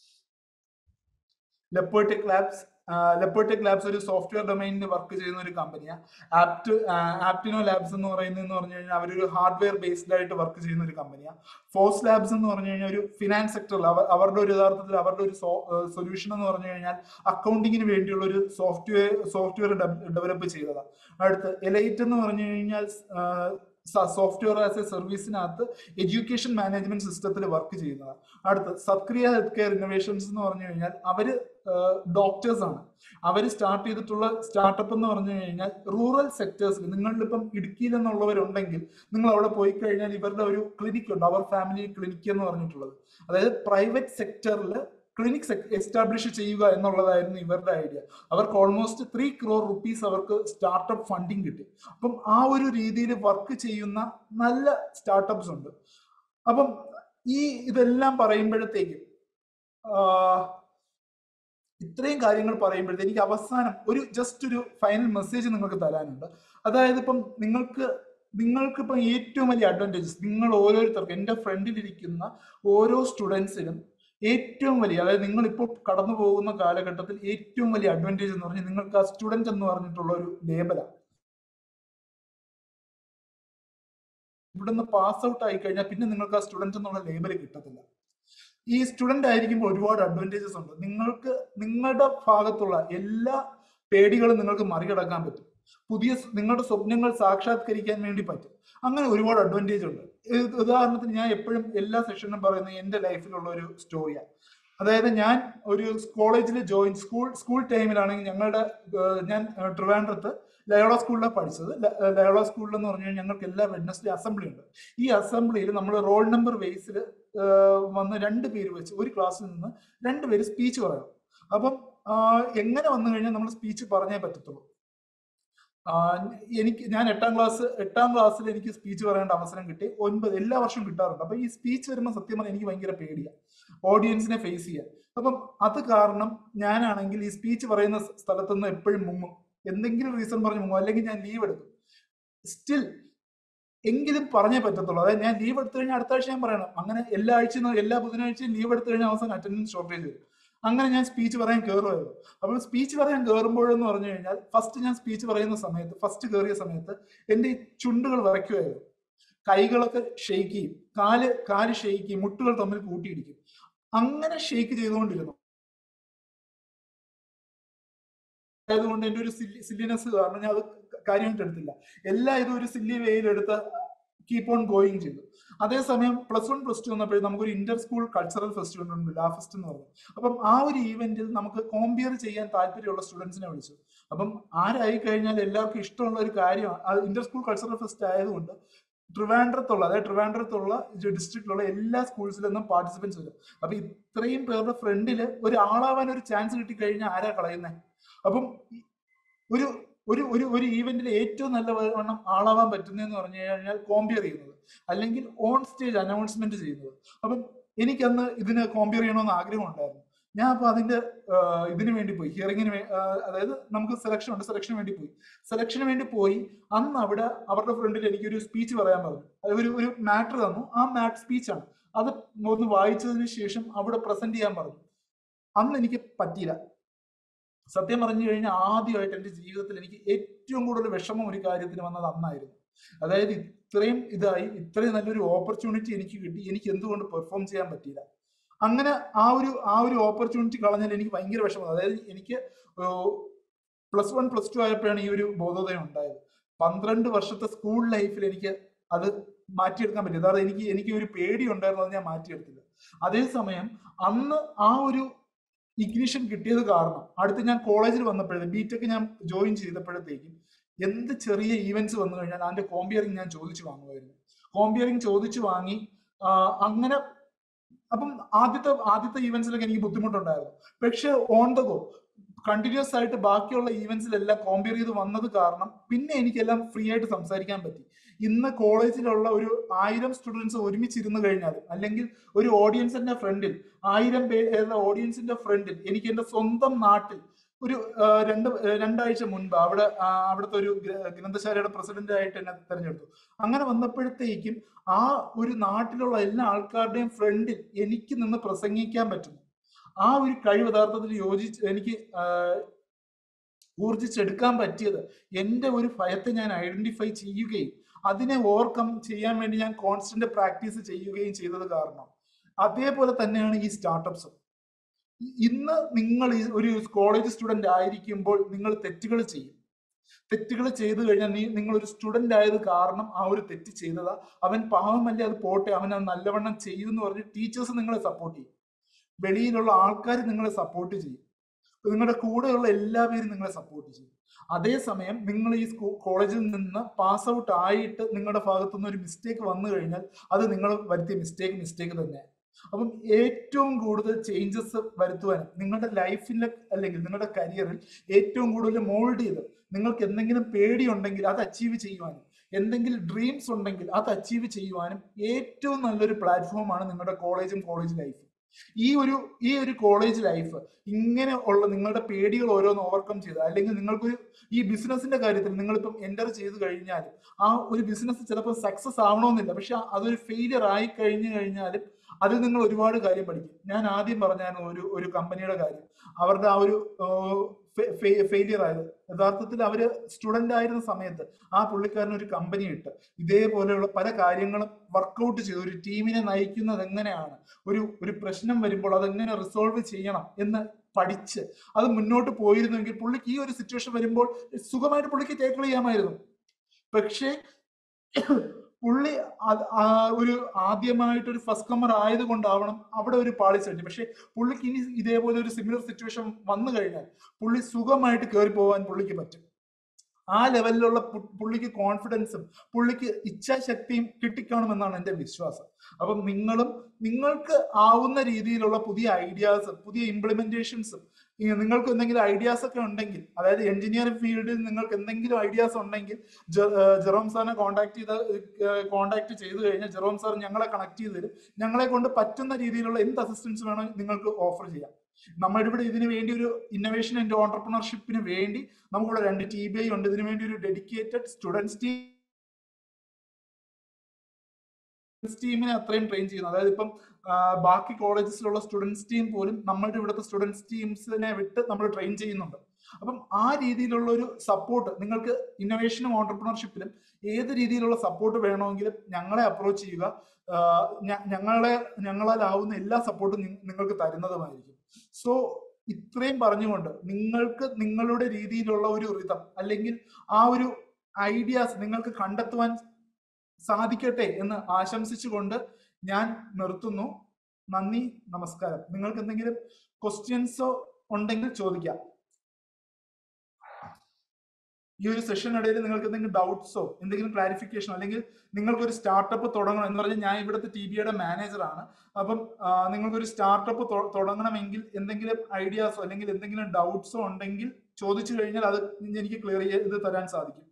ലെപ്പേർടെക് ലാബ്സ് ലെപ്പേർടെക് ലാബ്സ് ഒരു സോഫ്റ്റ്വെയർ ഡൊമൈനിൽ വർക്ക് ചെയ്യുന്ന ഒരു കമ്പനിയാണ് ആപ്റ്റ് ആപ്റ്റിനോ ലാബ്സ് എന്ന് പറയുന്നതെന്ന് പറഞ്ഞു കഴിഞ്ഞാൽ അവരൊരു ഹാർഡ്വെയർ ബേസ്ഡ് ആയിട്ട് വർക്ക് ചെയ്യുന്ന ഒരു കമ്പനിയാണ് ഫോസ് ലാബ്സ് എന്ന് പറഞ്ഞു കഴിഞ്ഞാൽ ഒരു ഫിനാൻസ് സെക്ടറിൽ അവരുടെ ഒരു യഥാർത്ഥത്തിൽ അവരുടെ ഒരു സൊല്യൂഷൻ എന്ന് പറഞ്ഞു കഴിഞ്ഞാൽ അക്കൗണ്ടിങ്ങിന് വേണ്ടിയുള്ള ഒരു സോഫ്റ്റ്വെയർ സോഫ്റ്റ്വെയർ ഡെവലപ്പ് ചെയ്തതാണ് അടുത്ത് എലൈറ്റ് എന്ന് പറഞ്ഞു കഴിഞ്ഞാൽ സോഫ്റ്റ്വെയർ ആസ് എ സർവീസിനകത്ത് എഡ്യൂക്കേഷൻ മാനേജ്മെന്റ് സിസ്റ്റത്തിൽ വർക്ക് ചെയ്യുന്നതാണ് അടുത്ത് സത്ക്രിയ ഹെൽത്ത് കെയർ ഇന്നോവേഷൻസ് എന്ന് പറഞ്ഞു കഴിഞ്ഞാൽ അവര് ഡോക്ടേഴ്സ് ആണ് അവർ സ്റ്റാർട്ട് ചെയ്തിട്ടുള്ള സ്റ്റാർട്ടപ്പ് എന്ന് പറഞ്ഞു കഴിഞ്ഞാൽ റൂറൽ സെക്ടേഴ്സിൽ നിങ്ങളുടെ ഇപ്പം ഇടുക്കിയിൽ നിന്നുള്ളവരുണ്ടെങ്കിൽ നിങ്ങൾ അവിടെ പോയി കഴിഞ്ഞാൽ ഇവരുടെ ഒരു ക്ലിനിക് ഉണ്ട് അവർ ഫാമിലി ക്ലിനിക് എന്ന് പറഞ്ഞിട്ടുള്ളത് അതായത് പ്രൈവറ്റ് സെക്ടറിൽ ക്ലിനിക് എസ്റ്റാബ്ലിഷ് ചെയ്യുക എന്നുള്ളതായിരുന്നു ഇവരുടെ ഐഡിയ അവർക്ക് ഓൾമോസ്റ്റ് ത്രീ ക്രോർ റുപ്പീസ് അവർക്ക് സ്റ്റാർട്ടപ്പ് ഫണ്ടിങ് കിട്ടി അപ്പം ആ ഒരു രീതിയിൽ വർക്ക് ചെയ്യുന്ന നല്ല സ്റ്റാർട്ടപ്സ് ഉണ്ട് അപ്പം ഈ ഇതെല്ലാം പറയുമ്പോഴത്തേക്കും ഇത്രയും കാര്യങ്ങൾ പറയുമ്പോഴത്തേക്ക് എനിക്ക് അവസാനം ഒരു ജസ്റ്റ് ഒരു ഫൈനൽ മെസ്സേജ് നിങ്ങൾക്ക് തരാനുണ്ട് അതായത് ഇപ്പം നിങ്ങൾക്ക് നിങ്ങൾക്ക് ഇപ്പം ഏറ്റവും വലിയ അഡ്വാൻറ്റേജസ് നിങ്ങൾ ഓരോരുത്തർക്കും എൻ്റെ ഫ്രണ്ടിലിരിക്കുന്ന ഓരോ സ്റ്റുഡൻസിനും ഏറ്റവും വലിയ അതായത് നിങ്ങൾ ഇപ്പോൾ കടന്നു പോകുന്ന കാലഘട്ടത്തിൽ ഏറ്റവും വലിയ അഡ്വാൻറ്റേജ് എന്ന് പറഞ്ഞാൽ നിങ്ങൾക്ക് ആ സ്റ്റുഡൻറ് എന്ന് പറഞ്ഞിട്ടുള്ള ഒരു ലേബലാണ് ഇവിടുന്ന് പാസ് ഔട്ട് ആയി കഴിഞ്ഞാൽ പിന്നെ നിങ്ങൾക്ക് ആ സ്റ്റുഡൻറ് എന്നുള്ള ലേബൽ കിട്ടത്തില്ല ഈ സ്റ്റുഡന്റ് ആയിരിക്കുമ്പോൾ ഒരുപാട് അഡ്വാൻറ്റേജസ് ഉണ്ട് നിങ്ങൾക്ക് നിങ്ങളുടെ ഭാഗത്തുള്ള എല്ലാ പേടികളും നിങ്ങൾക്ക് മറികടക്കാൻ പറ്റും പുതിയ നിങ്ങളുടെ സ്വപ്നങ്ങൾ സാക്ഷാത്കരിക്കാൻ വേണ്ടി പറ്റും അങ്ങനെ ഒരുപാട് അഡ്വാൻറ്റേജ് ഉണ്ട് ഉദാഹരണത്തിന് ഞാൻ എപ്പോഴും എല്ലാ സെഷനിലും പറയുന്നത് എൻ്റെ ലൈഫിലുള്ള ഒരു സ്റ്റോറിയാണ് അതായത് ഞാൻ ഒരു കോളേജിൽ ജോയിൻ സ്കൂൾ സ്കൂൾ ടൈമിലാണെങ്കിൽ ഞങ്ങളുടെ ഞാൻ ട്രിവാൻഡ്രത്ത് ലയോള സ്കൂളിലാണ് പഠിച്ചത് ലയോള സ്കൂളിൽ എന്ന് പറഞ്ഞു കഴിഞ്ഞാൽ ഞങ്ങൾക്ക് എല്ലാ വെഡ്നസ്ഡേ അസംബ്ലി ഉണ്ട് ഈ അസംബ്ലിയിൽ നമ്മൾ റോൾ നമ്പർ ബേസിൽ വന്ന് രണ്ട് പേര് വെച്ച് ഒരു ക്ലാസ്സിൽ നിന്ന് രണ്ട് പേര് സ്പീച്ച് പറയണം അപ്പം എങ്ങനെ വന്നു കഴിഞ്ഞാൽ നമ്മൾ സ്പീച്ച് പറഞ്ഞേ പറ്റത്തുള്ളൂ എനിക്ക് ഞാൻ എട്ടാം ക്ലാസ് എട്ടാം ക്ലാസ്സിൽ എനിക്ക് സ്പീച്ച് പറയേണ്ട അവസരം കിട്ടി ഒൻപത് എല്ലാ വർഷവും കിട്ടാറുണ്ട് അപ്പൊ ഈ സ്പീച്ച് വരുമ്പോൾ സത്യം പറഞ്ഞാൽ എനിക്ക് ഭയങ്കര പേടിയാണ് ഓഡിയൻസിനെ ഫേസ് ചെയ്യാൻ അപ്പം അത് കാരണം ഞാനാണെങ്കിൽ ഈ സ്പീച്ച് പറയുന്ന സ്ഥലത്തുനിന്ന് എപ്പോഴും മുങ്ങും എന്തെങ്കിലും റീസൺ പറഞ്ഞ് മുങ്ങും അല്ലെങ്കിൽ ഞാൻ ലീവ് എടുക്കും സ്റ്റിൽ എങ്കിലും പറഞ്ഞേ പറ്റത്തുള്ളൂ അതായത് ഞാൻ ലീവ് എടുത്തു കഴിഞ്ഞാൽ അടുത്ത ആഴ്ച ഞാൻ പറയണം അങ്ങനെ എല്ലാ ആഴ്ചയും എല്ലാ ബുധനാഴ്ചയും ലീവ് എടുത്തു കഴിഞ്ഞാൽ അവസാനം അറ്റൻഡൻസ് ഷോർട്ടേജ് വരും അങ്ങനെ ഞാൻ സ്പീച്ച് പറയാൻ കയറുമായിരുന്നു അപ്പോൾ സ്പീച്ച് പറയാൻ കയറുമ്പോഴെന്ന് പറഞ്ഞു കഴിഞ്ഞാൽ ഫസ്റ്റ് ഞാൻ സ്പീച്ച് പറയുന്ന സമയത്ത് ഫസ്റ്റ് കയറിയ സമയത്ത് എൻ്റെ ഈ ചുണ്ടുകൾ വരയ്ക്കുമായിരുന്നു കൈകളൊക്കെ ഷെയ്ക്ക് ചെയ്യും കാല് കാല് ഷെയ്ക്ക് ചെയ്യും മുട്ടുകൾ തമ്മിൽ കൂട്ടിയിടിക്കും അങ്ങനെ ഷെയ്ക്ക് ചെയ്തുകൊണ്ടിരുന്നു ആയതുകൊണ്ട് എൻ്റെ ഒരു സില്ലി സില്ലിനെസ് കാരണം ഞാൻ അത് കാര്യമായിട്ട് എടുത്തില്ല എല്ലാ ഇതും ഒരു സില്ലി വേയിൽ എടുത്ത് കീപ്പ് ഓൺ ഗോയിങ് ചെയ്തു അതേസമയം പ്ലസ് വൺ പ്ലസ് ടു വന്നപ്പോഴും നമുക്കൊരു ഇന്റർ സ്കൂൾ കൾച്ചറൽ ഫെസ്റ്റിവൽ ഉണ്ട് ലാഫസ്റ്റ് എന്ന് പറഞ്ഞു അപ്പം ആ ഒരു ഈവെന്റിൽ നമുക്ക് കോമ്പിയർ ചെയ്യാൻ താല്പര്യമുള്ള സ്റ്റുഡൻസിനെ വിളിച്ചു അപ്പം ആരായി കഴിഞ്ഞാൽ എല്ലാവർക്കും ഇഷ്ടമുള്ള ഒരു കാര്യമാണ് ഇന്റർ സ്കൂൾ കൾച്ചറൽ ഫെസ്റ്റ് ആയതുകൊണ്ട് ട്രിവാൻഡ്രത്തുള്ള അതായത് ട്രിവാൻഡ്രത്തുള്ള ഡിസ്ട്രിക്റ്റിലുള്ള എല്ലാ സ്കൂൾസിൽ നിന്നും പാർട്ടിസിപ്പൻസ് വരും അപ്പൊ ഇത്രയും പേരുടെ ഫ്രണ്ടിൽ ഒരു ആളാവാൻ ഒരു ചാൻസ് കിട്ടിക്കഴിഞ്ഞാൽ ആരാ കളയുന്നത് അപ്പം ഒരു ഒരു ഒരു ഒരു ഈവെന്റിൽ ഏറ്റവും നല്ല വണ്ണം ആളാവാൻ പറ്റുന്നതെന്ന് പറഞ്ഞു കഴിഞ്ഞാൽ കോമ്പിയർ ചെയ്യുന്നത് അല്ലെങ്കിൽ ഓൺ സ്റ്റേജ് അനൗൺസ്മെന്റ് ചെയ്യുന്നത് അപ്പം എനിക്കന്ന് ഇതിന് കോമ്പിയർ ചെയ്യണമെന്ന് ആഗ്രഹം ഉണ്ടായിരുന്നു ഞാൻ അപ്പൊ അതിന്റെ ഇതിനു വേണ്ടി പോയി ഹിയറിങ്ങിന് അതായത് നമുക്ക് സെലക്ഷൻ ഉണ്ട് സെലക്ഷന് വേണ്ടി പോയി സെലക്ഷന് വേണ്ടി പോയി അന്ന് അവിടെ അവരുടെ ഫ്രണ്ടിൽ എനിക്കൊരു സ്പീച്ച് പറയാൻ പറഞ്ഞു അത് ഒരു ഒരു മാറ്റർ തന്നു ആ മാറ്റ് സ്പീച്ചാണ് അത് ഒന്ന് വായിച്ചതിന് ശേഷം അവിടെ പ്രസന്റ് ചെയ്യാൻ പറഞ്ഞു അന്ന് എനിക്ക് പറ്റിയില്ല സത്യം പറഞ്ഞു കഴിഞ്ഞാൽ ആദ്യമായിട്ട് എൻ്റെ ജീവിതത്തിൽ എനിക്ക് ഏറ്റവും കൂടുതൽ വിഷമം ഒരു കാര്യത്തിന് വന്നത് അന്നായിരുന്നു അതായത് ഇത്രയും ഇതായി ഇത്രയും നല്ലൊരു ഓപ്പർച്യൂണിറ്റി എനിക്ക് കിട്ടി എനിക്ക് എന്തുകൊണ്ട് പെർഫോം ചെയ്യാൻ പറ്റിയില്ല അങ്ങനെ ആ ഒരു ആ ഒരു ഓപ്പർച്യൂണിറ്റി കളഞ്ഞാൽ എനിക്ക് ഭയങ്കര വിഷമം അതായത് എനിക്ക് പ്ലസ് വൺ പ്ലസ് ടു ആയപ്പോഴാണ് ഈ ഒരു ബോധോദയം ഉണ്ടായത് പന്ത്രണ്ട് വർഷത്തെ സ്കൂൾ ലൈഫിൽ എനിക്ക് അത് മാറ്റിയെടുക്കാൻ പറ്റി അതായത് എനിക്ക് എനിക്ക് ഒരു പേടി ഉണ്ടായിരുന്നു അത് ഞാൻ മാറ്റിയെടുത്തില്ല അതേസമയം അന്ന് ആ ഒരു ഇഗ്നിഷൻ കിട്ടിയത് കാരണം അടുത്ത് ഞാൻ കോളേജിൽ വന്നപ്പോഴത്തേക്കും ബിടെക് ഞാൻ ജോയിൻ ചെയ്തപ്പോഴത്തേക്കും എന്ത് ചെറിയ ഈവെന്റ്സ് വന്നു കഴിഞ്ഞാൽ അതിന്റെ കോമ്പിയറിംഗ് ഞാൻ ചോദിച്ചു വാങ്ങുമായിരുന്നു കോമ്പിയറിംഗ് ചോദിച്ചു വാങ്ങി ആ, അങ്ങനെ അപ്പം ആദ്യത്തെ ആദ്യത്തെ ഈവെന്റ്സിലൊക്കെ എനിക്ക് ബുദ്ധിമുട്ടുണ്ടായിരുന്നു പക്ഷെ ഓൺ ദ ഗോ കണ്ടിന്യൂസ് ആയിട്ട് ബാക്കിയുള്ള ഈവെന്റ്സിലെല്ലാം കോമ്പയർ ചെയ്ത് വന്നത് കാരണം പിന്നെ എനിക്കെല്ലാം ഫ്രീ ആയിട്ട് സംസാരിക്കാൻ പറ്റി ഇന്ന് കോളേജിലുള്ള ഒരു ആയിരം സ്റ്റുഡൻസ് ഒരുമിച്ചിരുന്ന് കഴിഞ്ഞാൽ അല്ലെങ്കിൽ ഒരു ഓഡിയൻസിന്റെ ഫ്രണ്ടിൽ ആയിരം പേരുടെ ഓഡിയൻസിന്റെ ഫ്രണ്ടിൽ എനിക്ക് എന്റെ സ്വന്തം നാട്ടിൽ ഒരു ആ, രണ്ട് ആ, രണ്ടാഴ്ച മുൻപ് അവിടെ ആ, അവിടുത്തെ ഒരു ഗ്ര- ഗ്രന്ഥശാലയുടെ പ്രസിഡന്റ് ആയിട്ട് എന്നെ തെരഞ്ഞെടുത്തു അങ്ങനെ വന്നപ്പോഴത്തേക്കും ആ ഒരു നാട്ടിലുള്ള എല്ലാ ആൾക്കാരുടെയും ഫ്രണ്ടിൽ എനിക്ക് നിന്ന് പ്രസംഗിക്കാൻ പറ്റുന്നു ആ ഒരു കഴിവ് യഥാർത്ഥത്തിൽ യോജിച്ച് എനിക്ക് ആ, ഊർജിച്ചെടുക്കാൻ പറ്റിയത് എൻ്റെ ഒരു ഭയത്തെ ഞാൻ ഐഡന്റിഫൈ ചെയ്യുകയും അതിനെ ഓവർകം ചെയ്യാൻ വേണ്ടി ഞാൻ കോൺസ്റ്റന്റ് പ്രാക്ടീസ് ചെയ്യുകയും ചെയ്തത് കാരണം അതേപോലെ തന്നെയാണ് ഈ സ്റ്റാർട്ടപ്സും ഇന്ന് നിങ്ങൾ ഈ ഒരു കോളേജ് സ്റ്റുഡന്റ് ആയിരിക്കുമ്പോൾ നിങ്ങൾ തെറ്റുകൾ ചെയ്യും തെറ്റുകൾ ചെയ്തു കഴിഞ്ഞാൽ നീ നിങ്ങൾ ഒരു സ്റ്റുഡന്റ് ആയത് കാരണം ആ ഒരു തെറ്റ് ചെയ്തതാ അവൻ പാവമല്ലേ അത് പോട്ടെ അവൻ അത് നല്ലവണ്ണം ചെയ്യും എന്ന് പറഞ്ഞ് ടീച്ചേഴ്സ് നിങ്ങളെ സപ്പോർട്ട് ചെയ്യും വെളിയിലുള്ള ആൾക്കാർ നിങ്ങളെ സപ്പോർട്ട് ചെയ്യും നിങ്ങളുടെ കൂടെയുള്ള എല്ലാവരും നിങ്ങളെ സപ്പോർട്ട് ചെയ്യും അതേസമയം നിങ്ങൾ ഈ സ്കൂ കോളേജിൽ നിന്ന് പാസ് ഔട്ട് ആയിട്ട് നിങ്ങളുടെ ഭാഗത്തു നിന്ന് ഒരു മിസ്റ്റേക്ക് വന്നു കഴിഞ്ഞാൽ അത് നിങ്ങൾ വരുത്തിയ മിസ്റ്റേക്ക് മിസ്റ്റേക്ക് തന്നെ അപ്പം ഏറ്റവും കൂടുതൽ ചേഞ്ചസ് വരുത്തുവാനും നിങ്ങളുടെ ലൈഫിലെ അല്ലെങ്കിൽ നിങ്ങളുടെ കരിയറിൽ ഏറ്റവും കൂടുതൽ മോൾഡ് ചെയ്ത് നിങ്ങൾക്ക് എന്തെങ്കിലും പേടിയുണ്ടെങ്കിൽ അത് അച്ചീവ് ചെയ്യുവാനും എന്തെങ്കിലും ഡ്രീംസ് ഉണ്ടെങ്കിൽ അത് അച്ചീവ് ചെയ്യുവാനും ഏറ്റവും നല്ലൊരു പ്ലാറ്റ്ഫോമാണ് നിങ്ങളുടെ കോളേജും കോളേജ് ലൈഫും ഈ ഒരു ഈ ഒരു കോളേജ് ലൈഫ് ഇങ്ങനെ ഉള്ള നിങ്ങളുടെ പേടികൾ ഓരോന്ന് ഓവർകം ചെയ്ത് അല്ലെങ്കിൽ നിങ്ങൾക്കൊരു ഈ ബിസിനസിന്റെ കാര്യത്തിൽ നിങ്ങളിപ്പം എൻ്റർ ചെയ്ത് കഴിഞ്ഞാൽ ആ ഒരു ബിസിനസ് ചിലപ്പോൾ സക്സസ് ആവണമെന്നില്ല പക്ഷെ അതൊരു ഫെയിലിയർ ആയി കഴിഞ്ഞു കഴിഞ്ഞാലും അതിൽ നിങ്ങൾ ഒരുപാട് കാര്യം പഠിക്കും ഞാൻ ആദ്യം പറഞ്ഞായിരുന്നു ഒരു ഒരു കമ്പനിയുടെ കാര്യം അവരുടെ ആ ഒരു ഫെയിലിയർ ആയത് യഥാർത്ഥത്തിൽ അവര് സ്റ്റുഡന്റ് ആയിരുന്ന സമയത്ത് ആ പുള്ളിക്കാരൻ ഒരു കമ്പനി ഇട്ട് ഇതേപോലെയുള്ള പല കാര്യങ്ങളും വർക്കൗട്ട് ചെയ്ത് ഒരു ടീമിനെ നയിക്കുന്നത് എങ്ങനെയാണ് ഒരു ഒരു പ്രശ്നം വരുമ്പോൾ അതെങ്ങനെ റിസോൾവ് ചെയ്യണം എന്ന് പഠിച്ച് അത് മുന്നോട്ട് പോയിരുന്നെങ്കിൽ പുള്ളിക്ക് ഈ ഒരു സിറ്റുവേഷൻ വരുമ്പോൾ സുഖമായിട്ട് പുള്ളിക്ക് ടേക്കിൾ ചെയ്യാമായിരുന്നു പക്ഷേ പുള്ളി അത് ആ ഒരു ആദ്യമായിട്ട് ഒരു ഫസ്റ്റ് കമ്മർ ആയതുകൊണ്ടാവണം അവിടെ ഒരു പാളിച്ച പറ്റി പക്ഷെ പുള്ളിക്ക് ഇനി ഇതേപോലെ ഒരു സിമിലർ സിറ്റുവേഷൻ വന്നു കഴിഞ്ഞാൽ പുള്ളി സുഖമായിട്ട് കയറി പോകാൻ പുള്ളിക്ക് പറ്റും ആ ലെവലിലുള്ള പു- പുള്ളിക്ക് കോൺഫിഡൻസും പുള്ളിക്ക് ഇച്ഛാശക്തിയും കിട്ടിക്കാണുമെന്നാണ് എൻ്റെ വിശ്വാസം അപ്പം നിങ്ങളും നിങ്ങൾക്ക് ആവുന്ന രീതിയിലുള്ള പുതിയ ഐഡിയാസും പുതിയ ഇംപ്ലിമെന്റേഷൻസും നിങ്ങൾക്ക് എന്തെങ്കിലും ഐഡിയാസ് ഒക്കെ ഉണ്ടെങ്കിൽ അതായത് എഞ്ചിനീയറിംഗ് ഫീൽഡിൽ നിങ്ങൾക്ക് എന്തെങ്കിലും ഐഡിയാസ് ഉണ്ടെങ്കിൽ ജെ- ഏർ ജെറോം സാറിനെ കോൺടാക്ട് ചെയ്ത് കോൺടാക്ട് ചെയ്ത് കഴിഞ്ഞാൽ ജെറോം സാർ ഞങ്ങളെ കണക്ട് ചെയ്ത് തരും ഞങ്ങളെ കൊണ്ട് പറ്റുന്ന രീതിയിലുള്ള എന്ത് അസിസ്റ്റൻസ് വേണോ നിങ്ങൾക്ക് ഓഫർ ചെയ്യാം നമ്മുടെ ഇവിടെ ഇതിനു വേണ്ടി ഒരു ഇന്നോവേഷൻ ആൻഡ് ഓണ്ടർപ്രണർഷിപ്പിന് വേണ്ടി നമുക്കിവിടെ രണ്ട് ടി ബി ഐ ഉണ്ട് ഇതിനു വേണ്ടി ഒരു ഡെഡിക്കേറ്റഡ് സ്റ്റുഡൻസ് ടീം ടീമിനെ അത്രയും ട്രെയിൻ ചെയ്യുന്നു അതായത് ഇപ്പം ആ, ബാക്കി കോളേജസിലുള്ള സ്റ്റുഡൻസ് ടീം പോലും നമ്മളുടെ ഇവിടുത്തെ സ്റ്റുഡൻസ് ടീംസിനെ വിട്ട് നമ്മൾ ട്രെയിൻ ചെയ്യുന്നുണ്ട് അപ്പം ആ രീതിയിലുള്ള ഒരു സപ്പോർട്ട് നിങ്ങൾക്ക് ഇന്നോവേഷനും ഓണ്ടർപ്രണർഷിപ്പിലും ഏത് രീതിയിലുള്ള സപ്പോർട്ട് വേണമെങ്കിലും ഞങ്ങളെ അപ്രോച്ച് ചെയ്യുക ആ, ഞ- ഞങ്ങളെ ഞങ്ങളാലാവുന്ന എല്ലാ സപ്പോർട്ടും നിങ്ങൾക്ക് തരുന്നതുമായിരിക്കും സോ ഇത്രയും പറഞ്ഞുകൊണ്ട് നിങ്ങൾക്ക് നിങ്ങളുടെ രീതിയിലുള്ള ഒരു റിതം അല്ലെങ്കിൽ ആ ഒരു ഐഡിയാസ് നിങ്ങൾക്ക് കണ്ടെത്തുവാൻ സാധിക്കട്ടെ എന്ന് ആശംസിച്ചുകൊണ്ട് ഞാൻ നിർത്തുന്നു നന്ദി നമസ്കാരം നിങ്ങൾക്ക് എന്തെങ്കിലും ക്വസ്റ്റ്യൻസോ ഉണ്ടെങ്കിൽ ചോദിക്കാം ഈ ഒരു സെഷൻ ഇടയിൽ നിങ്ങൾക്ക് എന്തെങ്കിലും ഡൗട്ട്സോ എന്തെങ്കിലും ക്ലാരിഫിക്കേഷനോ അല്ലെങ്കിൽ നിങ്ങൾക്കൊരു സ്റ്റാർട്ടപ്പ് തുടങ്ങണം എന്ന് പറഞ്ഞാൽ ഞാൻ ഇവിടുത്തെ ടി ബിയുടെ മാനേജറാണ് അപ്പം ആ, നിങ്ങൾക്കൊരു സ്റ്റാർട്ടപ്പ് തുടങ്ങണമെങ്കിൽ എന്തെങ്കിലും ഐഡിയാസോ അല്ലെങ്കിൽ എന്തെങ്കിലും ഡൗട്ട്സോ ഉണ്ടെങ്കിൽ ചോദിച്ചു കഴിഞ്ഞാൽ അത് എനിക്ക് ക്ലിയർ ചെയ്ത് തരാൻ സാധിക്കും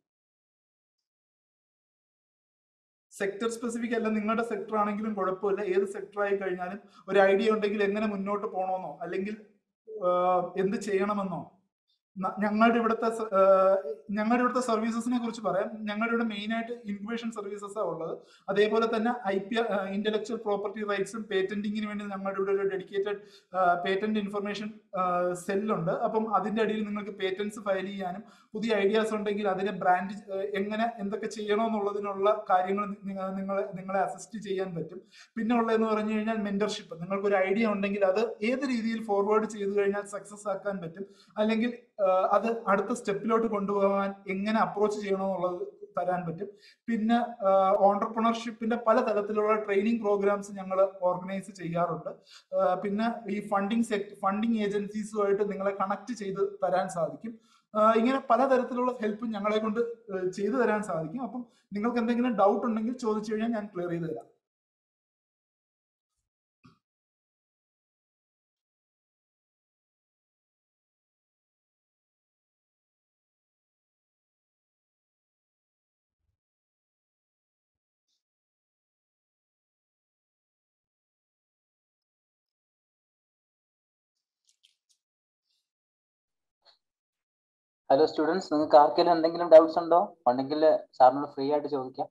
സെക്ടർ സ്പെസിഫിക് അല്ല നിങ്ങളുടെ സെക്ടർ ആണെങ്കിലും കുഴപ്പമില്ല ഏത് സെക്ടർ ആയി കഴിഞ്ഞാലും ഒരു ഐഡിയ ഉണ്ടെങ്കിൽ എങ്ങനെ മുന്നോട്ട് പോകണമെന്നോ അല്ലെങ്കിൽ ആഹ്, എന്ത് ചെയ്യണമെന്നോ ന- ഞങ്ങളുടെ ഇവിടുത്തെ സ- ആഹ്, ഞങ്ങളുടെ ഇവിടുത്തെ സർവീസസിനെ കുറിച്ച് പറയാം ഞങ്ങളുടെ ഇവിടെ മെയിൻ ആയിട്ട് ഇൻക്യുബേഷൻ സർവീസസ് ആണ് ഉള്ളത് അതേപോലെ തന്നെ ഐ പി ഇന്റലക്ച്വൽ പ്രോപ്പർട്ടി റൈറ്റ്സും പേറ്റന്റിങ്ങിന് വേണ്ടി ഞങ്ങളുടെ ഇവിടെ ഒരു ഡെഡിക്കേറ്റഡ് പേറ്റന്റ് ഇൻഫർമേഷൻ സെല്ലുണ്ട് അപ്പം അതിന്റെ അടിയിൽ നിങ്ങൾക്ക് പേറ്റൻസ് ഫയൽ ചെയ്യാനും പുതിയ ഐഡിയാസ് ഉണ്ടെങ്കിൽ അതിനെ ബ്രാൻഡ് എങ്ങനെ എന്തൊക്കെ ചെയ്യണമെന്നുള്ളതിനുള്ള കാര്യങ്ങൾ നിങ്ങ- നിങ്ങളെ നിങ്ങളെ അസിസ്റ്റ് ചെയ്യാൻ പറ്റും പിന്നെ ഉള്ളതെന്ന് പറഞ്ഞു കഴിഞ്ഞാൽ മെന്റർഷിപ്പ് നിങ്ങൾക്ക് ഒരു ഐഡിയ ഉണ്ടെങ്കിൽ അത് ഏത് രീതിയിൽ ഫോർവേഡ് ചെയ്തു കഴിഞ്ഞാൽ സക്സസ് ആക്കാൻ പറ്റും അല്ലെങ്കിൽ ആ, അത് അടുത്ത സ്റ്റെപ്പിലോട്ട് കൊണ്ടുപോകാൻ എങ്ങനെ അപ്രോച്ച് ചെയ്യണമെന്നുള്ളത് തരാൻ പറ്റും പിന്നെ ഓണ്ടർപ്രണർഷിപ്പിന്റെ പല തരത്തിലുള്ള ട്രെയിനിങ് പ്രോഗ്രാംസ് ഞങ്ങൾ ഓർഗനൈസ് ചെയ്യാറുണ്ട് ആ, പിന്നെ ഈ ഫണ്ടിങ് സെക്ട് ഫണ്ടിങ് ഏജൻസീസുമായിട്ട് നിങ്ങളെ കണക്ട് ചെയ്ത് തരാൻ സാധിക്കും ആ, ഇങ്ങനെ പലതരത്തിലുള്ള ഹെൽപ്പും ഞങ്ങളെ കൊണ്ട് ഏഹ്, ചെയ്തു തരാൻ സാധിക്കും അപ്പം നിങ്ങൾക്ക് എന്തെങ്കിലും ഡൗട്ട് ഉണ്ടെങ്കിൽ ചോദിച്ചു കഴിഞ്ഞാൽ ഞാൻ ക്ലിയർ ചെയ്ത് തരാം
ഹലോ സ്റ്റുഡൻസ് നിങ്ങൾക്ക് ആർക്കെങ്കിലും എന്തെങ്കിലും ഡൗട്ട്സ് ഉണ്ടോ ഉണ്ടെങ്കിൽ സാറിനോട് ഫ്രീ ആയിട്ട് ചോദിക്കാം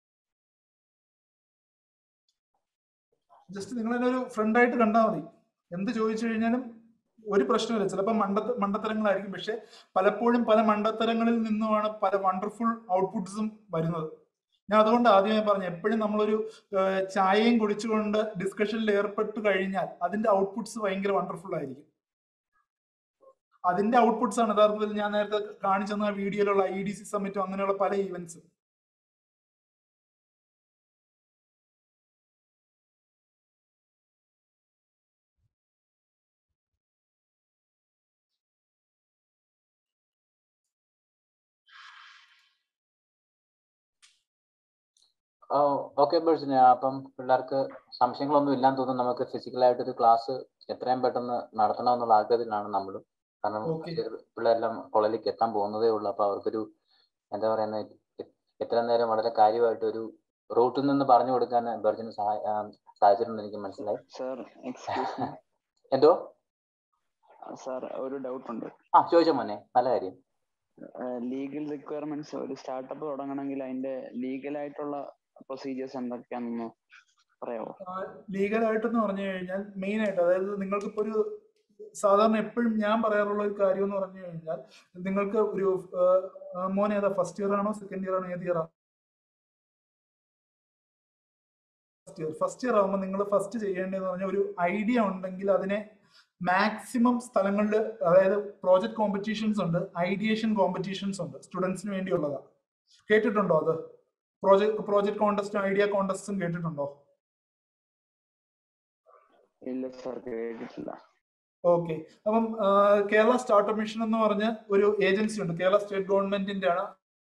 ജസ്റ്റ് നിങ്ങൾ എന്നെ ഒരു ഫ്രണ്ടായിട്ട് കണ്ടാൽ മതി എന്ത് ചോദിച്ചു കഴിഞ്ഞാലും ഒരു പ്രശ്നമില്ല ചിലപ്പോൾ മണ്ടത്ത മണ്ടത്തരങ്ങളായിരിക്കും പക്ഷെ പലപ്പോഴും പല മണ്ടത്തരങ്ങളിൽ നിന്നുമാണ് പല വണ്ടർഫുൾ ഔട്ട്പുട്ട്സും വരുന്നത് ഞാൻ അതുകൊണ്ട് ആദ്യമേ പറഞ്ഞു എപ്പോഴും നമ്മളൊരു ഏഹ്, ചായയും കുടിച്ചുകൊണ്ട് ഡിസ്കഷനിൽ ഏർപ്പെട്ട് കഴിഞ്ഞാൽ അതിന്റെ ഔട്ട്പുട്ട്സ് ഭയങ്കര വണ്ടർഫുൾ ആയിരിക്കും അതിന്റെ ഔട്ട്പുട്ട്സ് ആണ് യഥാർത്ഥത്തിൽ ഞാൻ നേരത്തെ കാണിച്ചു തന്ന വീഡിയോയിലുള്ള ഐ ഡി സി സമ്മിറ്റും അങ്ങനെയുള്ള പല ഈവൻസും
ഓക്കെ ബേഴ്സിന് അപ്പം പിള്ളേർക്ക് സംശയങ്ങളൊന്നും ഇല്ലാന്ന് തോന്നുന്നു നമുക്ക് ഫിസിക്കലായിട്ട് ഒരു ക്ലാസ് എത്രയും പെട്ടെന്ന് നടത്തണമെന്നുള്ള ആഗ്രഹത്തിലാണ് നമ്മൾ കാരണം
Okay.
പിള്ളേരെല്ലാം കോളേജിലേക്ക് എത്താൻ പോകുന്നതേ ഉള്ളൂ അപ്പൊ അവർക്കൊരു എന്താ പറയുന്നത് എത്ര നേരം വളരെ കാര്യമായിട്ട് ഒരു റൂട്ടിൽ നിന്ന് പറഞ്ഞു കൊടുക്കാൻ ബെർജിന് സഹായ ആ, സാധിച്ചിട്ടുണ്ട് എനിക്ക് മനസ്സിലായി
സാർ എക്സ്ക്യൂസ് മീ
എന്തോ
സാർ ഒരു ഡൗട്ട് ഉണ്ട്
ആ ചോദിച്ചോ മോനെ നല്ല കാര്യം
ലീഗൽ റിക്വയർമെന്റ്സ് ഒരു സ്റ്റാർട്ടപ്പ് തുടങ്ങണമെങ്കിൽ അതിന്റെ ലീഗൽ ആയിട്ടുള്ള പ്രൊസീജിയേഴ്സ് എന്തൊക്കെയാണെന്ന് പറയാമോ
ലീഗലായിട്ടെന്ന് പറഞ്ഞു കഴിഞ്ഞാൽ മെയിൻ ആയിട്ട് അതായത് നിങ്ങൾക്ക് ഇപ്പൊ ഒരു സാധാരണ എപ്പോഴും ഞാൻ പറയാറുള്ള ഒരു കാര്യം എന്ന് പറഞ്ഞു കഴിഞ്ഞാൽ നിങ്ങൾക്ക് ഒരു ആഹ്, മോൻ ഏതാ ഫസ്റ്റ് ഇയർ ആണോ സെക്കൻഡ് ഇയർ ആണോ ഏത് year first year first year ആകുമ്പോൾ നിങ്ങൾ ഫസ്റ്റ് ചെയ്യേണ്ടതെന്ന് പറഞ്ഞാൽ ഒരു ഐഡിയ ഉണ്ടെങ്കിൽ അതിനെ മാക്സിമം സ്ഥലങ്ങളിൽ അതായത് പ്രോജക്ട് കോമ്പറ്റീഷൻസ് ഉണ്ട് ഐഡിയേഷൻ കോമ്പറ്റീഷൻസ് ഉണ്ട് സ്റ്റുഡൻസിന് വേണ്ടിയുള്ളതാണ് കേട്ടിട്ടുണ്ടോ അത് പ്രോജക്ട് പ്രോജക്ട് കോൺടെസ്റ്റും ഐഡിയ കോൺടെസ്റ്റും കേട്ടിട്ടുണ്ടോ
ഇല്ല സാർ കേട്ടിട്ടില്ല
ഓക്കെ അപ്പം ആ, കേരള സ്റ്റാർട്ടപ്പ് മിഷൻ എന്ന് പറഞ്ഞ ഒരു ഏജൻസി ഉണ്ട് കേരള സ്റ്റേറ്റ് ഗവൺമെന്റിന്റെ ആണ്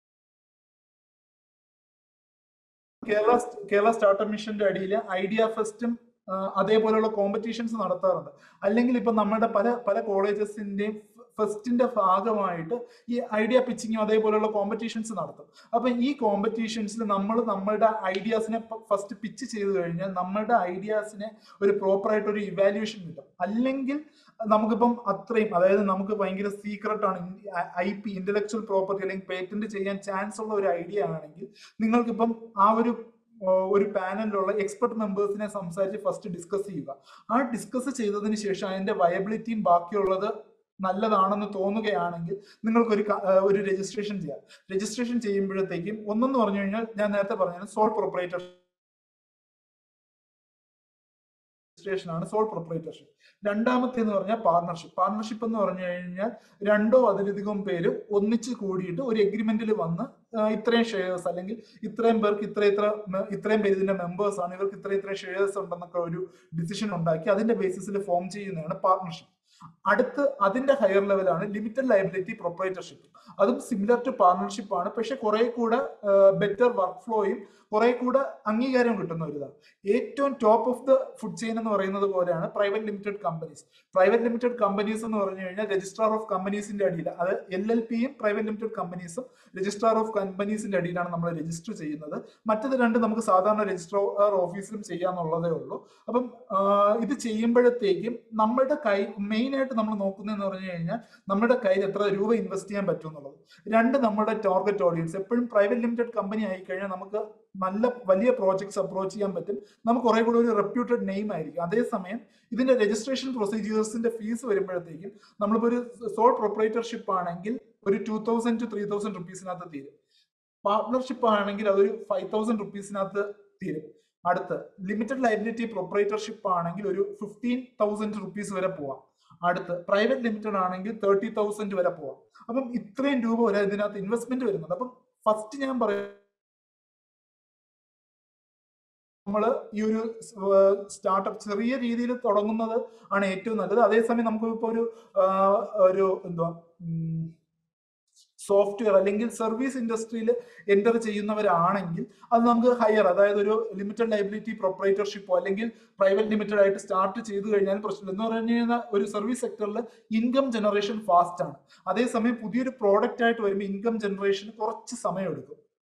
കേരള കേരള സ്റ്റാർട്ടപ്പ് മിഷന്റെ അടിയിൽ ഐഡിയ ഫെസ്റ്റും ആ, അതേപോലെയുള്ള കോമ്പറ്റീഷൻസ് നടത്താറുണ്ട് അല്ലെങ്കിൽ ഇപ്പൊ നമ്മുടെ പല പല കോളേജസിന്റെയും ഫെസ്റ്റിന്റെ ഭാഗമായിട്ട് ഈ ഐഡിയ പിച്ചിങ്ങും അതേപോലെയുള്ള കോമ്പറ്റീഷൻസ് നടത്തും അപ്പൊ ഈ കോമ്പറ്റീഷൻസിൽ നമ്മൾ നമ്മളുടെ ഐഡിയാസിനെ ഫസ്റ്റ് പിച്ച് ചെയ്ത് കഴിഞ്ഞാൽ നമ്മളുടെ ഐഡിയാസിനെ ഒരു പ്രോപ്പർ ആയിട്ട് ഒരു ഇവാലുവേഷൻ കിട്ടും അല്ലെങ്കിൽ നമുക്കിപ്പം അത്രയും അതായത് നമുക്ക് ഭയങ്കര സീക്രട്ട് ആണ് ഐ പി ഇന്റലക്ച്വൽ പ്രോപ്പർട്ടി അല്ലെങ്കിൽ പേറ്റന്റ് ചെയ്യാൻ ചാൻസ് ഉള്ള ഒരു ഐഡിയ ആണെങ്കിൽ നിങ്ങൾക്കിപ്പം ആ ഒരു ആ, ഒരു പാനലിലുള്ള എക്സ്പെർട്ട് മെമ്പേഴ്സിനെ സംസാരിച്ച് ഫസ്റ്റ് ഡിസ്കസ് ചെയ്യുക ആ ഡിസ്കസ് ചെയ്തതിന് ശേഷം അതിന്റെ വയബിലിറ്റിയും ബാക്കിയുള്ളത് നല്ലതാണെന്ന് തോന്നുകയാണെങ്കിൽ നിങ്ങൾക്കൊരു ക- ആ, ഒരു രജിസ്ട്രേഷൻ ചെയ്യാം രജിസ്ട്രേഷൻ ചെയ്യുമ്പോഴത്തേക്കും ഒന്നെന്ന് പറഞ്ഞു കഴിഞ്ഞാൽ ഞാൻ നേരത്തെ പറഞ്ഞ സോൾ പ്രൊപ്പറേറ്റർ രജിസ്ട്രേഷൻ ആണ് സോൾ പ്രൊപ്പറേറ്റർഷിപ്പ് രണ്ടാമത്തെ എന്ന് പറഞ്ഞാൽ പാർട്ണർഷിപ്പ് പാർട്ണർഷിപ്പ് എന്ന് പറഞ്ഞു കഴിഞ്ഞാൽ രണ്ടോ അതിലധികം പേര് ഒന്നിച്ച് കൂടിയിട്ട് ഒരു എഗ്രിമെന്റിൽ വന്ന് ആ, ഇത്രയും ഷെയർസ് അല്ലെങ്കിൽ ഇത്രയും പേർക്ക് ഇത്ര ഇത്ര മെ- ഇത്രയും പേര് ഇതിന്റെ മെമ്പേഴ്സ് ആണ് ഇവർക്ക് ഇത്ര ഇത്ര ഷെയർസ് ഉണ്ടെന്നൊക്കെ ഒരു ഡിസിഷൻ ഉണ്ടാക്കി അതിന്റെ ബേസിസിൽ ഫോം ചെയ്യുന്നതാണ് പാർട്ണർഷിപ്പ് അടുത്ത് അതിന്റെ ഹയർ ലെവലാണ് ലിമിറ്റഡ് ലയബിലിറ്റി പ്രൊപ്പറേറ്റർഷിപ്പ് അതും സിമിലർ ടു പാർട്ണർഷിപ്പ് ആണ് പക്ഷെ കുറെ കൂടെ ബെറ്റർ വർക്ക് ഫ്ലോയും കുറെ കൂടെ അംഗീകാരം കിട്ടുന്ന ഒരു ഇതാണ് ഏറ്റവും top of the food chain എന്ന് പറയുന്നത് പോലെയാണ് private limited companies private limited companies എന്ന് പറഞ്ഞു കഴിഞ്ഞാൽ രജിസ്ട്രാർ ഓഫ് കമ്പനീസിന്റെ അടിയിൽ അത് എൽ എൽ പിയും പ്രൈവറ്റ് ലിമിറ്റഡ് കമ്പനീസും രജിസ്ട്രാർ ഓഫ് കമ്പനീസിന്റെ അടിയിലാണ് നമ്മൾ രജിസ്റ്റർ ചെയ്യുന്നത് മറ്റത് രണ്ട് നമുക്ക് സാധാരണ രജിസ്ട്രാർ ഓഫീസിലും ചെയ്യാന്നുള്ളതേ ഉള്ളൂ അപ്പം ആ, ഇത് ചെയ്യുമ്പോഴത്തേക്കും നമ്മുടെ കൈ മെയിൻ ആയിട്ട് നമ്മൾ നോക്കുന്നതെന്ന് പറഞ്ഞു കഴിഞ്ഞാൽ നമ്മുടെ കയ്യിൽ എത്ര രൂപ ഇൻവെസ്റ്റ് ചെയ്യാൻ പറ്റും എന്നുള്ളത് രണ്ട് നമ്മുടെ ടാർഗറ്റ് ഓഡിയൻസ് എപ്പോഴും പ്രൈവറ്റ് ലിമിറ്റഡ് കമ്പനി ആയി കഴിഞ്ഞാൽ നമുക്ക് നല്ല വലിയ പ്രോജക്ട്സ് അപ്രോച്ച് ചെയ്യാൻ പറ്റും നമുക്ക് കുറെ കൂടി ഒരു റെപ്യൂട്ടഡ് നെയിം ആയിരിക്കും അതേസമയം ഇതിന്റെ രജിസ്ട്രേഷൻ പ്രൊസീജിയേഴ്സിന്റെ ഫീസ് വരുമ്പോഴത്തേക്കും നമ്മളിപ്പോ ഒരു സോൾ പ്രൊപ്പറേറ്റർഷിപ്പ് ആണെങ്കിൽ ഒരു two thousand to three thousand റുപ്പീസിനകത്ത് തീരും പാർട്ട്ണർഷിപ്പ് ആണെങ്കിൽ അതൊരു ഫൈവ് തൗസൻഡ് റുപ്പീസിനകത്ത് തീരും അടുത്ത് ലിമിറ്റഡ് ലൈബിലിറ്റി പ്രൊപ്പറേറ്റർഷിപ്പ് ആണെങ്കിൽ ഒരു ഫിഫ്റ്റീൻ തൗസൻഡ് റുപ്പീസ് വരെ പോവാം അടുത്ത് പ്രൈവറ്റ് ലിമിറ്റഡ് ആണെങ്കിൽ തേർട്ടി തൗസൻഡ് വരെ പോവാം അപ്പം ഇത്രയും രൂപ വരെ ഇതിനകത്ത് ഇൻവെസ്റ്റ്മെന്റ് വരുന്നുണ്ട് അപ്പം ഫസ്റ്റ് ഞാൻ പറയാം നമ്മൾ ഈ ഒരു സ്റ്റാർട്ടപ്പ് ചെറിയ രീതിയിൽ തുടങ്ങുന്നത് ആണ് ഏറ്റവും നല്ലത് അതേസമയം നമുക്ക് ഇപ്പോൾ ഒരു ആ, ഒരു എന്തുവാ ഉം, സോഫ്റ്റ്വെയർ അല്ലെങ്കിൽ സർവീസ് ഇൻഡസ്ട്രിയിൽ എൻ്റർ ചെയ്യുന്നവരാണെങ്കിൽ അത് നമുക്ക് ഹയർ അതായത് ഒരു ലിമിറ്റഡ് ലൈബിലിറ്റി പ്രൊപ്പറേറ്റർഷിപ്പോ അല്ലെങ്കിൽ പ്രൈവറ്റ് ലിമിറ്റഡ് ആയിട്ട് സ്റ്റാർട്ട് ചെയ്തു കഴിഞ്ഞാൽ പ്രശ്നമില്ല എന്ന് പറഞ്ഞു കഴിഞ്ഞാൽ ഒരു സർവീസ് സെക്ടറിൽ ഇൻകം ജനറേഷൻ ഫാസ്റ്റ് ആണ് അതേസമയം പുതിയൊരു പ്രോഡക്റ്റ് ആയിട്ട് വരുമ്പോൾ ഇൻകം ജനറേഷന് കുറച്ച് സമയം എടുക്കും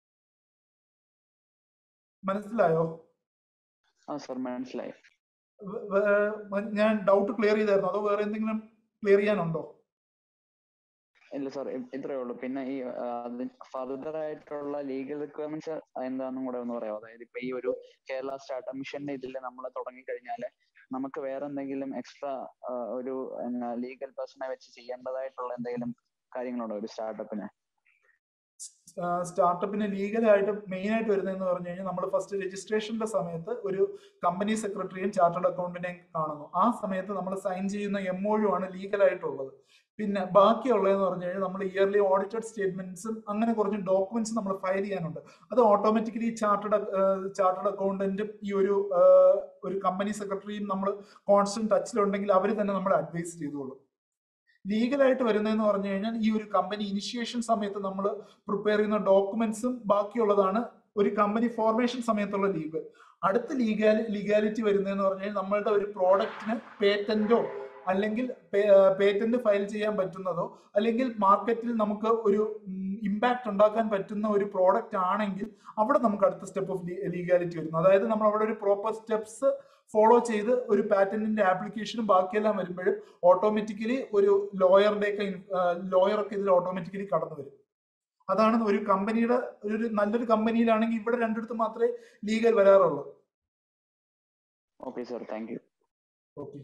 മനസ്സിലായോ
ആ സർ മനസ്സിലായി
വേ- വേ- ഞാൻ ഡൗട്ട് ക്ലിയർ ചെയ്തായിരുന്നു അതോ വേറെ എന്തെങ്കിലും ക്ലിയർ ചെയ്യാനുണ്ടോ
ഇല്ല സാർ ഇത്രയേ ഉള്ളൂ പിന്നെ ഈ ഫർദർ ആയിട്ടുള്ള ലീഗൽ റിക്വയർമെന്റ്സ് എന്താണെന്നും കൂടെ ഒന്ന് പറയാമോ അതായത് ഇപ്പൊ ഈ ഒരു കേരള സ്റ്റാർട്ടപ്പ് മിഷന്റെ ഇതിൽ നമ്മൾ തുടങ്ങി കഴിഞ്ഞാൽ നമുക്ക് വേറെ എന്തെങ്കിലും എക്സ്ട്രാ ഒരു ലീഗൽ പേഴ്സണെ വെച്ച് ചെയ്യേണ്ടതായിട്ടുള്ള എന്തെങ്കിലും കാര്യങ്ങളുണ്ടോ ഒരു സ്റ്റാർട്ടപ്പിന്
സ്റ്റാർട്ടപ്പിന് ലീഗലായിട്ട് മെയിൻ ആയിട്ട് വരുന്നതെന്ന് പറഞ്ഞു കഴിഞ്ഞാൽ നമ്മൾ ഫസ്റ്റ് രജിസ്ട്രേഷന്റെ സമയത്ത് ഒരു കമ്പനി സെക്രട്ടറിയും ചാർട്ടേഡ് അക്കൗണ്ടിനെയും കാണുന്നു ആ സമയത്ത് നമ്മൾ സൈൻ ചെയ്യുന്ന എം ആണ് ലീഗലായിട്ടുള്ളത് പിന്നെ ബാക്കിയുള്ളതെന്ന് പറഞ്ഞു കഴിഞ്ഞാൽ നമ്മൾ ഇയർലി ഓഡിറ്റഡ് സ്റ്റേറ്റ്മെന്റ്സും അങ്ങനെ കുറച്ച് ഡോക്യുമെന്റ്സ് നമ്മൾ ഫയൽ ചെയ്യാനുണ്ട് അത് ഓട്ടോമാറ്റിക്കലി ചാർട്ടേഡ് ചാർട്ടേഡ് അക്കൗണ്ടന്റും ഈ ഒരു ആ, ഒരു കമ്പനി സെക്രട്ടറിയും നമ്മൾ കോൺസ്റ്റന്റ് ടച്ചിലുണ്ടെങ്കിൽ അവർ തന്നെ നമ്മൾ അഡ്വൈസ് ചെയ്തോളും ലീഗലായിട്ട് വരുന്നതെന്ന് പറഞ്ഞു കഴിഞ്ഞാൽ ഈ ഒരു കമ്പനി ഇനിഷ്യേഷൻ സമയത്ത് നമ്മൾ പ്രിപ്പയർ ചെയ്യുന്ന ഡോക്യുമെന്റ്സും ബാക്കിയുള്ളതാണ് ഒരു കമ്പനി ഫോർമേഷൻ സമയത്തുള്ള ലീഗൽ അടുത്ത ലീഗാൽ ലീഗാലിറ്റി വരുന്നതെന്ന് പറഞ്ഞു കഴിഞ്ഞാൽ നമ്മളുടെ ഒരു പ്രോഡക്റ്റിന് പേറ്റന്റോ അല്ലെങ്കിൽ പേറ്റന്റ് ഫയൽ ചെയ്യാൻ പറ്റുന്നതോ അല്ലെങ്കിൽ മാർക്കറ്റിൽ നമുക്ക് ഒരു ഇമ്പാക്ട് ഉണ്ടാക്കാൻ പറ്റുന്ന ഒരു പ്രോഡക്റ്റ് ആണെങ്കിൽ അവിടെ നമുക്ക് അടുത്ത സ്റ്റെപ്പ് ഓഫ് ലീഗാലിറ്റി വരുന്നു അതായത് നമ്മൾ അവിടെ ഒരു പ്രോപ്പർ സ്റ്റെപ്സ് ഫോളോ ചെയ്ത് ഒരു പാറ്റന്റിന്റെ ആപ്ലിക്കേഷനും ബാക്കിയെല്ലാം വരുമ്പോഴും ഓട്ടോമാറ്റിക്കലി ഒരു ലോയറുടെ ഒക്കെ ലോയർ ഒക്കെ ഇതിൽ ഓട്ടോമാറ്റിക്കലി കടന്നു വരും അതാണ് ഒരു കമ്പനിയുടെ ഒരു നല്ലൊരു കമ്പനിയിലാണെങ്കിൽ ഇവിടെ രണ്ടിടത്ത് മാത്രമേ ലീഗൽ വരാറുള്ളൂ
okay sir thank you
okay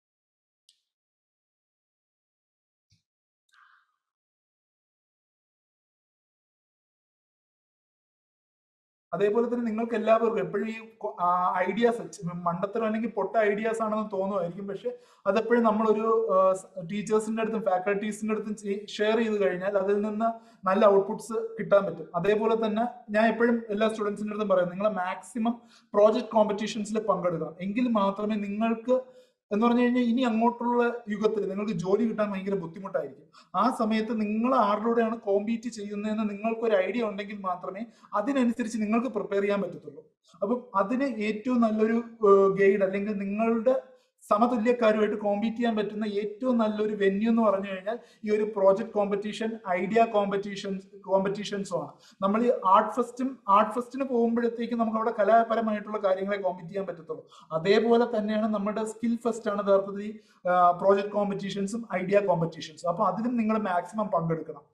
അതേപോലെ തന്നെ നിങ്ങൾക്ക് എല്ലാവർക്കും എപ്പോഴും ഈ ഐഡിയാസ് മണ്ടത്തരം അല്ലെങ്കിൽ പൊട്ട ഐഡിയാസ് ആണെന്ന് തോന്നുമായിരിക്കും പക്ഷെ അതെപ്പോഴും നമ്മളൊരു ടീച്ചേഴ്സിന്റെ അടുത്തും ഫാക്കൽറ്റീസിന്റെ അടുത്തും ഷെയർ ചെയ്ത് കഴിഞ്ഞാൽ അതിൽ നിന്ന് നല്ല ഔട്ട്പുട്ട്സ് കിട്ടാൻ പറ്റും അതേപോലെ തന്നെ ഞാൻ എപ്പോഴും എല്ലാ സ്റ്റുഡൻസിന്റെ അടുത്തും പറയും നിങ്ങൾ മാക്സിമം പ്രോജക്ട് കോമ്പറ്റീഷൻസിൽ പങ്കെടുക്കുക എങ്കിൽ മാത്രമേ നിങ്ങൾക്ക് എന്ന് പറഞ്ഞു കഴിഞ്ഞാൽ ഇനി അങ്ങോട്ടുള്ള യുഗത്തിൽ നിങ്ങൾക്ക് ജോലി കിട്ടാൻ ഭയങ്കര ബുദ്ധിമുട്ടായിരിക്കും ആ സമയത്ത് നിങ്ങൾ ആരിലൂടെയാണ് കോമ്പീറ്റ് ചെയ്യുന്നതെന്ന് നിങ്ങൾക്ക് ഒരു ഐഡിയ ഉണ്ടെങ്കിൽ മാത്രമേ അതിനനുസരിച്ച് നിങ്ങൾക്ക് പ്രിപ്പയർ ചെയ്യാൻ പറ്റത്തുള്ളൂ അപ്പം അതിന് ഏറ്റവും നല്ലൊരു ഗൈഡ് അല്ലെങ്കിൽ നിങ്ങളുടെ സമതുല്യക്കാരുമായിട്ട് കോമ്പീറ്റ് ചെയ്യാൻ പറ്റുന്ന ഏറ്റവും നല്ലൊരു വെന്യൂ എന്ന് പറഞ്ഞു കഴിഞ്ഞാൽ ഈ ഒരു പ്രോജക്ട് കോമ്പറ്റീഷൻ ഐഡിയ കോമ്പറ്റീഷൻസ് കോമ്പറ്റീഷൻസും ആണ് നമ്മൾ ഈ ആർട്ട് ഫെസ്റ്റും ആർട്ട് ഫെസ്റ്റിന് പോകുമ്പോഴത്തേക്കും നമുക്ക് അവിടെ കലാപരമായിട്ടുള്ള കാര്യങ്ങളെ കോമ്പീറ്റ് ചെയ്യാൻ പറ്റത്തുള്ളൂ അതേപോലെ തന്നെയാണ് നമ്മുടെ സ്കിൽ ഫെസ്റ്റ് ആണ് യഥാർത്ഥത്തിൽ ഈ പ്രോജക്ട് കോമ്പറ്റീഷൻസും ഐഡിയ കോമ്പറ്റീഷൻസും അപ്പൊ അതിലും നിങ്ങൾ മാക്സിമം പങ്കെടുക്കണം